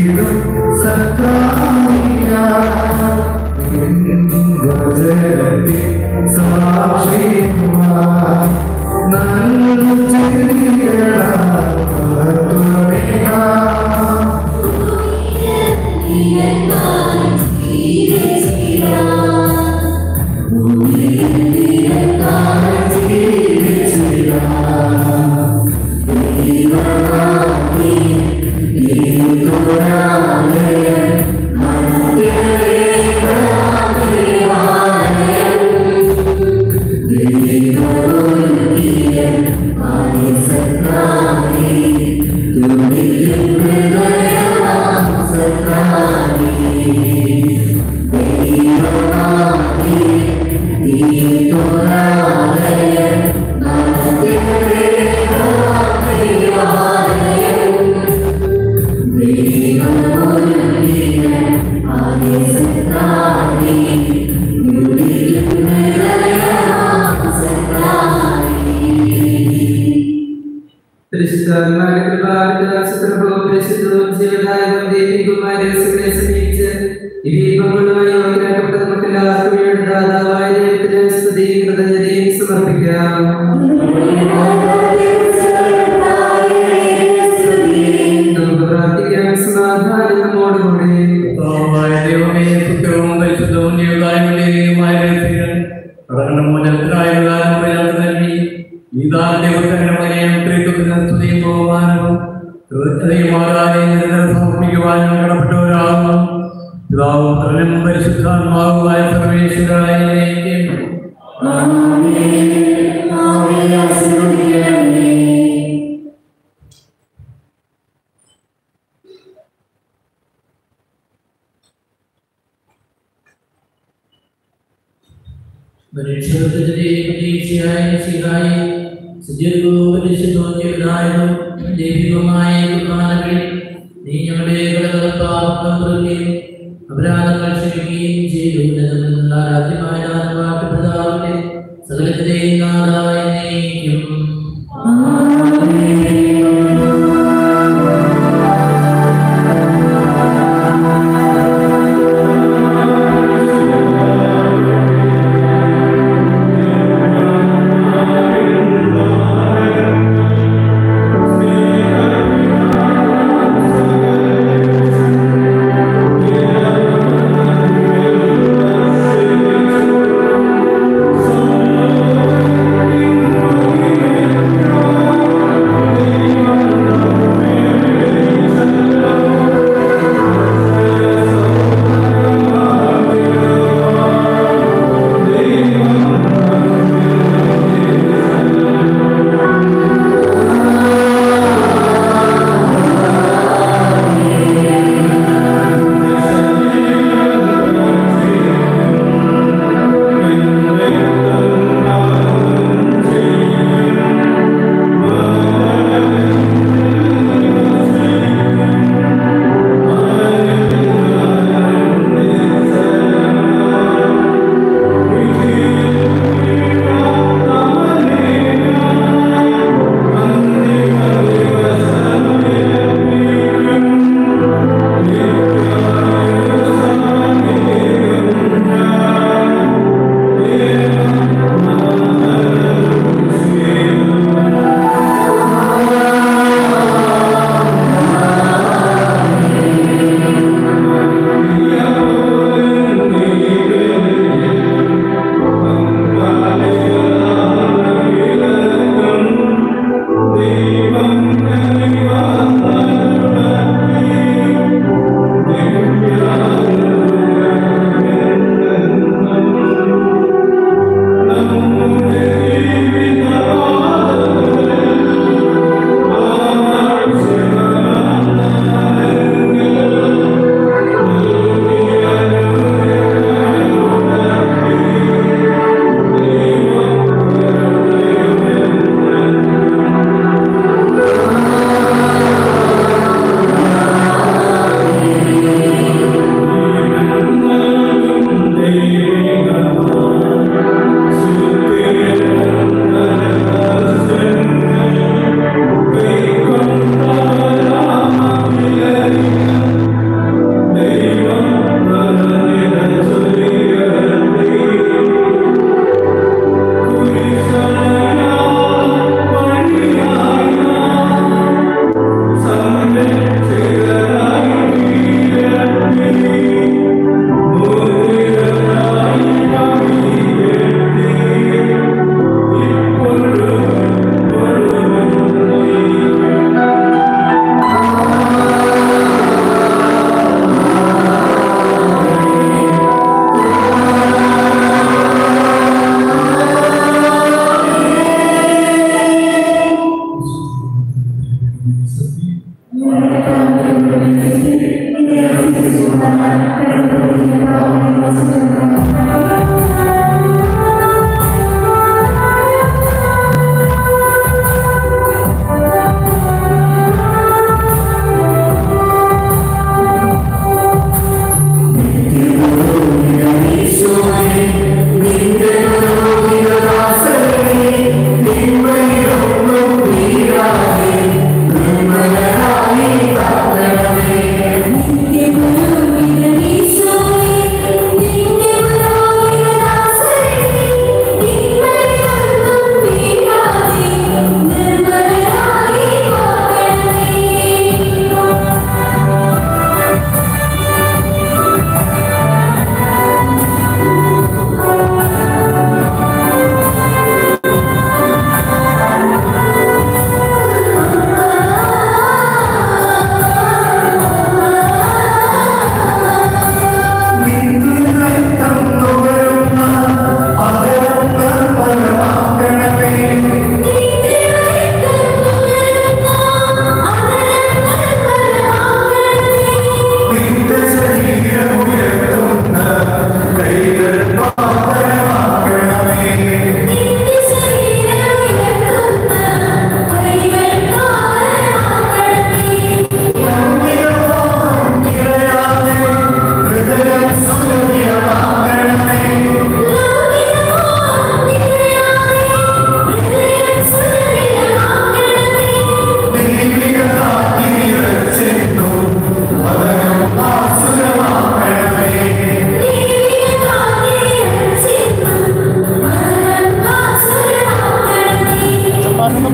കർത്താവായ ദൈവമേ, സത്യവും പരിശുദ്ധവും ജീവകാരുണ്യവുമായ രഹസ്യങ്ങൾ പ്രകടനം മോചനത്തിനായ ദാനം ഞങ്ങൾക്ക് നൽകി ഈ ദാനത്തെ ഉത്തരമനെയും ത്രിത്വത്തിന് സ്തുതിയും ബഹുമാനവും കൃതജ്ഞതയും ആരാധനയും നിരന്തരം സമർപ്പിക്കുവാൻ ഞങ്ങൾ കടപ്പെട്ടവരാകുന്നു പിതാവും പുത്രനും പരിശുദ്ധാത്മാവുമായ സർവേശ്വരായിരിക്കും ദൈവികമായ കുർബാനകളിൽ നീ ഞങ്ങളുടെ കടകൾ പാപം പുറക്കുകയും അപരാധങ്ങൾ ക്ഷമിക്കുകയും ചെയ്തു നിലനിന്നുള്ള രാജ്യമായ പിതാവിന്റെ സകലത്തിലെയും നാഥായ നീക്കും Thank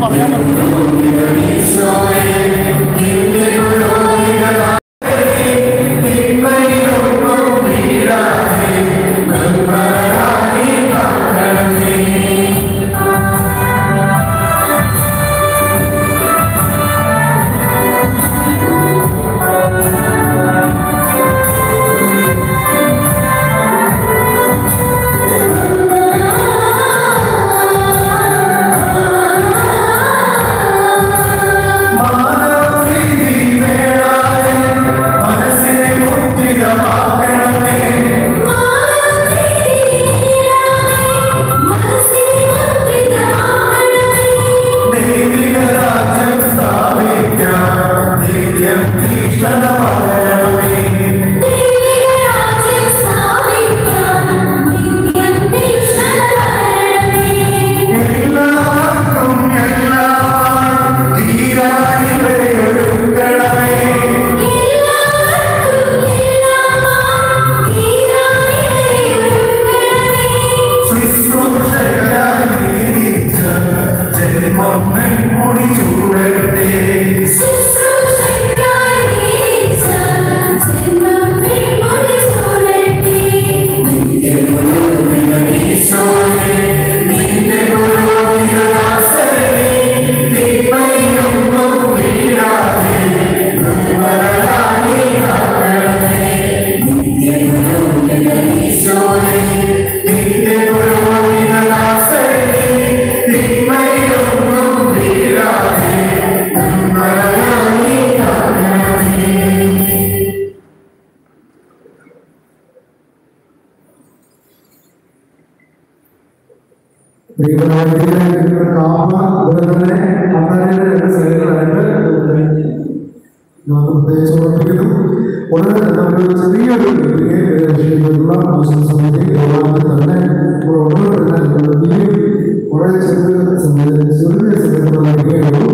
പ്രത്യേകിച്ച് ഓർമ്മിക്കുന്നു ഉടനെ തന്നെ ഒരു ചെറിയൊരു വിഷയത്തിലുള്ള ആശംസമതി യോഗത്തിൽ തന്നെ നമ്മൾ ഉടനെ തന്നെ ഇനിയും കുറെ ചെറിയ സമയത്ത് ചെറിയ സമയത്ത് നൽകുകയുള്ളൂ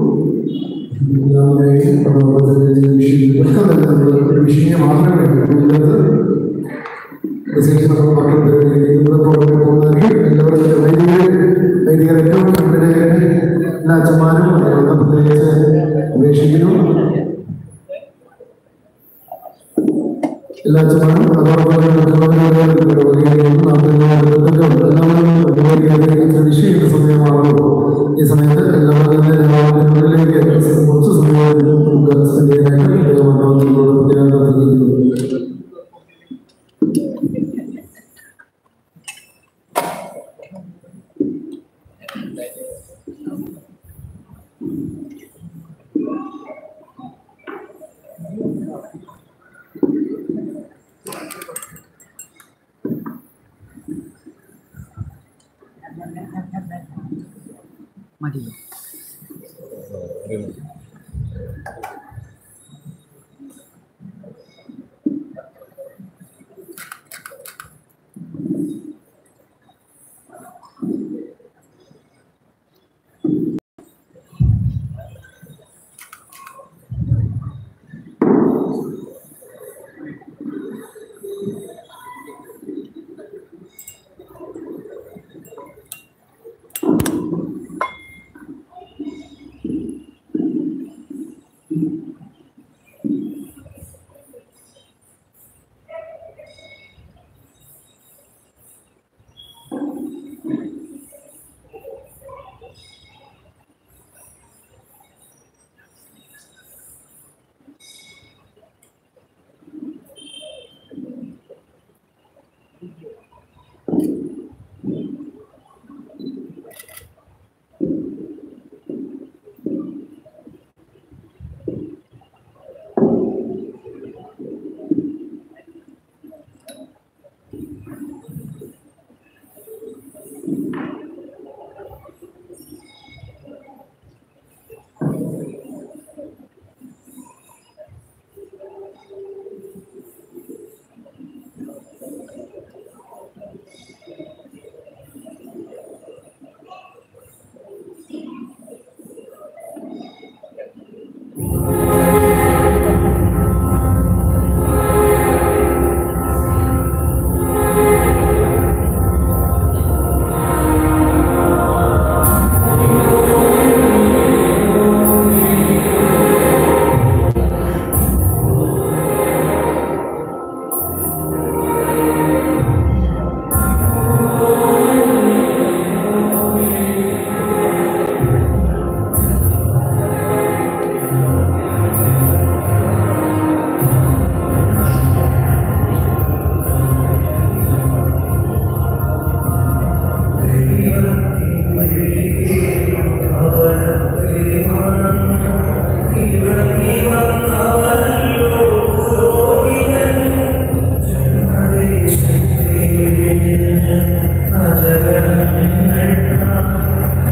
വിഷയം മാത്രമേ ഉള്ളത് വിശേഷങ്ങൾ എല്ലാവരും വൈദികർ ഏറ്റവും നമ്മുടെ എല്ലാ അച്ഛന്മാരും പ്രത്യേകിച്ച് അപേക്ഷിക്കുന്നു എല്ലാ അച്ഛന്മാരും അതോടൊപ്പം വിഷയത്തിന്റെ സമയമാണല്ലോ ഈ സമയത്ത് എല്ലാവരും തന്നെ രാമായണത്തിലേക്ക് കുറച്ച് സമയം നമുക്ക് സ്ഥിതിയായിട്ട് പ്രത്യേകം അറിയിക്കുന്നു മതിയോ Thank you.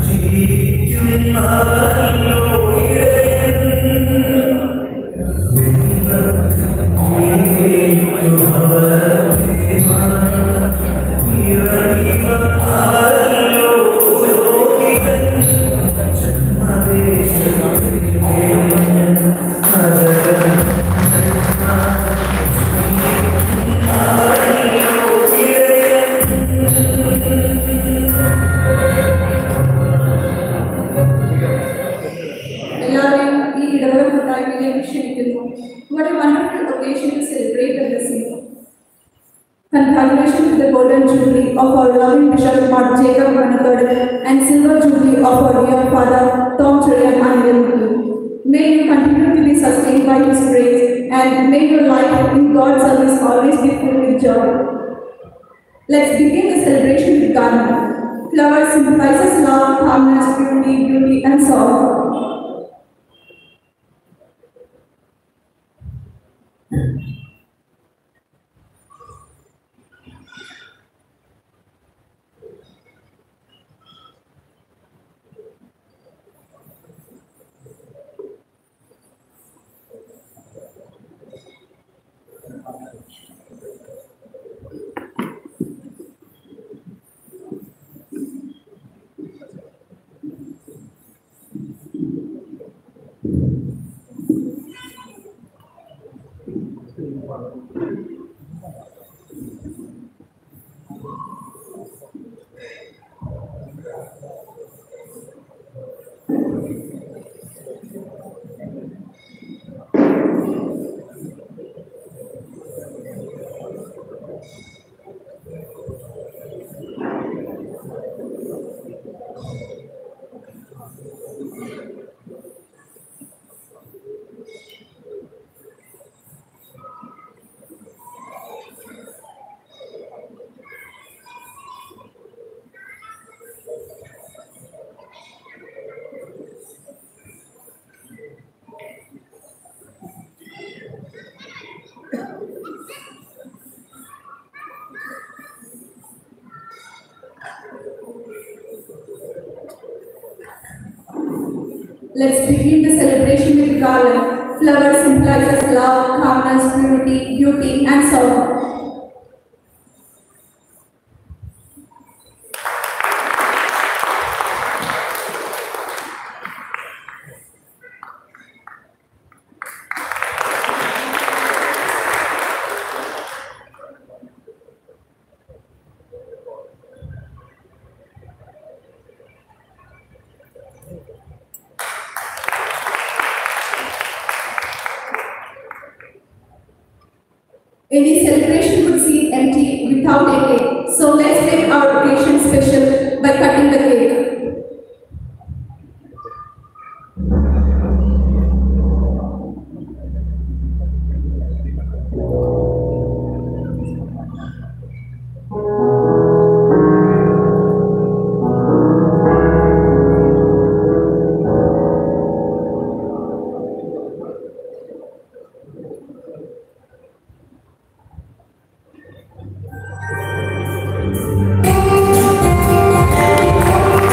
എല്ലാവരെയും ഈ ഇടവക കൂട്ടായ്മയിലേക്ക് ക്ഷണിക്കുന്നു What a wonderful occasion to celebrate the blessing. Congratulations to the golden jubilee of our loving Bishop Mark Jacob Manakad and silver jubilee of our dear father Tom Cherian Anil May you continue to be sustained by his grace and may your life in God's service always be filled with joy. Let's begin the celebration with garland. Flowers symbolizes love, calmness, purity, beauty, and sorrow. Let's begin the celebration with garland. Flower symbolizes love, calmness, purity, beauty, and sorrow. Any celebration would seem empty without a cake. So let's make our occasion special by cutting the cake. Thank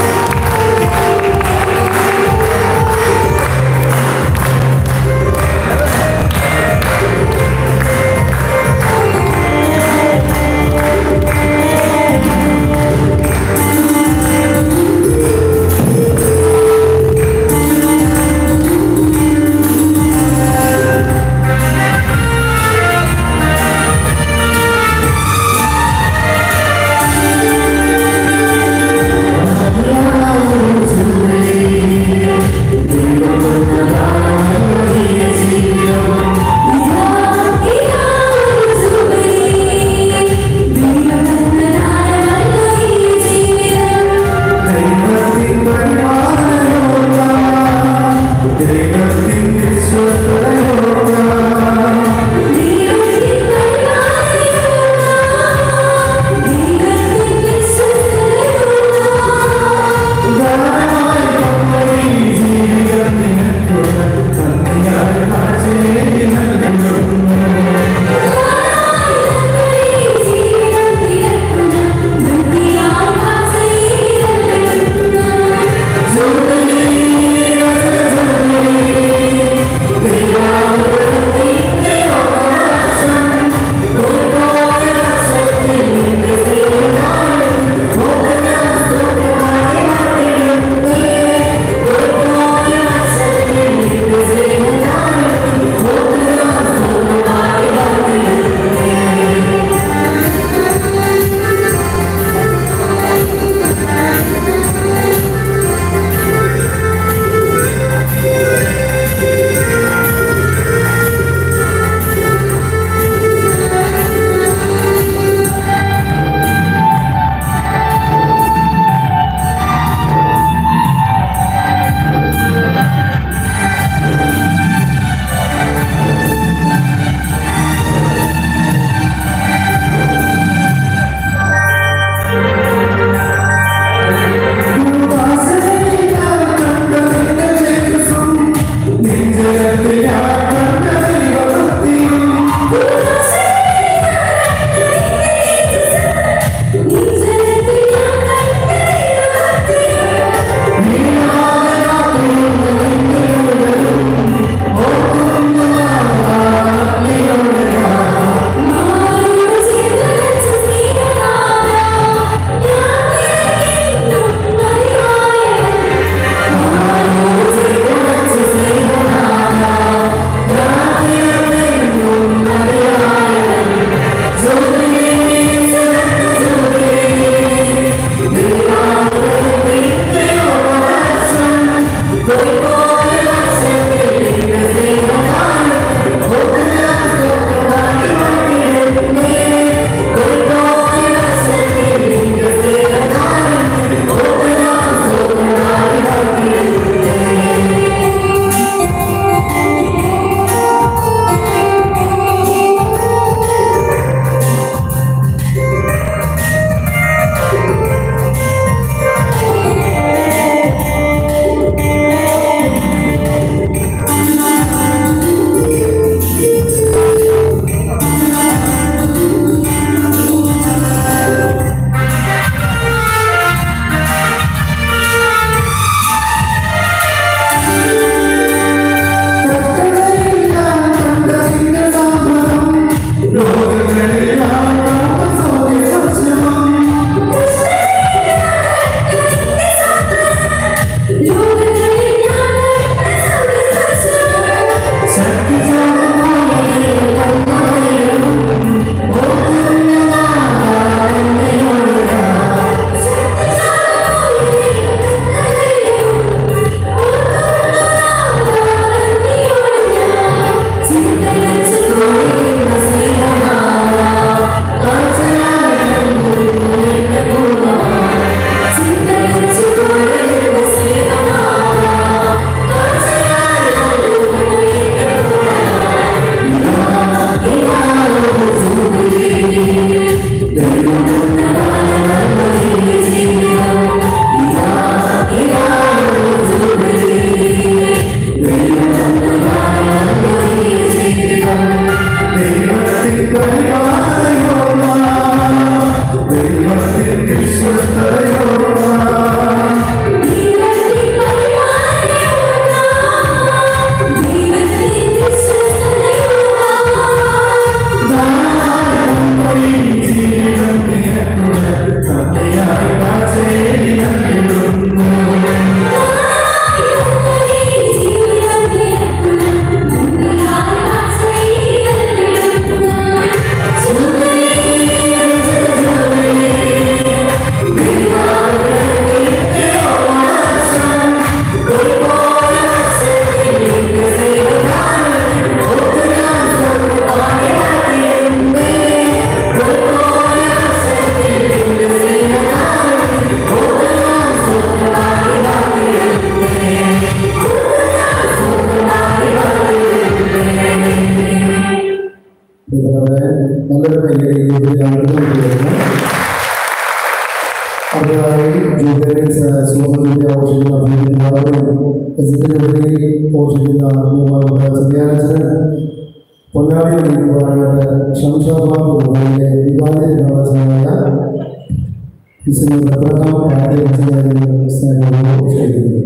ആഘോഷിക്കുന്ന എല്ലാവരെയും പോഷിക്കുന്ന ചെറിയാച്ചൻ പൊന്നാടി നയിക്കുവാനായിട്ട് ശംഷാബാദിലെ വിവാദിതരായ ഇതിന് പ്രധാന പ്രാർത്ഥിക്കുന്നതിന് സ്നേഹം ക്ഷണിക്കുന്നു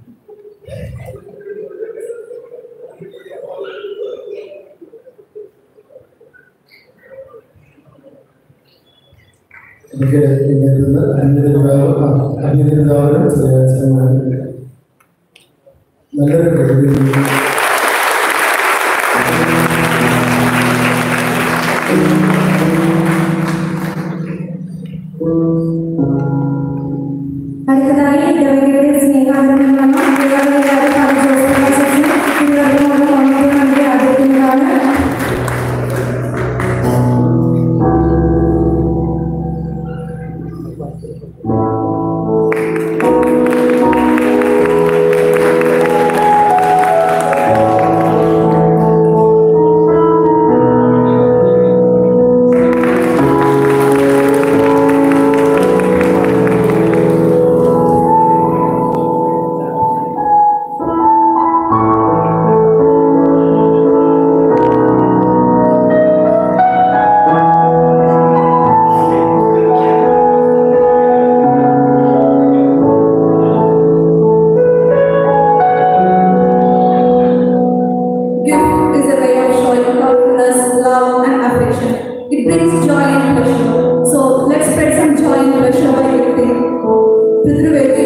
എനിക്ക് ഇന്നത്തെ അന്യതാവ് അന്യതാവ് നല്ലൊരു കഴിവ് അടുത്തതായി ഇടവകയുടെ സ്നേഹാദരങ്ങളാണ് ഇടവകയുടെ പല ജോസഫ് ഇടവകയുടെ കോൺഗ്രസ് മന്ത്രി ആദരിക്കുന്നതാണ് Gift is a way of showing thoughtfulness, love, and affection. It brings joy and pleasure. So let's spread some joy and pleasure by gifting. Pitruvedi.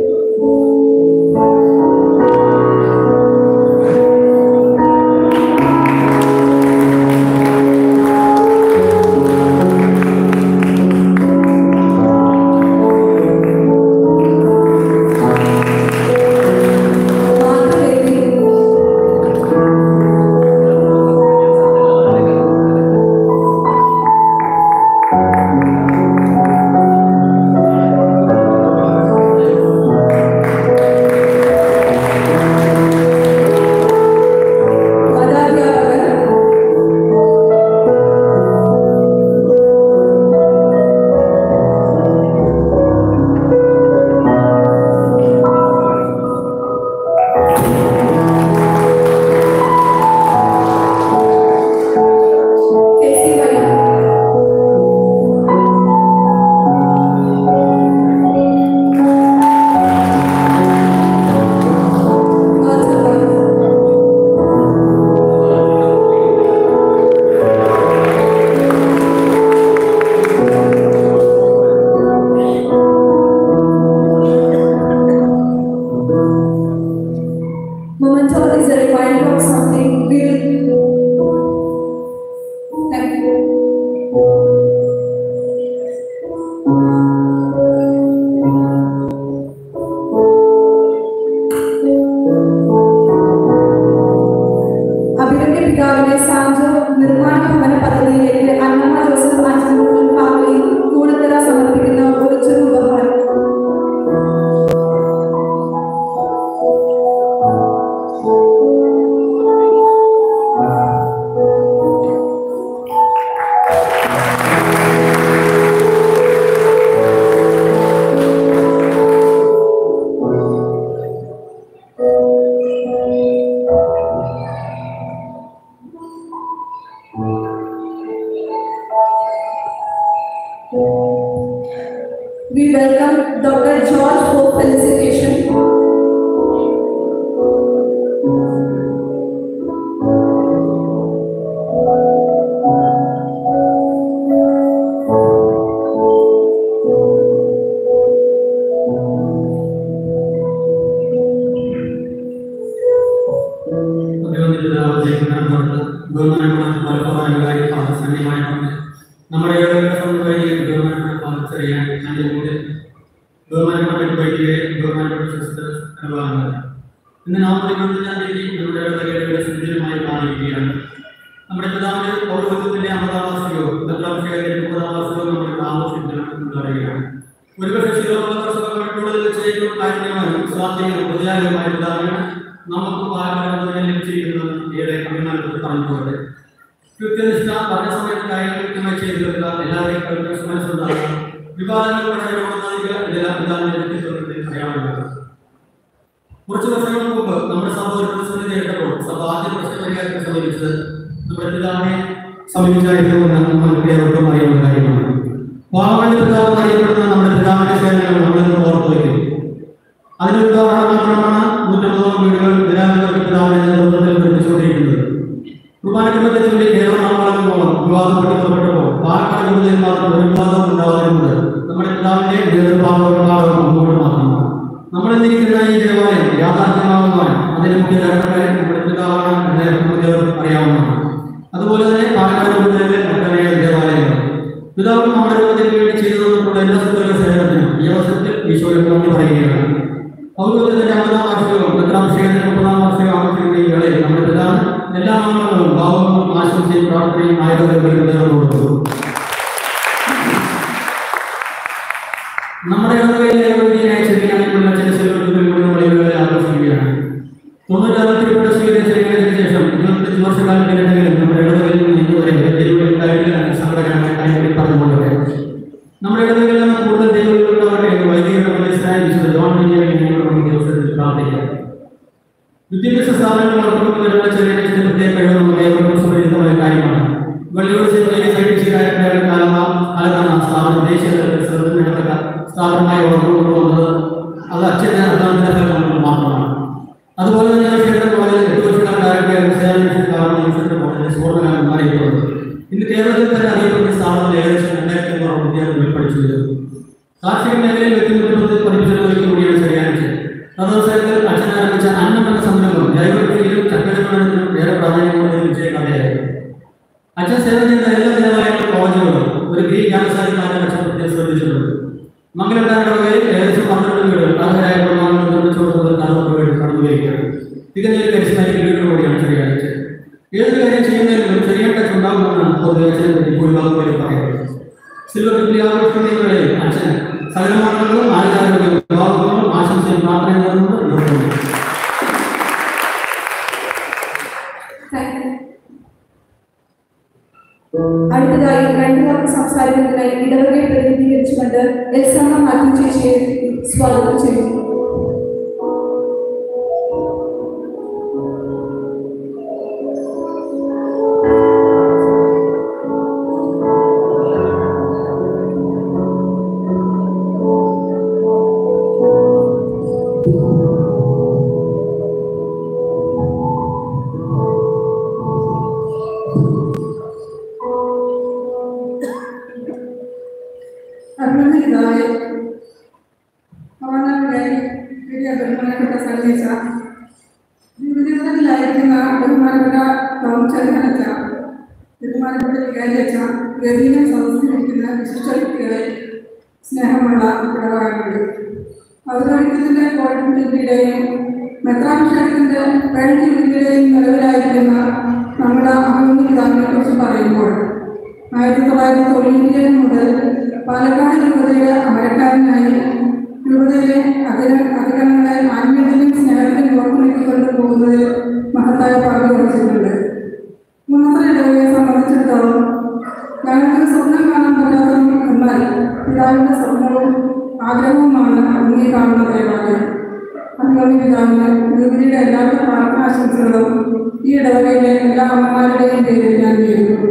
Memento is a reminder of something real. Thank you. അഭിനന്ദ പിതാവിനെ സാഞ്ചോ നിർമ്മാണ ഭവന പദ്ധതിയിലേക്ക് അന്നമ്മ ജോസഫ് അച്ഛനും ഫാമിലി കൂടുതൽ സമർപ്പിക്കുന്ന ഒരു ചെറു ഉപഹാരം We welcome Dr. George for felicitation. നമ്മുടെ ഗവൺമെന്റ് ബഹുമാനപ്പെട്ട ബഹുമാനപ്പെട്ട സിസ്റ്റേഴ്സ് അനുഭവങ്ങൾ ഇന്ന് നവംബർ ഇരുപത്തഞ്ചാം തീയതി നമ്മുടെ ഇടവകയുടെ സുന്ദരമായി കാണിക്കുകയാണ് നമ്മുടെ പിതാവിന്റെ പൗരോഹിത്യത്തിന്റെ അമൃതാവാസിയോ ബദ്രാഭിഷേകത്തിന്റെ മുപ്പതാവാസിയോ നമ്മൾ ആഘോഷിക്കണം പറയുകയാണ് ഒരുപക്ഷെ ശിരോമക്കളുടെ വെച്ച് ഏറ്റവും കാരുണ്യമായും സ്വാധീനവും പ്രതികാരവുമായ പിതാവിന് നമുക്ക് പാരമ്പര്യം ലഭിച്ചിരിക്കുന്നത് ഏറെ അഭിമാനത്തിൽ പറഞ്ഞുകൊണ്ട് കൃത്യനിഷ്ഠ പറഞ്ഞ സമയത്ത് കാര്യങ്ങൾ കൃത്യമായി ചെയ്തു തീർക്കുക എല്ലാവരെയും മനസ്സുണ്ടാകുക വിവാദങ്ങൾ വളരെ ഇതിലെ പിതാവിന്റെ വ്യക്തിത്വത്തിന്റെ അടയാളമാണ് കുറച്ച് വർഷങ്ങൾക്ക് മുമ്പ് നമ്മുടെ സഭ ഒരു പ്രശ്നം നേരിട്ടപ്പോൾ സഭ ആദ്യ പ്രശ്ന പരിഹാരത്തെ സമീപിച്ചത് നമ്മുടെ പിതാവിനെ സമീപിച്ചായിരുന്നു എന്ന് നമുക്ക് ഏവർക്കും അറിയാവുന്ന കാര്യമാണ് പാവങ്ങളുടെ പിതാവ് അറിയപ്പെടുന്ന നമ്മുടെ പിതാവിന്റെ സേവനങ്ങൾ നമ്മളിന്ന് ഓർത്തു വയ്ക്കും അതിനൊരു ഉദാഹരണം മാത്രമാണ് നൂറ്റമ്പതോളം വീടുകൾ നിരാകരണ പിതാവിന്റെ നേതൃത്വത്തിൽ നിർമ്മിച്ചുകൊണ്ടിരിക്കുന്നത് കുർബാനക്കുമ്പത്തെ ചൊല്ലി കേരളമാളോളം വിവാദപ്പെട്ടപ്പോൾ പാലക്കാട് കൂടുതൽ ഒരു വിവാദം ഉണ്ടാകുന്നത് നമ്മുടെ പിതാവിന്റെ നേതൃത്വം മുമ്പോട്ട് മാത്രമാണ് നമ്മൾ എന്നിരിക്കുന്ന ഈ ദേവാലയം യാഥാർത്ഥ്യമാകുവാൻ അതിന് മുഖ്യ ഘടകക്കാരൻ നമ്മുടെ പിതാവാണ് എന്ന് നമുക്ക് അറിയാവുന്നതാണ് അതുപോലെ തന്നെ പാലക്കാട് കൂടുതലിലെ മറ്റനേക ദേവാലയങ്ങൾ പിതാവ് നമ്മുടെ രൂപത്തിന് വേണ്ടി ചെയ്തു തന്നിട്ടുള്ള എല്ലാ സുന്ദര സേവനത്തിനും ഈ അവസരത്തിൽ ഈശോയെ നന്ദി പറയുകയാണ് പൗരോഹിത്യത്തിന്റെ അമ്പതാം വാർഷികവും എത്രാം ശേഖരത്തിന്റെ മുപ്പതാം വാർഷികം ആഘോഷിക്കുന്ന ഈ വേളയിൽ നമ്മുടെ പിതാവ് എല്ലാ നാമങ്ങളും ഭാവങ്ങളും ആശംസയും പ്രാർത്ഥനയും ആയുധങ്ങളും നേർന്നു നമ്മുടെ ഇടവകയിലെ ഏകോപിതനായ ചെറിയാനുള്ള ചില സെലിബ്രിറ്റികൾ നമ്മുടെ ആഘോഷിക്കുകയാണ് തൊണ്ണൂറ്റാറ് തിരുപ്പതി സ്വീകരിച്ചതിന് ശേഷം ഇരുപത്തഞ്ച് വർഷക്കാലം കഴിഞ്ഞെങ്കിലും നമ്മുടെ ഇടവകയിൽ നിന്ന് ഇന്നുവരെ ദൈവം ഉണ്ടായിട്ടില്ല സങ്കടകരമായ കാര്യങ്ങളിൽ പറഞ്ഞുകൊണ്ടേ നമ്മുടെ ഇടവകയിൽ നിന്ന് കൂടുതൽ ദൈവങ്ങളുള്ളവരുടെ വൈദികരുടെ മനസ്സിലായ വിശുദ്ധ ജോൺ ദിവസത്തിൽ പ്രാർത്ഥിക്കാം വിദ്യാഭ്യാസ സ്ഥാപനങ്ങൾ നടത്തുന്നതിനുള്ള ചെറിയ പ്രത്യേക കഴിവ് നമ്മുടെ ഏവർക്കും സുപരിചിതമായ കാര്യമാണ് വെള്ളിയൂർ ജില്ലയിലെ സൈഡിച്ചിക്കാരുടെ കാലമാണ് കാലത്താണ് ആ സ്ഥാപനം ദേശീയ തലത്തിൽ ശ്രദ്ധ നേടത്തക്ക സ്ഥാപനമായി ഉറപ്പുകൊണ്ടുവന്നത് അത് അച്ഛൻ്റെ അധ്വാനത്തിന്റെ ഫലം മാത്രമാണ് അതുപോലെ തന്നെ ക്ഷേത്ര കോളേജിൽ എട്ട് വർഷക്കാരുടെ കോളേജിൽ സുവർണ്ണകാലം മാറിയിട്ടുള്ളത് ഇന്ന് കേരളത്തിൽ തന്നെ അറിയപ്പെടുന്ന സ്ഥാപനത്തിൽ ഏകദേശം രണ്ടായിരത്തി അഞ്ഞൂറ് വിദ്യാർത്ഥികൾ പഠിച്ചു വരുന്നു കാർഷിക മേഖലയിൽ വ്യക്തിമുദ്രത്തിൽ പഠിപ്പിച്ചവർക്ക് കൂടിയാണ് ശരിയാണിച്ചത് തദവസരത്തിൽ അച്ഛൻ ആരംഭിച്ച അന്നം എന്ന സംരംഭം ജൈവകൃഷിയിലും ചക്കരമണത്തിലും ഏറെ പ്രാധാന്യമുള്ള വിജയ കഥയായിരുന്നു അച്ഛൻ സേവനം ചെയ്ത എല്ലാ വിധമായ കോളേജുകളും ഒരു ഗ്രീൻ ക്യാമ്പസായി മാറ്റാൻ അച്ഛൻ പ്രത്യേകം ശ്രദ്ധിച്ചിട്ടുണ്ട് മംഗലത്താരുടെ ഏകദേശം പന്ത്രണ്ട് വീടുകൾ അർഹരായ കുടുംബങ്ങൾ നിർമ്മിച്ചു കൊടുത്തത് നാൽപ്പത് വീട് കടന്നുവരികയാണ് തികഞ്ഞ ഒരു കരിസ്മാറ്റിക് വീടുകളോടെയാണ് ശരിയാണിച്ചത് ഏത് കാര്യം ചെയ്യുന്നതിലും ചെറിയ ടച്ച് ഉണ്ടാകുമെന്നാണ് പൊതുവെ അച്ഛനെ പറ്റി ഭൂരിഭാഗം പേര് പറയുന്നത് സിൽവർ ജൂബിലി ആഘോഷിക്കുന്നതിനിടെ അച്ഛൻ സകലമാർഗങ്ങളും ആചാരങ്ങളും വിവാഹങ്ങളും ആശംസയും പ്രാർത്ഥന നേർന്നുകൊണ്ട് നിർത്തുന്നു അടുത്തതായി രണ്ടു വാക്ക് സംസാരിക്കുന്നതിനായി ഇടവകയെ പ്രതിനിധീകരിച്ചുകൊണ്ട് എൽസമ്മ മാത്യു ചേച്ചിയെ സ്വാഗതം ചെയ്യുന്നു അഭിനന്ദിതായ അവരുടെ വലിയ ബഹുമാനപ്പെട്ട സന്ദേശ ജീവിതത്തിലായിരിക്കുന്ന ബഹുമാനപ്പെട്ട ടോംചന്ദ്രനച്ച ബഹുമാനപ്പെട്ട വികാരിയച്ച ഗതിയിലും സംസ്കരിക്കുന്ന വിശിഷ്ട വ്യക്തികളെ സ്നേഹമുള്ള ഇടപാടുകൾ പൗരോഹിത്യത്തിന്റെ കോട്ടത്തിന്റെയും മെത്രാഭിഷേകത്തിന്റെ കഴിഞ്ഞ രീതിയിലെയും നിലവിലായിരിക്കുന്ന നമ്മുടെ അഭിമുഖിതാവിനെ കുറിച്ച് പറയുമ്പോൾ ആയിരത്തി തൊള്ളായിരത്തി തൊണ്ണൂറ്റിയേഴ് മുതൽ പാലക്കാട് രൂപതയുടെ അമരക്കാരനായി രൂപതയിലെ അധിക അധികങ്ങളെ ആത്മീയത്തിലും സ്നേഹത്തിലും ഓർമ്മിക്കൊണ്ട് പോകുന്നതിൽ മഹത്തായ പങ്ക് വഹിച്ചിട്ടുണ്ട് മാത്രം ഇടവകയെ സംബന്ധിച്ചിടത്തോളം ഞങ്ങൾക്ക് സ്വപ്നം കാണാൻ പറ്റാത്തതും എന്നാൽ പിതാവിന്റെ സ്വപ്നവും ആഗ്രഹവുമാണ് അങ്ങേ കാണുന്ന ദേവാലയം അതുകൊണ്ട് പിതാവിന് യുവതിയുടെ എല്ലാവിധ പ്രാർത്ഥനാശംസകളും ഈ ഇടവകയിലെ എല്ലാ അമ്മമാരുടെയും പേരിൽ ഞാൻ നേരിടുന്നു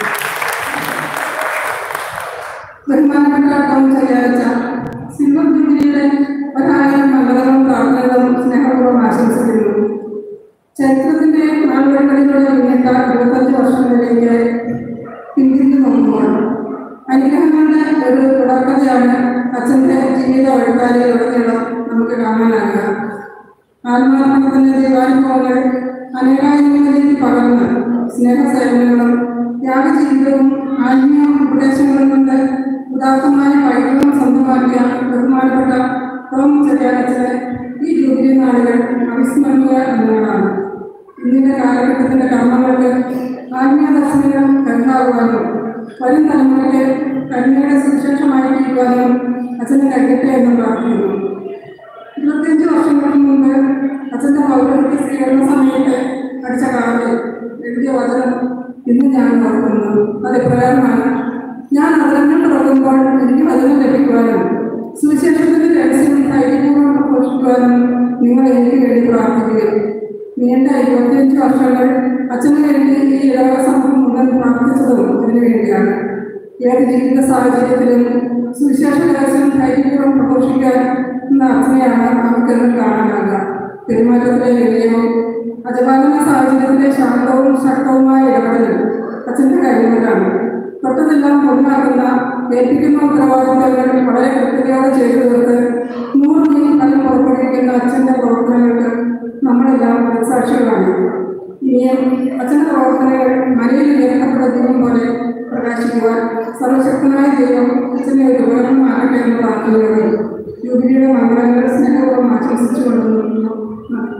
ബഹുമാനപ്പെട്ട ടോം ചൊവ്വാഴ്ച സിൽവർ ജൂബിലിയുടെ ഒരായിരം മംഗളങ്ങളും പ്രാർത്ഥനകളും സ്നേഹപൂർവ്വം ആശംസിക്കുന്നു ചരിത്രത്തിന്റെ നാളുകളിലൂടെ മുന്നിട്ട ഇരുപത്തഞ്ച് വർഷങ്ങളിലേക്ക് പിന്തിരിഞ്ഞു നോക്കുമ്പോൾ അനുഗ്രഹങ്ങളുടെ ഒരു തുടർക്കഥയാണ് അച്ഛന്റെ ജീവിത വഴിക്കാരിലുടനീളം നമുക്ക് കാണാനാകുക ആത്മാർത്ഥത്തിന്റെ ദൈവാനുഭവങ്ങൾ അനേകായിരങ്ങളിലേക്ക് പകർന്ന് സ്നേഹസേവനങ്ങളും ത്യാഗജീവിതവും ആത്മീയ ഉപദേശങ്ങളും കൊണ്ട് ഉദാത്തമായ വൈഭവം സ്വന്തമാക്കിയ ബഹുമാനപ്പെട്ട ടോം ചെറിയാനച്ചന് ഈ ജൂബിലി നാളുകൾ അവിസ്മരണീയ എന്നതാണ് ഇന്നത്തെ കാലഘട്ടത്തിന്റെ കർമ്മങ്ങൾക്ക് ആത്മീയ ദർശനങ്ങൾ കരുതാകുവാനും വരും തലമുറയ്ക്ക് കരുണയുടെ സുവിശേഷമായി തീരുവാനും അച്ഛന് കഴിയട്ടെ എന്ന് പ്രാർത്ഥിക്കുന്നു ഇരുപത്തിയഞ്ച് വർഷങ്ങൾക്ക് മുമ്പ് അച്ഛന്റെ പൗരത്വ സ്വീകരണ സമയത്ത് പഠിച്ച കാലത്ത് എഴുതിയ വചനം ഇന്ന് ഞാൻ ഓർക്കുന്നു അത് പ്രകാരമാണ് ഞാൻ അതിരങ്ങൾ തുടങ്ങുമ്പോൾ എനിക്ക് വചനം ലഭിക്കുവാനും സുവിശേഷത്തിന്റെ രഹസ്യം ധൈര്യപൂർവ്വം പ്രഘോഷിക്കുവാനും നിങ്ങൾ എനിക്ക് വേണ്ടി പ്രാർത്ഥിക്കുക നീണ്ട ഇരുപത്തിയഞ്ച് വർഷങ്ങൾ അച്ഛന് വേണ്ടി ഈ ഇടവക സമൂഹം മുഴുവൻ പ്രാർത്ഥിച്ചതും അതിനു വേണ്ടിയാണ് ഏത് ജീവിത സാഹചര്യത്തിലും സുവിശേഷ രഹസ്യം ധൈര്യപൂർവ്വം പ്രഘോഷിക്കാൻ എന്ന അച്ഛനെയാണ് നമുക്കെന്നും കാണാനാകുക പെരുമാറ്റത്തിലെ വിനയവും അജപാലന സാഹചര്യത്തിലെ ശാന്തവും ശക്തവുമായ ഇടപെടലും അച്ഛന്റെ കഴിവുകളാണ് തൊട്ടതെല്ലാം പൊന്നാക്കുന്ന ഏൽപ്പിക്കുന്ന ഉത്തരവാദിത്തങ്ങൾ വളരെ കൃത്യതയോടെ ചെയ്തു തീർത്ത് നൂറ് മീൻ ഫലം പുറപ്പെടുവിക്കുന്ന അച്ഛന്റെ പ്രവർത്തനങ്ങൾക്ക് നമ്മളെല്ലാം സാക്ഷികളാണ് ഇനിയും അച്ഛന്റെ പ്രവർത്തനങ്ങൾ മലയിൽ ഉയർത്തപ്പെട്ട ദൈവം പോലെ പ്രകാശിക്കുവാൻ സർവശക്തനായ ദൈവം അച്ഛനെ ഒരു ഉപകരണമാകട്ടെ എന്ന് പ്രാർത്ഥനയോടെ യുവതിയുടെ മംഗളങ്ങൾ സ്നേഹപൂർവ്വം ആശംസിച്ചുകൊണ്ട് നിർത്തുന്നു നന്ദി.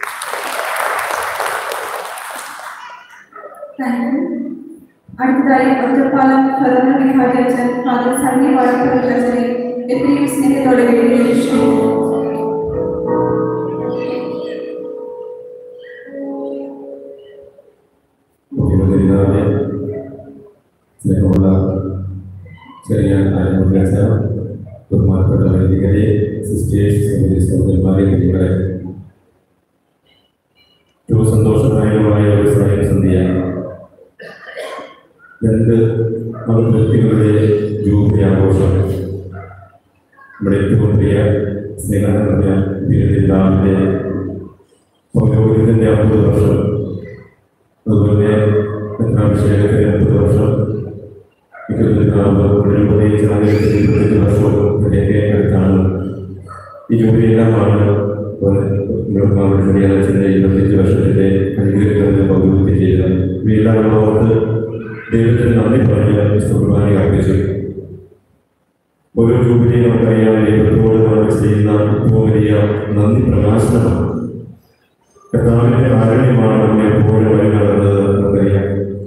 താങ്ക് യു അടുത്തതായി ഒറ്റപ്പാലം ഫലങ്ങൾ വിഭാഗിച്ചൻ ഫാദർ സണ്ണി വാഴപ്പുറ അച്ഛനെ എത്രയും സ്നേഹത്തോടെ വേദിയിൽ ക്ഷണിക്കുന്നു മുഖ്യമന്ത്രിമാരെ സ്നേഹമുള്ള ചെറിയ ആരംഭിച്ച ബഹുമാനപ്പെട്ട വൈദികരെ സിസ്റ്റേഴ്സ് സഹോദരന്മാരെ നിങ്ങളെ ഏറ്റവും സന്തോഷദായകമായ ഒരു സമയം സന്ധ്യയാണ് രണ്ട് മതവ്യക്തികളുടെ ജൂബിലി ആഘോഷം നമ്മുടെ ഏറ്റവും പ്രിയ സ്നേഹം നിറഞ്ഞ തിരുവിതാവിൻ്റെ പൗരോഹിത്യത്തിൻ്റെ അമ്പത് വർഷം അതുപോലെ രത്നാഭിഷേകത്തിന് മുപ്പത് വർഷം ഇരുപത്തി വർഷവും ഇതിലേക്ക് അടുത്താണ് ഈ ജോലിയെല്ലാമാണ് ചെറിയ ഇരുപത്തിയഞ്ച് വർഷത്തിന്റെ അനുഗ്രഹങ്ങളിൽ പങ്കുവെക്കുക ചെയ്തത് ഇവയെല്ലാം ഓർത്ത് ദൈവത്തിന് നന്ദി പറഞ്ഞ് കുർബാന അർപ്പിച്ചു ഓരോ ജൂബിലിയും നമുക്കറിയാം ദൈവത്തോട് നമ്മൾ ചെയ്യുന്ന ഏറ്റവും വലിയ നന്ദി പ്രകാശനമാണ് കർത്താവിന്റെ കാരുണ്യമാണ് നമ്മെ എപ്പോഴും വഴി നടന്നത് നമുക്കറിയാം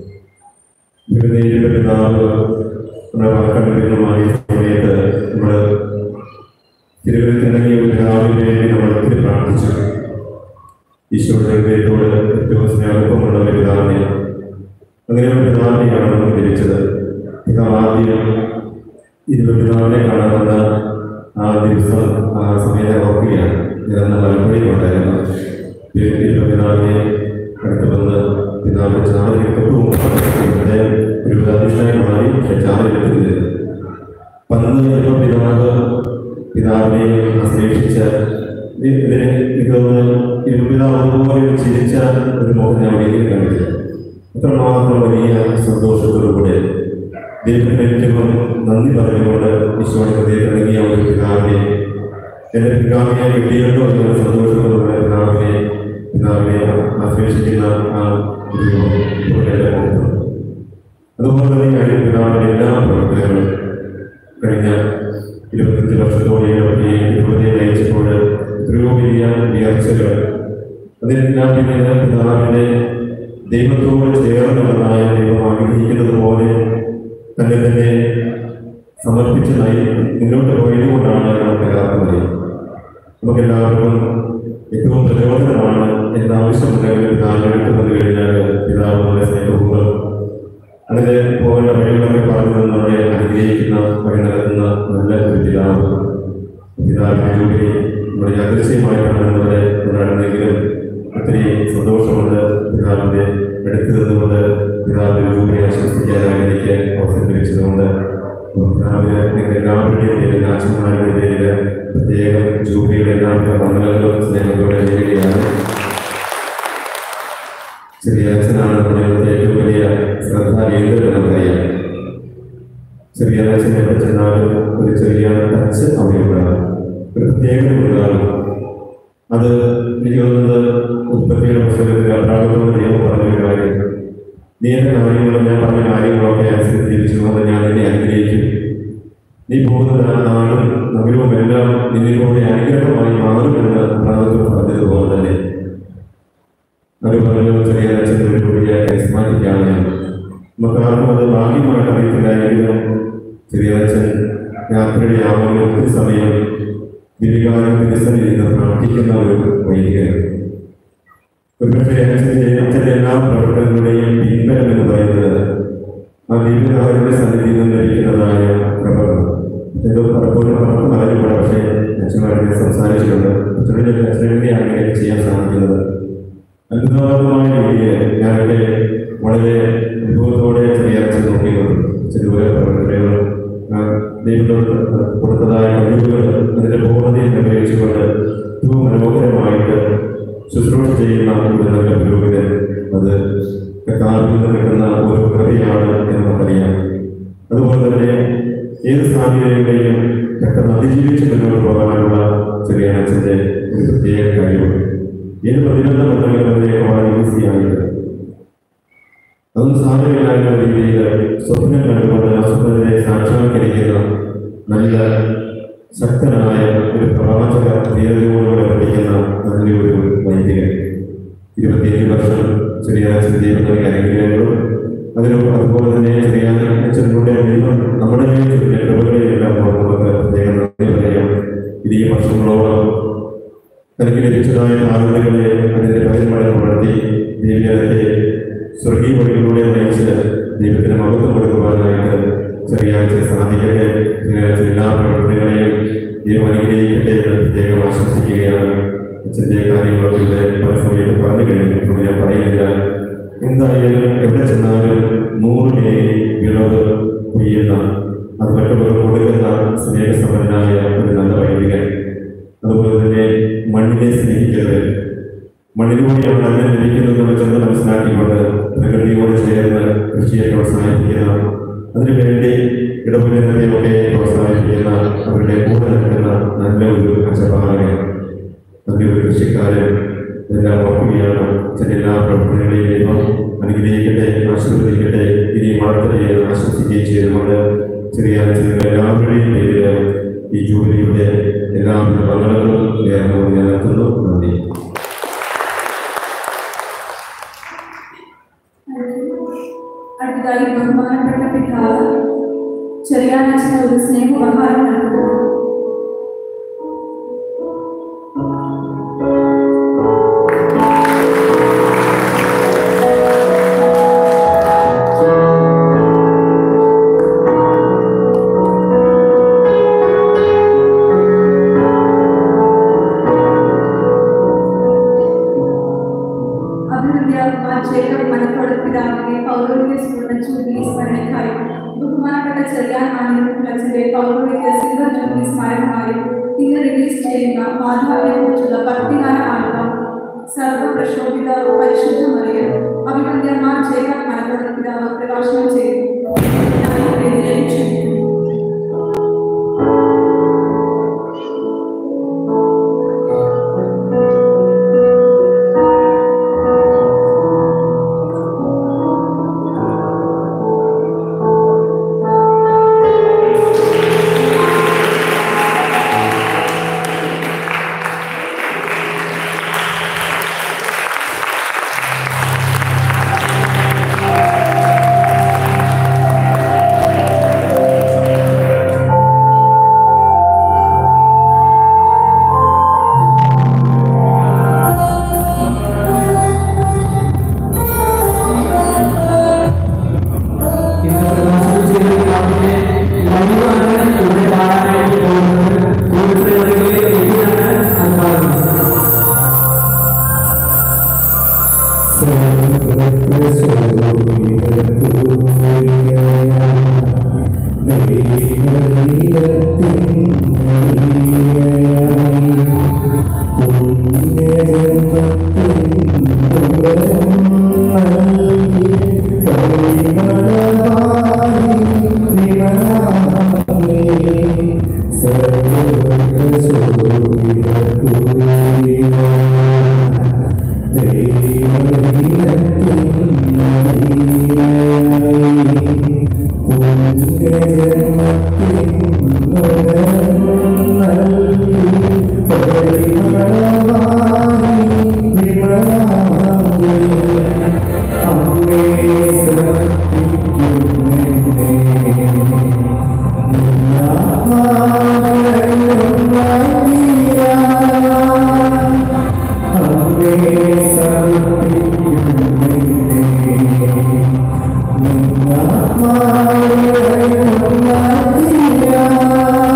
വിവിധ പിതാവ് നമ്മുടെ വാക്കനുഗ്രഹമായ സമയത്ത് നമ്മൾ തിരുവനന്തപുരത്തിറങ്ങിയ ഒരു പിതാവിന് വേണ്ടി നമ്മൾ ഒത്തിരി പ്രാർത്ഥിച്ചു ഈശോയുടെ ഹൃദയത്തോട് ഏറ്റവും സ്നേഹത്വമുള്ള ഒരു പിതാവിനെ അങ്ങനെ ഒരു പിതാവിനെയാണ് നമ്മൾ തിരിച്ചത് പിതാവ് ആദ്യം ഇരുപത് പിതാവിനെ കാണാമെന്ന ആ ദിവസം ആ സമയത്തെ ഓർക്കുകയാണ് നിറഞ്ഞ മലപ്പുഴയിലുണ്ടായിരുന്നു പിതാവിനെ അടുത്ത് വന്ന് പിതാവിന്റെ ചാറിലെത്തും അദ്ദേഹം ഒരു പ്രതിഷ്ഠായി മാറി പക്ഷെ ചാറിലെത്തുന്നില്ല പന്ന് ഇപ്പൊ പിതാവ് പിതാവിനെ ആശ്ലേഷിച്ച ഇതിനെ ഇതൊന്ന് പിതാവ് അതുപോലെ ചിരിച്ച ഒരു മുഖം ഞാൻ ഒരിക്കലും കണ്ടില്ല അത്രമാത്രം വലിയ സന്തോഷത്തോടുകൂടെ ദൈവത്തിന് ഏറ്റവും നന്ദി പറഞ്ഞുകൊണ്ട് ഈശോയുടെ ഹൃദയം ഇറങ്ങിയ ഒരു പിതാവിനെ എന്റെ പിതാവിനെ കിട്ടിയല്ലോ എന്നുള്ള സന്തോഷത്തോടുള്ള പിതാവിനെ പിതാവിനെ ആശ്ലേഷിക്കുന്ന ആ ഒരു ഇപ്പോഴത്തെ മുഖം അതുപോലെ തന്നെ കഴിഞ്ഞ പിതാവിന്റെ എല്ലാ പ്രവർത്തനങ്ങളും കഴിഞ്ഞ ഇരുപത്തഞ്ച് വർഷത്തോടെ ഇടപെടി ഇതുവരെ നയിച്ചപ്പോൾ എത്രയോ വലിയ ഉയർച്ചകൾ അതിനെല്ലാം പിന്നെ പിതാവിനെ ദൈവത്തോട് ചേർന്നുള്ളതായ ദൈവം ആഗ്രഹിക്കുന്നത് പോലെ തന്നെ തന്നെ സമർപ്പിച്ച് നയി മുന്നോട്ട് പോയതുകൊണ്ടാണ് നമുക്ക് എല്ലാവർക്കും അറിയാം നമുക്കെല്ലാവർക്കും ഏറ്റവും പ്രചോദനമാണ് എന്താവശ്യമുണ്ടെങ്കിലും പിതാവ് എടുക്കുന്നത് കഴിഞ്ഞാൽ പിതാവ് നമ്മളെ സ്നേഹപൂർവ്വം അതിന് പോകേണ്ട വഴികളൊക്കെ പറഞ്ഞു നമ്മളെ അനുഗ്രഹിക്കുന്ന വഴി നടത്തുന്ന നല്ല ഒരു പിതാവ് പിതാവിന്റെ ജോലി നമ്മുടെ യാദൃശ്യമായിട്ടാണ് നമ്മളെ കൊണ്ടാടുന്നെങ്കിലും ഒത്തിരി സന്തോഷമുണ്ട് പിതാവിന്റെ അടുത്ത് നിന്നുകൊണ്ട് പിതാവിന്റെ ജോലി ആശംസിക്കാനായി എനിക്ക് അവസരം ലഭിച്ചതുകൊണ്ട് പിതാവിന് നിങ്ങൾ എല്ലാവരുടെയും പേരിൽ അച്ഛന്മാരുടെ പേരിൽ പ്രത്യേകം ജൂബിയുടെ എല്ലാവരുടെ മംഗളങ്ങളും സ്നേഹത്തോടെ നേടുകയാണ് ചെറിയ അച്ഛനാണ് നമ്മുടെ ഇവിടുത്തെ ഏറ്റവും വലിയ ശ്രദ്ധാകേന്ദ്രം നമുക്കറിയാം ചെറിയ അച്ഛനെ എവിടെ ചെന്നാലും ഒരു ചെറിയ ടച്ച് അവിടെയുണ്ടാകും ഒരു പ്രത്യേകത ഉണ്ടാകും അത് എനിക്ക് തോന്നുന്നത് ഉത്പത്തിയുടെ പുസ്തകത്തിൽ അപ്രാഗത്തോട് ദൈവം പറഞ്ഞൊരു കാര്യം നീ എന്റെ കാര്യങ്ങളും ഞാൻ പറഞ്ഞ കാര്യങ്ങളൊക്കെ അനുസരിച്ച് ജീവിച്ചു അത് ഞാൻ നിന്നെ അനുഗ്രഹിക്കും നീ പോകുന്ന ആ നാടും നഗരവും എല്ലാം നിന്നിലൂടെ അനുഗ്രഹമായി മാറുമെന്ന് പ്രാഗത്വം പറഞ്ഞതുപോലെ തന്നെ അത് പറഞ്ഞു ചെറിയ അച്ഛനോട് കൂടിയ കരിസ്മാറ്റിക്കാണ് ഞാൻ നമുക്കാർക്കും അത് ഭാഗ്യമായിട്ട് അറിയത്തില്ലായെങ്കിലും ചെറിയ അച്ഛൻ യാത്രയുടെ ആവുന്ന ഒത്തിരി സമയം ദിവികാരം തിരുസന്നിധി നിന്ന് പ്രാർത്ഥിക്കുന്ന ഒരു വൈദികനാണ് ഒരുപക്ഷെ അച്ഛൻ്റെ അച്ഛൻ്റെ എല്ലാ പ്രവർത്തനങ്ങളുടെയും പിൻബലം എന്ന് പറയുന്നത് ആ ദൈവകാരുടെ സന്നിധിയിൽ നിന്ന് ലഭിക്കുന്നതായ പ്രഭവം ഇത് പലപ്പോഴും പലർക്കും അറിയില്ല പക്ഷേ അച്ഛനുമായിട്ട് സംസാരിച്ചിട്ടുണ്ട് അച്ഛനെ അച്ഛനെങ്ങനെയാണ് ഇങ്ങനെ ചെയ്യാൻ സാധിക്കുന്നത് അത്ഭുതമായ രീതിയിൽ ഞാനൊക്കെ വളരെ അനുഭവത്തോടെ ചെറിയ അച്ഛൻ നോക്കിയിട്ടുണ്ട് ചെറുപുര പ്രവർത്തനങ്ങൾ ദൈവത്തോട് കൊടുത്തതായ കഴിവുകൾ അതിന്റെ പൂർണ്ണതയിൽ നിർവഹിച്ചുകൊണ്ട് ഏറ്റവും മനോഹരമായിട്ട് ശുശ്രൂഷ ചെയ്യുന്ന ഒരു നല്ല പുരോഹിതൻ അത് കർത്താവിൽ നിന്ന് കിട്ടുന്ന ഒരു കൃപയാണ് എന്ന് നമുക്കറിയാം അതുപോലെ തന്നെ ഏത് സാഹചര്യങ്ങളെയും പെട്ടെന്ന് അതിജീവിച്ച് മുന്നോട്ട് പോകാനുള്ള ചെറിയ അച്ഛൻ്റെ ഒരു പ്രത്യേക കഴിവ് ഏത് പ്രതിബന്ധ ബന്ധങ്ങളും വളരെ ഈസിയായിട്ട് അതൊന്നും സാധ്യമില്ലാത്ത രീതിയിൽ സ്വപ്നം കണ്ടുകൊണ്ട് ആ സ്വപ്നത്തെ സാക്ഷാത്കരിക്കുന്ന നല്ല ശക്തനായ ഒരു പ്രവാചക ധീരതയോടുകൂടെ പഠിക്കുന്ന നല്ലൊരു വൈദികൻ ഇരുപത്തിയേഴ് വർഷം ചെറിയ ദൈവത്തിന്റെ അനുഗ്രഹങ്ങളും അതിനും അതുപോലെ തന്നെ ചെറിയ അച്ഛനിലൂടെ ദൈവം നമ്മുടെ മേൽ ചെറിയ കൃപകളെയെല്ലാം നമുക്ക് പ്രത്യേകം നന്ദി പറയാം ഇത് ഈ വർഷങ്ങളോളം തനിക്ക് ലഭിച്ചതായ താഴ്വരകളെ അതിന്റെ പതിന്മടം വളർത്തി ദൈവത്തെ സ്വർഗീയ വഴികളിലൂടെ നയിച്ച് ദൈവത്തിന് മഹത്വം കൊടുക്കുവാനായിട്ട് ചെറിയ സാധിക്കട്ടെ ചെറിയ എല്ലാ പ്രവർത്തനങ്ങളെയും ദൈവം അനുഗ്രഹിക്കട്ടെ എന്ന് പ്രത്യേകം ആശംസിക്കുകയാണ് അച്ഛൻ്റെ കാര്യങ്ങളൊക്കെ ഇവിടെ പല സമയത്ത് പറഞ്ഞു കഴിഞ്ഞിട്ടുണ്ട് ഞാൻ പറയുന്നില്ല എന്തായാലും എവിടെ ചെന്നാലും നൂറ് പേര് വിളവ് കൊയ്യുന്ന അത് മറ്റുള്ളവർക്ക് കൊടുക്കുന്ന സ്നേഹസമ്പന്നനായ ഒരു നല്ല വൈദികൻ അതുപോലെ തന്നെ മണ്ണിനെ സ്നേഹിക്കരുത് മണ്ണിലൂടെയാണ് അങ്ങനെ ലഭിക്കുന്നത് എന്ന് ചെന്ന് മനസ്സിലാക്കിക്കൊണ്ട് പ്രകൃതിയോട് ചേർന്ന് കൃഷിയെ പ്രോത്സാഹിപ്പിക്കുന്ന അതിനുവേണ്ടി ഇടപെടുന്നതിനെയൊക്കെ പ്രോത്സാഹിപ്പിക്കുന്ന അവരുടെ കൂടെ നിൽക്കുന്ന നല്ല ഒരു അച്ചപാലകൻ നല്ലൊരു കൃഷിക്കാരൻ എല്ലാം ഓർക്കുകയാണ് അച്ഛൻ്റെ എല്ലാ പ്രവർത്തനങ്ങളെയും ദൈവം അനുഗ്രഹിക്കട്ടെ ആശീർവദിക്കട്ടെ ഇനി വളർത്തട്ടെ എന്ന് ആശംസിക്കുകയും ചെയ്തുകൊണ്ട് ചെറിയ അച്ഛൻ്റെ എല്ലാവരുടെയും പേരിൽ ഈ ജൂബിലിയുടെ എല്ലാവിധ മംഗളങ്ങളും നേർന്നുകൊണ്ട് ഞാൻ നിർത്തുന്നു നന്ദി അടുത്തതായി ബഹുമാനപ്പെട്ട പിതാവ് ചെറിയാനച്ഛന് ഒരു സ്നേഹോപഹാരം നൽകുന്നു അഭിവൃദ്ധിയാകുവാൻ ജേക്കബ് മനക്കോട് പിതാവിനെ പൗരോഹിക സ്ഫുടന ജൂബിലി സ്മരണയ്ക്കായി ബഹുമാനപ്പെട്ട ചെറിയാൻ ആനന്ദത്തിന്റെ പൗരോഹിക സിൽവർ ജൂബിലി സ്മാരകമായി ഇന്ന് റിലീസ് ചെയ്യുന്ന മാധവനെ കുറിച്ചുള്ള ഭക്തിഗാന ആൽബം സർവപ്രശോഭിത പരിശുദ്ധ മറിയം അഭിവന്ദ്യന്മാർ ജേക്കബ് മനക്കോട് പിതാവ് പ്രകാശനം ചെയ്തു ഞാൻ ഈ വേദിയിലേക്ക് ക്ഷണിക്കുന്നു Thank you.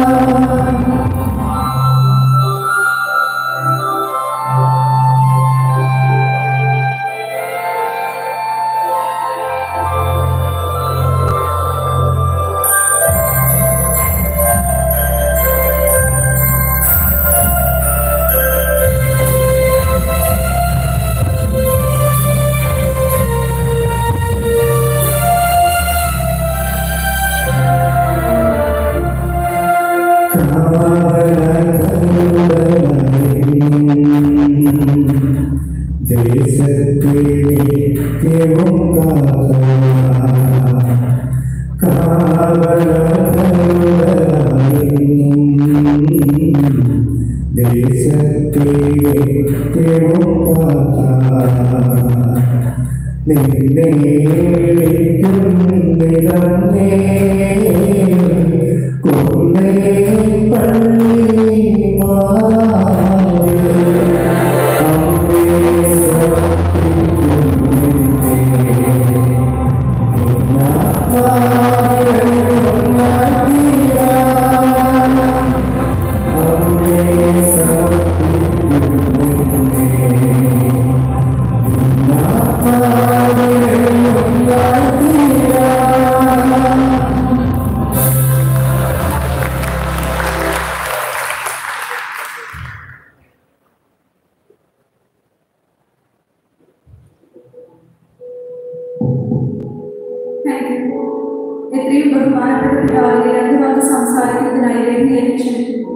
Thank you. എത്രയും ബഹുമാനപ്പെട്ട പിതാവിനെ രണ്ടു വാക്ക് സംസാരിക്കുന്നതിനായി വേദിയെ ക്ഷണിക്കുന്നു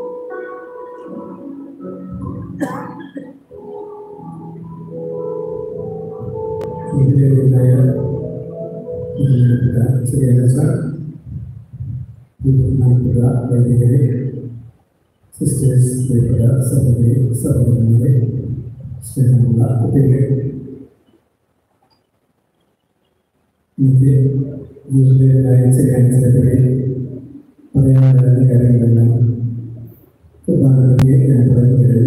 ഇതിലേതായ ചെറിയ ബഹുമാനപ്പെട്ട വൈദികരെ സിസ്റ്റേഴ്സ് പ്രിയപ്പെട്ട സഹോദരി സഹോദരന്മാരെ സ്നേഹമുള്ള കുട്ടികളെ എനിക്ക് ജീവിതത്തിലായ ചെറിയ ചിലരെ പറയാനുള്ള കാര്യങ്ങളെല്ലാം കുർബാനയ്ക്ക് ഞാൻ പറയുന്നത്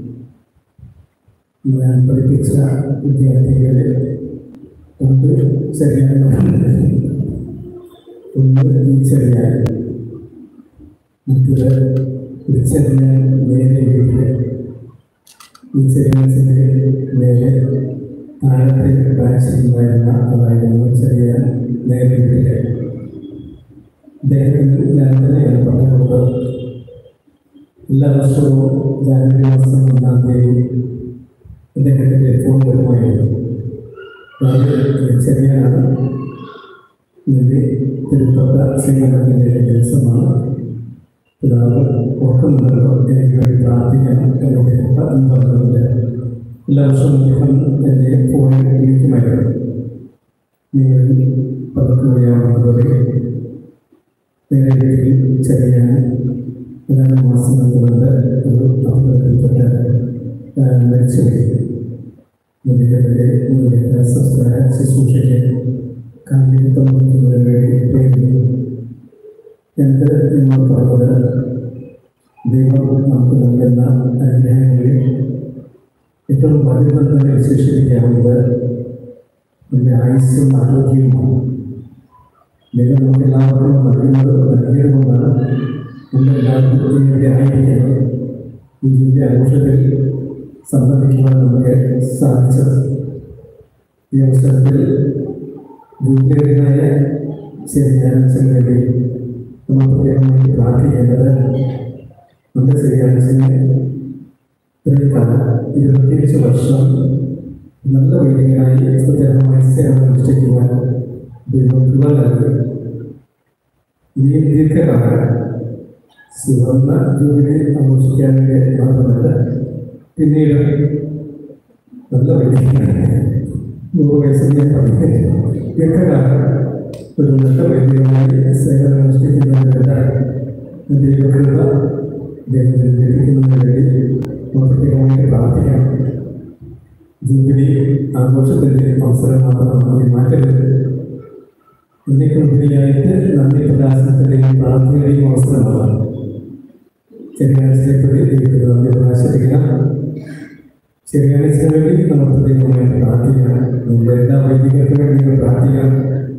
ഞാൻ പഠിപ്പിച്ച വിദ്യാർത്ഥികളെ ഒന്ന് ശരിയായ ഒന്ന് തിരിച്ചറിയാൻ മറ്റൊരു തിരിച്ചറിയാൻ നേരെ തിരിച്ചറിയാൻ നേരെ താഴത്തെ ബാച്ചിലുണ്ടായിരുന്ന അതായത് തിരിച്ചറിയാൻ നേരെ അദ്ദേഹത്തിന് ഞാൻ തന്നെയാണ് പറഞ്ഞത് എല്ലാ വർഷവും ജാനുവരി മാസം ഒന്നാം തീയതി അദ്ദേഹത്തിൻ്റെ ഫോൺ വരുമായിരുന്നു വളരെ തിരിച്ചറിയാനാണ് ഇതിൻ്റെ തിരുപ്പത്ത ശ്രീകരണത്തിൻ്റെ ദിവസമാണ് പിതാവ് ഓർക്കുന്നുണ്ടല്ലോ എനിക്ക് വേണ്ടി പ്രാർത്ഥിക്കണം എന്നോട് എന്ന് പറഞ്ഞതുകൊണ്ട് എല്ലാ വർഷവും അദ്ദേഹം എന്നെ ഫോണിൽ വിളിക്കുമായിരുന്നു നിങ്ങൾ പദക്കുകയാണെന്നതുപോലെ നേരെ വീട്ടിൽ ചെറിയാൻ ഏതാനും മാസങ്ങൾക്ക് മുമ്പ് ഒരു അപകടത്തിൽപ്പെട്ട മരിച്ചുപോയി അദ്ദേഹത്തിൻ്റെ മുന്നിലേക്ക് സംസ്കാര ശുശ്രൂഷയ്ക്ക് കാലിത്വം വഹിക്കുന്നതിന് വേണ്ടി പ്രേരിപ്പിക്കുന്നു എന്ത് നിങ്ങൾ പറഞ്ഞത് ദൈവം നമുക്ക് നൽകുന്ന അനുഗ്രഹങ്ങളിൽ ഏറ്റവും വലുതെന്ന് വിശേഷിപ്പിക്കാവുന്നത് നമ്മുടെ ആയുസ്സും ആരോഗ്യവുമാണ് ദൈവം നമുക്ക് എല്ലാവർക്കും നൽകുന്നത് നൽകിയതുകൊണ്ടാണ് നമ്മളെല്ലാവർക്കും ഇവിടെ ആയിരിക്കുന്നത് ഈ ജീവിത ആഘോഷത്തിൽ സംബന്ധിക്കുവാൻ നമുക്ക് സാധിച്ചത് ഈ അവസരത്തിൽ ദുർബലരായ ശരിയാനത്തിന് വേണ്ടി നമ്മൾ പ്രത്യേകമായി പ്രാർത്ഥിക്കേണ്ടത് നമ്മുടെ ശരിയാനത്തിന് ഇത്രയും കാലം ഇരുപത്തിയഞ്ച് വർഷം നല്ല വൈദികനായി പ്രത്യേകമായി സേവനം അനുഷ്ഠിക്കുവാൻ ദൈവം കൃപ നൽകി ഇനിയും ദീർഘകാലം സുവർണ ജൂബിലി ആഘോഷിക്കാൻ വേണ്ടി മാത്രമല്ല പിന്നീട് നല്ല വൈദ്യുതി നൂറ് വയസ്സിൽ ഞാൻ പറഞ്ഞു ദീർഘകാലം ഒരു നല്ല വൈദ്യുതമായി സേവനം അനുഷ്ഠിക്കുന്നതിനുള്ള ദൈവകൃപ ദൈവത്തിൽ ലഭിക്കുന്നതിന് വേണ്ടി പ്രത്യേകമായി പ്രാർത്ഥിക്കണം ജൂബിലി ആഘോഷത്തിൻ്റെ അവസരം മാത്രം നമുക്ക് മാറ്റരുത് ഇതിനെക്കുറിച്ചായിട്ട് നന്ദി പ്രകാശനത്തിൻ്റെയും പ്രാർത്ഥനയുടെയും അവസരമാണ് ശനിയാഴ്ചയെപ്പറ്റി ദൈവത്തിന് നന്ദി പ്രകാശിപ്പിക്കണം ശനിയാഴ്ച വേണ്ടി നമ്മൾ പ്രത്യേകമായിട്ട് പ്രാർത്ഥിക്കണം നമ്മുടെ എല്ലാ വൈദികർക്കും വേണ്ടി നിങ്ങൾ പ്രാർത്ഥിക്കണം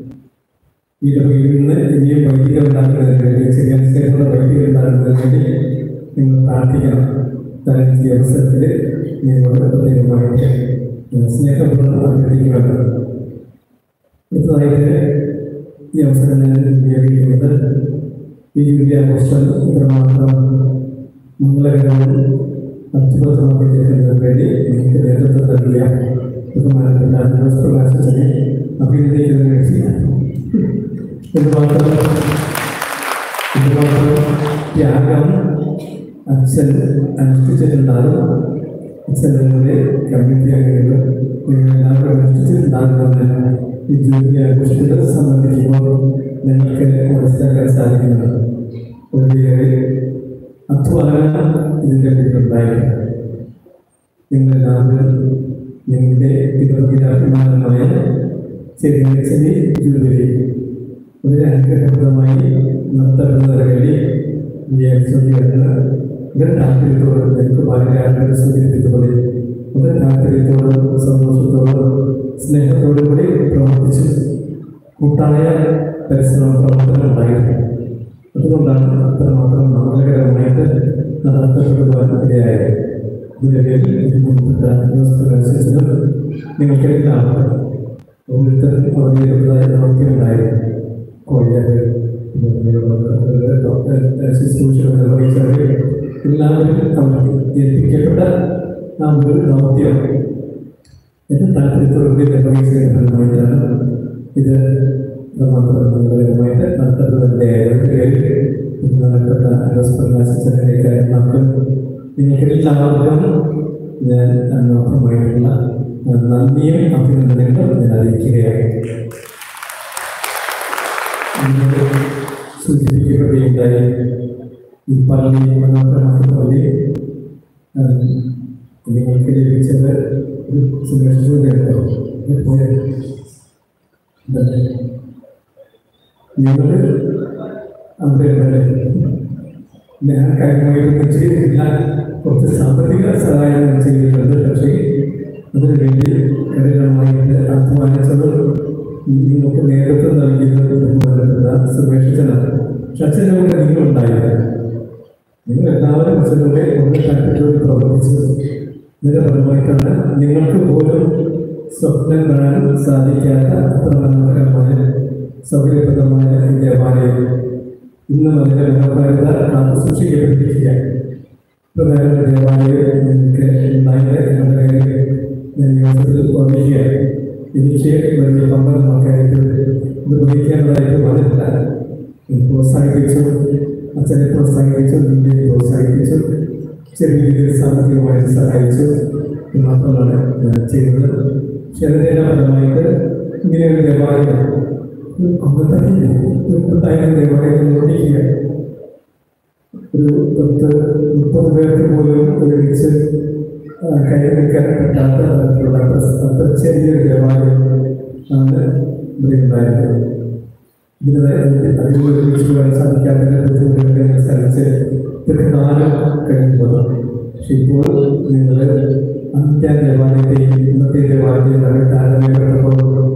ഈ ഇടവകയിൽ നിന്ന് ഇനിയും വൈദികർ ഉണ്ടാക്കുന്നതിന് വേണ്ടി ശനിയാഴ്ചയിലുള്ള വൈദികർ ഉണ്ടാക്കുന്നതിന് വേണ്ടി നിങ്ങൾ പ്രാർത്ഥിക്കണം കാരണം ഈ അവസരത്തിൽ നിങ്ങളോട് പ്രത്യേകമായിട്ട് സ്നേഹപൂർവ്വം അഭ്യർത്ഥിക്കുമല്ലോ അടുത്തതായിട്ട് ഈ അവസരം ഞാൻ ഉപയോഗിക്കുന്നത് ഈ വിദ്യാഘോഷം ഇത്രമാത്രം മംഗളകരവും അത്ഭുതമായി തീർക്കുന്നതിന് വേണ്ടി എനിക്ക് നേതൃത്വം നൽകിയ ബഹുമാനപ്പെട്ട അനുഭവ പ്രകാശത്തിനെ അഭിനന്ദിക്കുന്നതിന് വേണ്ടി എന്തുമാത്രം എന്തുമാത്രം ത്യാഗം അച്ഛൻ അനുഷ്ഠിച്ചിട്ടുണ്ടാകും അച്ഛനങ്ങളുടെ കമ്മിറ്റി അംഗങ്ങൾ നിങ്ങളെല്ലാവരും അനുഷ്ഠിച്ചിട്ടുണ്ടാകുമെന്ന് ഈ ജൂബിലി ആഘോഷത്തിൽ സംബന്ധിക്കുമ്പോൾ ഞങ്ങൾക്ക് മനസ്സിലാക്കാൻ സാധിക്കുന്നത് വളരെയേറെ അധ്വാനം ഇതിൻ്റെ പിന്നിലുണ്ടായിരുന്നു നിങ്ങളെല്ലാവരും നിങ്ങളുടെ പിതൃവിനാഭിമാനമായ ചെറിയ ചെറിയ ജൂബിലി വളരെ അനുഗ്രഹപ്രദമായി നടത്തപ്പെടുന്നതിന് വേണ്ടി വിചാരിച്ചുകൊണ്ടിരുന്ന വളരെ താല്പര്യത്തോടും എനിക്ക് വളരെ ആഗ്രഹം സൂചിപ്പിച്ചതുപോലെ വളരെ താല്പര്യത്തോടും സന്തോഷത്തോടും സ്നേഹത്തോടും കൂടി പ്രവർത്തിച്ചു കൂട്ടായ പരിശ്രമ പ്രവർത്തനം ഉണ്ടായിരുന്നു അതുകൊണ്ടാണ് അത്രമാത്രം മംഗളകരമായിട്ട് നടത്തപ്പെടുവാൻ ഇടയായത് ഇതിൻ്റെ പേരിൽ അനുസരിച്ചത് നിങ്ങൾക്ക് എല്ലാവർക്കും ഓരോരുത്തരും അവരുടേതായ ദൗത്യമുണ്ടായിരുന്നു കോഴിയാറ് ശുശ്രൂഷകൾ നിർവഹിച്ചവർ എല്ലാവരും അവർക്ക് ഏൽപ്പിക്കപ്പെട്ട ആ ഒരു ദൗത്യം എന്റെ താല്പര്യത്തോടുകൂടി നിർവഹിച്ചതിന് ഫലമായിട്ടാണ് ഇത് മാത്രമായിട്ട് നടത്തപ്പെടുന്നതിൻ്റെ ബഹുമാനപ്പെട്ട പ്രകാശിച്ചതിനേക്കാളും നിങ്ങൾക്ക് എല്ലാവർക്കും ഞാൻ മാത്രമായിട്ടുള്ള നന്ദിയും അഭിനന്ദനങ്ങളും ഞാൻ അറിയിക്കുകയാണ് ഇന്ന് സൂചിപ്പിക്കപ്പെടുകയുണ്ടായി ഈ പള്ളി മനോഹരമായ പള്ളി നിങ്ങൾക്ക് ലഭിച്ചത് ഒരു സുരക്ഷിതയുണ്ടോ ഞങ്ങൾ അവിടെ ഞാൻ കാര്യമായിട്ടൊന്നും ചെയ്തിട്ടില്ല കുറച്ച് സാമ്പത്തിക സഹായം ചെയ്തിട്ടുണ്ട് പക്ഷേ അതിനു വേണ്ടി കഠിനമായിട്ട് അധ്വാനിച്ചത് നിങ്ങൾക്ക് നേതൃത്വം നൽകിയത് ബഹുമാനപ്പെട്ട സുരക്ഷിതനാണ് പക്ഷെ അച്ഛൻ്റെ കൂടെ നിങ്ങളുണ്ടായില്ല നിങ്ങൾ എല്ലാവരും അച്ഛനോടെ ഒന്ന് താല്പര്യത്തോട് പ്രവർത്തിച്ചു ഇതിന്റെ ഫലമായിട്ടാണ് നിങ്ങൾക്ക് പോലും സ്വപ്നം കാണാൻ സാധിക്കാത്ത അത്ര മനോഹരമായ സൗകര്യപ്രദമായ ഈ ദേവാലയം ഇന്നും അതിന്റെ മനോഹാരിത കാത്തു സൂക്ഷിക്കപ്പെട്ടിരിക്കുക പ്രധാന ദേവാലയം നിങ്ങൾക്ക് ഉണ്ടായത് എന്നുള്ള കാര്യം ഞാൻ യോഗത്തിൽ ഓർമ്മിക്കുകയാണ് എനിക്ക് വലിയ പമ്പരം മക്കളായിട്ട് ഇത് വഹിക്കാനുള്ളതായിട്ട് വന്നിട്ടില്ല പ്രോത്സാഹിപ്പിച്ചു അച്ഛനെ പ്രോത്സാഹിപ്പിച്ചു നിന്നെ പ്രോത്സാഹിപ്പിച്ചു ചെറിയ രീതിയിൽ സാമ്പത്തികമായിട്ട് സഹായിച്ചു ഇത് മാത്രമാണ് ഞാൻ ചെയ്തത് പക്ഷെ അതിൻ്റെ ഫലമായിട്ട് ഇങ്ങനെ ഒരു ദേവാലയം ഒരു കൊമ്പത്തായ ദേവാലയം ഓടിക്കുക ഒരു പത്ത് മുപ്പത് പേർക്ക് പോലും ഒരുമിച്ച് കയറി നിൽക്കാൻ പറ്റാത്ത തരത്തിലുള്ള അത്ര ചെറിയൊരു ദേവാലയം ആണ് ഇവിടെ ഉണ്ടായിരുന്നത് ഇതിന് അതിൽ ഒരുമിച്ച് പോകാൻ സാധിക്കാത്തതിനെ ബുദ്ധിമുട്ടുകളെ അനുസരിച്ച് ദീർഘകാലം കഴിയുമ്പോൾ പക്ഷെ ഇപ്പോൾ നിങ്ങൾ അന്ത്യ ദേവാലയത്തെയും ഇന്നത്തെ ദേവാലയത്തെയും തമ്മിൽ താരതമ്യപ്പെട്ടപ്പോൾ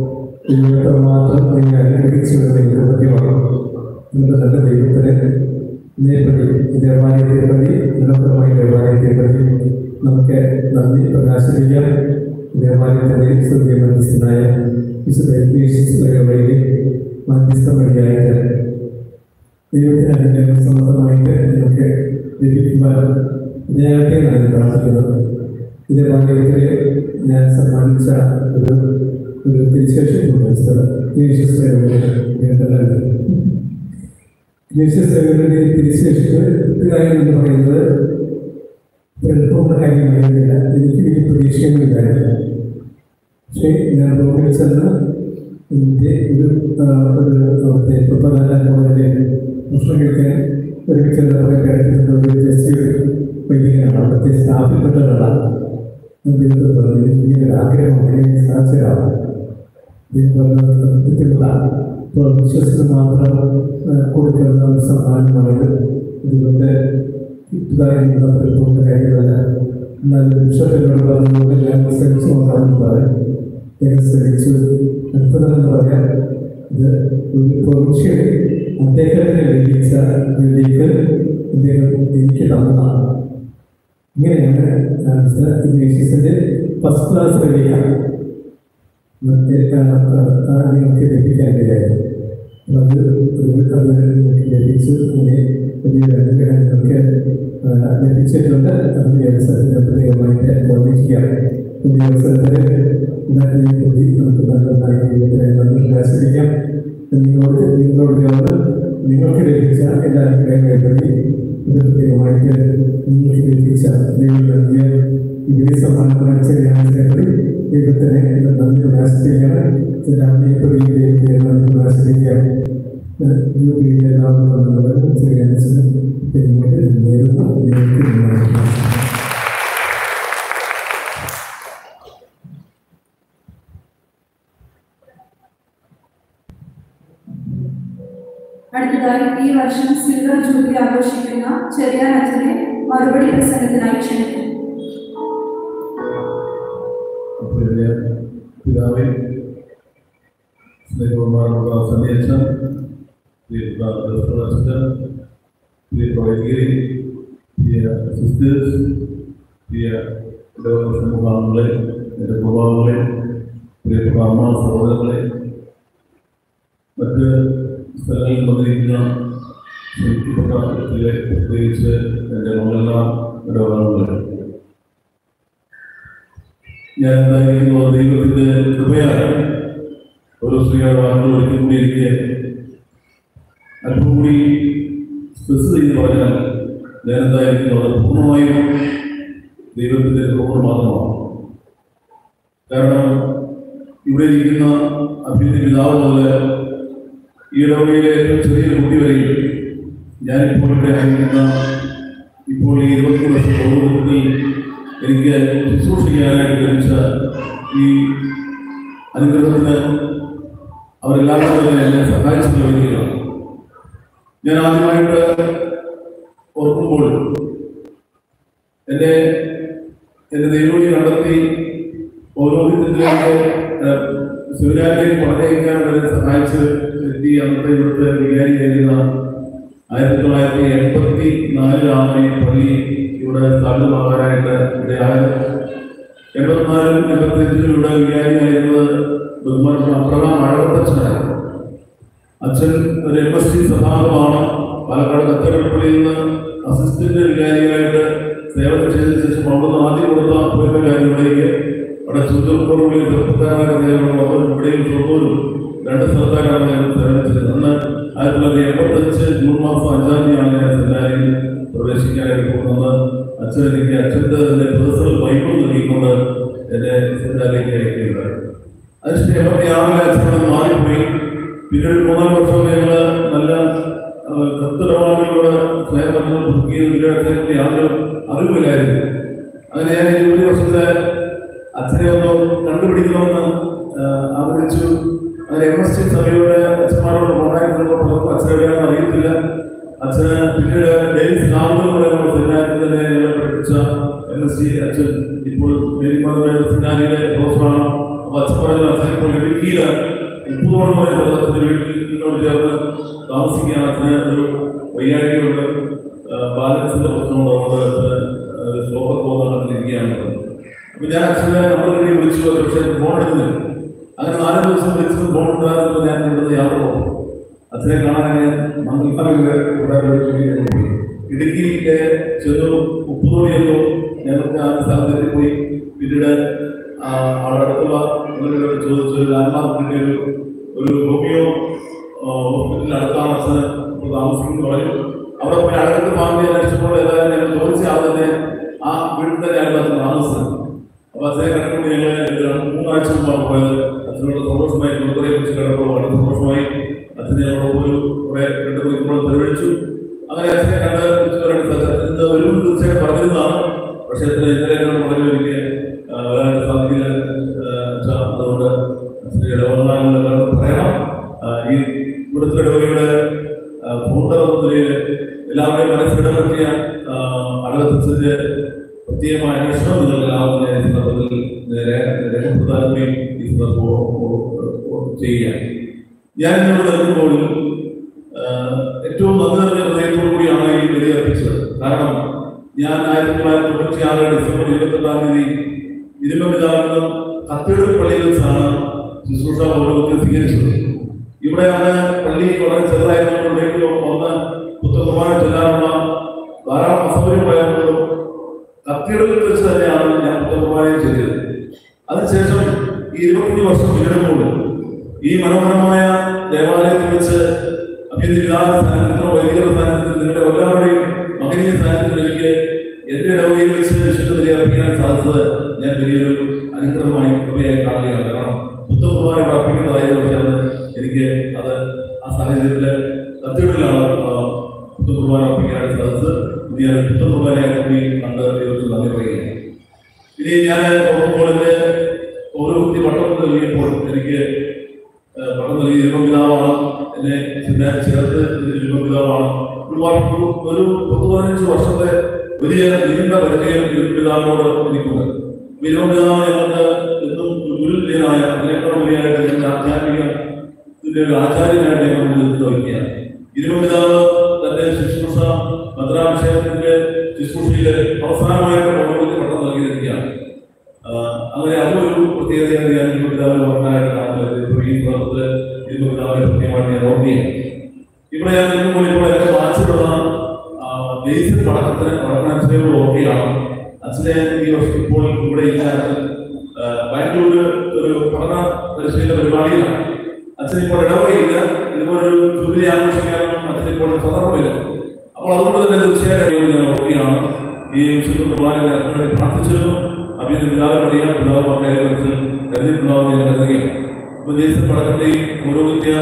മാത്രം നിങ്ങൾ അനുഗ്രഹിച്ചു എന്നതിന് സത്യമാണ് നിങ്ങളുടെ നല്ല ദൈവത്തിന് ഇതിനെപ്പറ്റി ഈ ദേവാലയത്തെ പറ്റി മനോഹരമായ ദേവാലയത്തെ പറ്റി നമുക്ക് നന്ദി പ്രകാശിപ്പിക്കാം ദേവാലയത്തിൻ്റെ സ്വർഗീയ മധ്യസ്ഥനായ വിശുദ്ധ വഴി മധ്യസ്ഥം വഴിയായിട്ട് ദൈവത്തിന് അതിൻ്റെ സമർത്ഥമായിട്ട് നമുക്ക് ലഭിക്കുവാൻ ഇദ്ദേഹത്തെ ഞാൻ പ്രാർത്ഥിക്കുന്നത് ഇത് ഭാഗ്യത്തിൽ ഞാൻ സമ്മാനിച്ച ഒരു ഒരു തിരിച്ചുവശത്തുണ്ട് സ്ഥലം യേശുസ്വരങ്ങളുടെ യേശുസ്വരങ്ങളുടെ തിരിച്ചുവശത്ത് കാര്യം എന്ന് പറയുന്നത് എളുപ്പമുള്ള കാര്യമായിരുന്നില്ല എനിക്ക് വലിയ പ്രതീക്ഷയൊന്നുമില്ലായിരുന്നു പക്ഷേ ഞാൻ റോഡിൽ ചെന്ന് എൻ്റെ ഒരു ഒരു അവിടുത്തെ പ്രധാന കോളേജിൽ ഭക്ഷണം കഴിക്കാൻ ഒരുമിച്ച് കുറേ കാര്യത്തിലുള്ള ജസ്റ്റ് വൈദികനാണ് അവിടുത്തെ സ്ഥാപിക്കപ്പെട്ടതാണ് ദൈവത്തിൽ പറഞ്ഞു ഇങ്ങനെ ഒരു ആഗ്രഹം അങ്ങനെ സാധിച്ചതാണ് ബുദ്ധിമുട്ടാണ് ഇപ്പോൾ വിശ്വസിന് മാത്രം കൊടുക്കുന്ന ഒരു സമ്മാനമാണ് ഇതുകൊണ്ട് കിട്ടുകയെന്നുള്ള ഒരു കാര്യമല്ല എന്നാൽ ബിഷപ്പിനോട് പറഞ്ഞുകൊണ്ട് ഞാൻ ശ്രമിച്ചു നോക്കാമെന്ന് പറയും ഞാൻ ശ്രമിച്ചു അത്ഭുതമെന്ന് പറയാം ഇത് ഒരു പ്രൊവിഷ്യൻ അദ്ദേഹത്തിന് ലഭിച്ച വേദിക്ക് അദ്ദേഹം എനിക്ക് തന്നതാണ് ഇങ്ങനെയാണ് ഇംഗ്ലീഷിന്റെ ഫസ്റ്റ് ക്ലാസ് വഴിയാണ് നിങ്ങൾക്ക് ലഭിക്കാനിടയായത് അത് അത് നിങ്ങൾക്ക് ലഭിച്ചു അങ്ങനെ വലിയൊരു അനുഗ്രഹം നിങ്ങൾക്ക് ലഭിച്ചിട്ടുണ്ട് അതിൻ്റെ അവസരത്തിൽ പ്രത്യേകമായിട്ട് ഓർമ്മിക്കുകയാണ് പുതിയ അവസരത്തിൽ ഇതിനെ പ്രതി നമുക്ക് നല്ലതായ ദൈവത്തിനെ നന്ദി പ്രകാശിപ്പിക്കാം നിങ്ങളോട് നിങ്ങളോട് നിങ്ങൾക്ക് ലഭിച്ച എല്ലാ അനുഗ്രഹങ്ങളെ പ്രതി ഇത് പ്രത്യേകമായിട്ട് നിങ്ങൾക്ക് ലഭിച്ച ദൈവം നൽകിയ ഈ സമ്മാനത്തിന് ചെറിയ ചേർത്തി ദൈവത്തിനെ നന്ദി പ്രകാശിപ്പിക്കുകയാണ് രാമയെ പ്രതിയിലേക്ക് നന്ദി പ്രകാശിപ്പിക്കുകയാണ് ജൂബിലിയിലെ നാമങ്ങളുള്ളത് ചെറിയ നേരുന്നു ദൈവത്തിന് നന്ദി. അടുത്തതായി ഈ വർഷം സിൽവർ ജൂബിലി ആഘോഷിക്കുന്ന ചെറിയ അച്ഛനെ മറുപടി പ്രസംഗത്തിനായി ക്ഷണിക്കുന്നു പ്രിയ പിതാവേ സ്നേഹബഹുമാനമുള്ള സന്ദേശം പ്രിയപ്പെട്ട പ്രിയ വൈദ്യരി പ്രിയ സിസ്റ്റേഴ്സ് പ്രിയ മുഖാങ്ങളെ എൻ്റെ കുടുംബാംഗങ്ങളെ പ്രിയപ്പെട്ട അമ്മ സഹോദരങ്ങളെ മറ്റ് സ്ഥലങ്ങളിൽ വന്നിരിക്കുന്ന ക്ഷണിക്കപ്പെട്ട വ്യക്തികളെ പ്രത്യേകിച്ച് എൻ്റെ മകളെല്ലാം ഇടപാടുകളെ ഞാൻ എന്തായിരിക്കുന്നു ദൈവത്തിന്റെ കൃപയാണ് ഓരോ സ്ത്രീയുടെ വാക്കുകൾ ഒരുക്കിക്കൊണ്ടിരിക്കെ അല്പം കൂടി സ്ട്രെസ് ചെയ്ത് പറഞ്ഞാൽ ഞാൻ എന്തായിരിക്കുന്നു അത് പൂർണ്ണമായും ദൈവത്തിന്റെ കൃപ മാത്രമാണ് കാരണം ഇവിടെ ഇരിക്കുന്ന അഭിനയ പിതാവ് മുതൽ ഈ ഇടവകയിലെ ഏറ്റവും ചെറിയൊരു കുട്ടി വരെയും ഞാനിപ്പോൾ ഇവിടെ ആയിരിക്കുന്ന ഇപ്പോൾ ഈ ഇരുപത്തി വർഷം ഓരോരുത്തരിൽ എനിക്ക് ശുശ്രൂഷിക്കാനായിട്ട് ലഭിച്ച ഈ അനുഗ്രഹത്തിന് അവരെല്ലാവരും തന്നെ എന്നെ സഹായിച്ചു ലഭിക്കുകയാണ് ഞാൻ ആദ്യമായിട്ട് ഓർക്കുമ്പോൾ എന്നെ എൻ്റെ ദൈവവിളി കണ്ടെത്തി ഓരോ വിധത്തിലേക്ക് ശിവരാജിലേക്ക് പറഞ്ഞയക്കാൻ വരെ സഹായിച്ച് എത്തി അന്നത്തെ ഇവിടുത്തെ വികാരിയായിരുന്ന ആയിരത്തി തൊള്ളായിരത്തി എൺപത്തി നാലിലാണ് ഈ പള്ളി ഇവിടെ സ്ഥാപിതമാകാനായിട്ട് ഇടയായത് എൺപത്തിനാലിൽ എൺപത്തിയഞ്ചിലും ഇവിടെ വികാരിയായിരുന്നത് ബഹുമാനപ്പെട്ട അപ്രകാം അഴകത്തച്ഛനായിരുന്നു അച്ഛൻ ഒരു എം എസ് ടി സഭാംഗമാണ് പാലക്കാട് കത്തകടപ്പള്ളിയിൽ നിന്ന് അസിസ്റ്റന്റ് വികാരിയായിട്ട് സേവനം ചെയ്തതിനു ശേഷം അവിടുന്ന് ആദ്യം കൊടുത്ത പോയ കാര്യങ്ങളിലേക്ക് അവിടെ ചുറ്റൂർപ്പുറങ്ങളിൽ ചെറുപ്പക്കാരായ ദേവങ്ങളും അവരും ഇവിടെയും തൊണ്ണൂറും രണ്ട് സ്ഥലത്താരാണ് ഞാൻ സേവനം ചെയ്തത് അന്ന് ആയിരത്തി തൊള്ളായിരത്തി എൺപത്തഞ്ച് ജൂൺ മാസം അഞ്ചാം തീയതിയാണ് ഞാൻ സെമിനാരിൽ പ്രവേശിക്കാനായിട്ട് പോകുന്നത് അച്ഛൻ എനിക്ക് അച്ഛൻ്റെ തന്നെ പേഴ്സണൽ ബൈബിൾ നൽകിക്കൊണ്ട് എന്നെ സെമിനാരിലേക്ക് അയക്കുകയുണ്ടായി അതിനുശേഷം എൺപത്തി ആറിലെ അച്ഛൻ മാറിപ്പോയി പിന്നീട് മൂന്നാല് വർഷം ഞങ്ങൾ നല്ല കത്തിടപാടുകളോട് സ്നേഹബന്ധങ്ങൾ പുതുക്കുകയും ഇതിനകത്തെ യാതൊരു അറിവില്ലായിരുന്നു അങ്ങനെ ഞാൻ ഈ ഒരു വർഷത്തെ അച്ഛനെ ഒന്ന് കണ്ടുപിടിക്കണമെന്ന് ആഗ്രഹിച്ചു അങ്ങനെ എം എസ് ടി സഭയുടെ അച്ഛന്മാരോട് കോണ്ടാക്ട് പലർക്കും അച്ഛനെവിടെയാണെന്ന് അറിയത്തില്ല അച്ഛന് പിന്നീട് ഡെയിൽസ് നാമങ്ങളുടെ സെമിനാരിൽ തന്നെ ഞങ്ങളെ പഠിപ്പിച്ച എം എസ് ടി അച്ഛൻ ഇപ്പോൾ മേരിമാരുടെ സെമിനാരിയിലെ പ്രൊഫസറാണ് അപ്പൊ അച്ഛൻ പറഞ്ഞു അച്ഛൻ ഇപ്പോൾ ഇടുക്കിയില് ഉപ്പുതോളം വരെ അച്ഛൻ്റെ വീട്ടിനോട് ചേർന്ന് താമസിക്കുകയാണ് അച്ഛന് ഒരു വയ്യാഴികയുണ്ട് ബാലൻസിന്റെ പ്രശ്നമുണ്ട് അതുകൊണ്ട് ശ്ലോകം തോന്നാണ്ടിരിക്കുകയാണ് അപ്പൊ ഞാൻ അച്ഛനെ നമ്മൾ വേണ്ടി വിളിച്ചു പക്ഷേ ഫോൺ എടുക്കുന്നില്ല അങ്ങനെ നാല് ദിവസം വിളിച്ചത് ഫോൺ ഉണ്ടാകുമ്പോൾ ഞാൻ ഇവിടുന്ന് യാത്ര പോകും അച്ഛനെ കാണാൻ മംഗളൂരിലെ ഇടുക്കിയിലെ ചെറു ഉപ്പുതോടി എന്നോ ഞങ്ങൾക്ക് ആ സ്ഥലത്തേക്ക് പോയി പിന്നീട് ആ, അവിടെ അടുത്തുള്ള ഇവരോട് ചോദിച്ചു ഒരു ലാൻഡ്മാർക്കിന്റെ ഒരു ഒരു ഹോമിയോ ഹോസ്പിറ്റലിൽ അടുത്താണ് അച്ഛന് ഇപ്പോൾ താമസിക്കുന്നു പറഞ്ഞു അവിടെ പോയി അടക്കത്ത് ഫാമിലി അന്വേഷിച്ചപ്പോൾ ഏതായാലും ഞങ്ങൾ ചോദിച്ച ആൾ തന്നെ ആ വീട്ടിൽ തന്നെയാണ് അച്ഛൻ താമസിച്ചത് അപ്പൊ അച്ഛനെ കണ്ടുകൊണ്ട് ഞങ്ങൾ ഒരു മൂന്നാഴ്ച മുമ്പാണ് പോയത് അച്ഛനോട് സന്തോഷമായി കുടുംബത്തെ കുറിച്ച് കണ്ടപ്പോൾ വളരെ സന്തോഷമായി അച്ഛനെ ഞങ്ങളോട് ഒരു കുറെ രണ്ട് മണിക്കൂർ തെളിവിച്ചു അങ്ങനെ അച്ഛനെ കണ്ട് വിളിച്ചവരാണ് അച്ഛൻ ഒരു തീർച്ചയായും പറഞ്ഞിരുന്നതാണ് പക്ഷേ അച്ഛനെ ഇന്നലെ എന്നോട് പറഞ്ഞു എനിക്ക് ആ, വരാനായിട്ട് സാധിക്കില്ല ആ, അച്ഛാ, അതുകൊണ്ട് അച്ഛനെ ഇടപെടാനുള്ള പറയണം ആ, ഈ ഇവിടുത്തെ ഇടവകയുടെ ഫൗണ്ടർ എന്ന നിലയിൽ എല്ലാവരുടെയും മനസ്സിലിടം പറ്റിയ അടകത്തിന്റെ പ്രത്യേകമായ അന്വേഷണം നിങ്ങൾ എല്ലാവരും ഈ സന്ദർഭത്തിൽ നേരെ രേഖപ്പെടുത്താനും ഈ സന്ദർഭം ചെയ്യുക ഞാൻ ഇന്നോട് നൽകുമ്പോൾ ഏറ്റവും നന്ദി നിറഞ്ഞ ഹൃദയത്തോടു കൂടിയാണ് ഈ ബലി അർപ്പിച്ചത് കാരണം ഞാൻ ആയിരത്തി തൊള്ളായിരത്തി തൊണ്ണൂറ്റി ആറ് ഡിസംബർ ഇരുപത്തെട്ടാം തീയതി ഇരുപതിനാറിനും കത്തീഡ്രൽ പള്ളിയിൽ വെച്ചാണ് ശുശ്രൂഷ ഓരോരുത്തർ സ്വീകരിച്ചത് ഇവിടെയാണ് പള്ളി വളരെ ചെറുതായിരുന്നുകൊണ്ടെങ്കിലും ഒന്ന് പുത്രകുമാര ചെല്ലാനുള്ള ധാരാളം അസൗകര്യമായിരുന്നതും കത്തീഡ്രലിൽ വെച്ച് തന്നെയാണ് ഞാൻ പുത്രകുമാരയും ചെയ്തത് അതിനുശേഷം ഈ ഇരുപത്തഞ്ച് വർഷം പിന്നിടുമ്പോൾ ഈ മനോഹരമായ ദേവാലയത്തിൽ വെച്ച് അഭ്യർത്ഥിക്കുന്ന സ്ഥാനത്തിനോ വൈദിക സ്ഥാനത്തിൽ നിങ്ങളുടെ എല്ലാവരുടെയും മകനീയ സ്ഥാനത്തിൽ എനിക്ക് എന്റെ ഇടവകയിൽ വെച്ച് വിശുദ്ധ ബലി അർപ്പിക്കാൻ അർപ്പിക്കാൻ സാധിച്ചത് ഞാൻ വലിയൊരു അനുഗ്രഹമായി കൃപയായി കാണുകയാണ് കാരണം പുത്തൻ കുർബാന ഇവിടെ അർപ്പിക്കുന്നതായത് പക്ഷേ എനിക്ക് അത് ആ സാഹചര്യത്തിൽ സത്യത്തിലാണ് പുത്തൻ കുർബാന അർപ്പിക്കാനായിട്ട് സാധിച്ചത് പുതിയ പുത്തൻ കുർബാനയെ കൂടി കണ്ട് ദൈവത്തിൽ നന്ദി പറയുകയാണ് ഇനി ഞാൻ നോക്കുമ്പോൾ എൻ്റെ ഓരോ കുട്ടി പട്ടം നൽകിയപ്പോൾ എനിക്ക് ഏഹ്, പട്ടം നൽകിയ ദൈവപിതാവാണ് എന്നെ ചിന്ത ചേർത്ത് ദൈവപിതാവാണ് ഒരുപാട് ഒരു- ഒരു പത്ത് പതിനഞ്ച് വർഷത്തെ വലിയ നീണ്ട പരിചയം ദൈവപിതാവിനോട് എനിക്കുണ്ട് ദൈവപിതാവ് ഞങ്ങൾക്ക് എന്നും ഒരു ഗുരുല്യനായ അതിനേക്കാൾ വലിയായിട്ട് ഞങ്ങളുടെ ആധ്യാത്മിക ഇതിന്റെ ഒരു ആചാര്യനായിട്ട് ഞങ്ങൾ മുന്നിൽ വയ്ക്കുകയാണ് ഇരുപതാവ് തന്റെ ശുശ്രൂഷ ഭദ്രാഭിഷേകത്തിന്റെ ശുശ്രൂഷയിലെ അവസാനമായിട്ട് പൗരോഹിത്യ പട്ടം നൽകിയിരിക്കുകയാണ് ആഹ് അങ്ങനെ അതൊരു പ്രത്യേകതയാണ് ഞാൻ ഇരുപതാവിന് ഓർക്കാനായിട്ട് കാണുന്നത് ഇപ്പോൾ ഈ പ്രവർത്തനത്തില് ഇരുപതാവിനെ പ്രത്യേകമായിട്ട് ഞാൻ ഓർക്കുകയാണ് ഇവിടെ ഞാൻ നിൽക്കുമ്പോൾ ഇപ്പോൾ എന്റെ വാച്ചിലുള്ള ബേസിക് പഠനത്തിന് പഠനാനുസരിച്ച് ഓർക്കുകയാണ് അച്ഛനെ ഈ വർഷം ഇപ്പോൾ ഇവിടെ ഇല്ല അച്ഛൻ ആഹ് ബാംഗ്ലൂര് ഒരു പഠന പരിശീലന പരിപാടിയിലാണ് അച്ഛൻ ഇപ്പോൾ ഇടവകയില്ല ഇതുപോലൊരു ജൂബിലി ആഘോഷിക്കാനൊന്നും അച്ഛൻ ഇപ്പോൾ സന്ദർഭമില്ല അപ്പോൾ അതുകൊണ്ട് തന്നെ തീർച്ചയായിട്ടും ഞാൻ ഓർക്കുകയാണ് ഈ വിശുദ്ധ കുർബാനയിൽ അച്ഛനെ വേണ്ടി പ്രാർത്ഥിച്ചിരുന്നു അഭിനന്ദ പിതാവ് അറിയാം പിതാവ് മക്കളെ കുറിച്ച് കരുതിയിട്ടുണ്ടാവും ഞാൻ കരുതുകയാണ് അപ്പോൾ ദേശീയ പടക്കത്തെ പുരോഗത്യ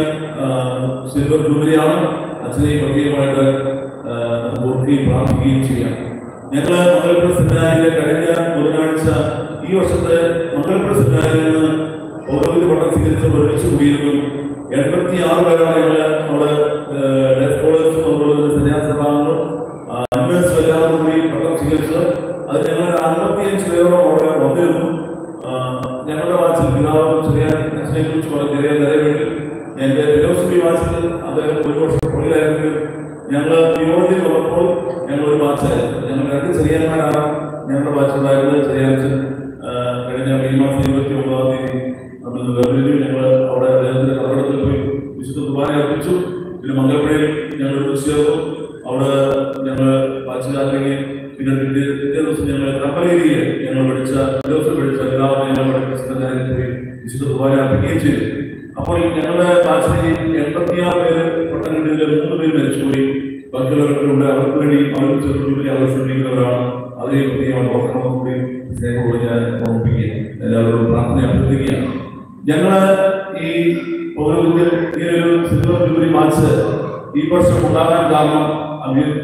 സിൽവർ ജൂബിലിയാണ് അച്ഛനെ പ്രത്യേകമായിട്ട് ആഹ് ഓർക്കുകയും പ്രാർത്ഥിക്കുകയും ചെയ്യാം ഞങ്ങൾ മംഗലപുര സെമിനാരിലെ കഴിഞ്ഞ ബുധനാഴ്ച ഈ വർഷത്തെ മംഗലപുര സെമിനാരിൽ നിന്ന് പൗരോഹിത്യ പട്ടം സ്വീകരിച്ച് ഒരുമിച്ച് കൂടിയിരുന്നു എൺപത്തി ആറ് പേരാണ് ഞങ്ങൾ അവിടെ ഡെഫ് കോളേജ് അതുപോലെ തന്നെ സന്യാസഭാഗങ്ങളും അന്വേഷണം എല്ലാവരും കൂടി പട്ടം സ്വീകരിച്ചത് അത് ഞങ്ങൾ അറുപത്തിയഞ്ച് പേരോളം അവിടെ വന്നിരുന്നു ആഹ് ഞങ്ങളുടെ വാച്ചിൽ പിതാവ് ചെറിയ അച്ഛനെ കുറിച്ച് വളരെ ചെറിയ നിലവിൽ എന്റെ ഫിലോസഫി വാച്ചിൽ അദ്ദേഹം ഒരു വർഷം പുള്ളിലായിരുന്നെങ്കിലും ഞങ്ങൾ യുവതി വന്നപ്പോൾ ഞങ്ങൾ ഒരു ബാച്ചായിരുന്നു ഞങ്ങൾ രണ്ട് ചെറിയന്മാരാണ് ഞങ്ങളുടെ ബാച്ചുണ്ടായിരുന്നത് ചെറിയാച്ചൻ കഴിഞ്ഞ മെയ് മാസം ഇരുപത്തി ഒമ്പതാം തീയതി നമ്മൾ വേർതിരിഞ്ഞു ഞങ്ങൾ അവിടെ അദ്ദേഹത്തിന്റെ കർമ്മത്തിൽ പോയി വിശുദ്ധ കുർബാന അർപ്പിച്ചു പിന്നെ മംഗലപ്പുഴയിൽ ഞങ്ങൾ ഒരുമിച്ച് ചേർന്നു അവിടെ ഞങ്ങൾ ബാച്ചുകാരിലേക്ക് പിന്നെ പിറ്റേ പിറ്റേ ദിവസം ഞങ്ങൾ കപ്പലേരിയിൽ ഞങ്ങൾ പഠിച്ച ദിവസം പഠിച്ച എല്ലാവരും ഞങ്ങൾ പഠിപ്പിച്ച കാര്യം പോയി വിശുദ്ധ കുർബാന അർപ്പിക്കുകയും ചെയ്തു അപ്പോൾ ഞങ്ങളുടെ ബാച്ചിൽ എൺപത്തിയാറ് പേര് പട്ടം കിട്ടിയതിൽ മൂന്ന് പേര് മരിച്ചുപോയി ബാക്കിയുള്ളവരൊക്കെ ഉണ്ട് അവർക്ക് വേണ്ടി അവരും ചെറുപ്പത്തിൽ അവർ ശ്രമിക്കുന്നവരാണ് അതിനെ പ്രത്യേകം ഓർക്കണമെന്ന് കൂടി സ്നേഹത്തോട് ഞാൻ ഓർമ്മിപ്പിക്കുക എല്ലാവരോടും പ്രാർത്ഥന അഭ്യർത്ഥിക്കുകയാണ് ഞങ്ങള് ഈ പൗരോഹിത്യം ഇങ്ങനെ ഒരു സിൽവർ ജൂബിലി മാച്ച് ഈ വർഷം ഉണ്ടാകാൻ കാരണം അമീർ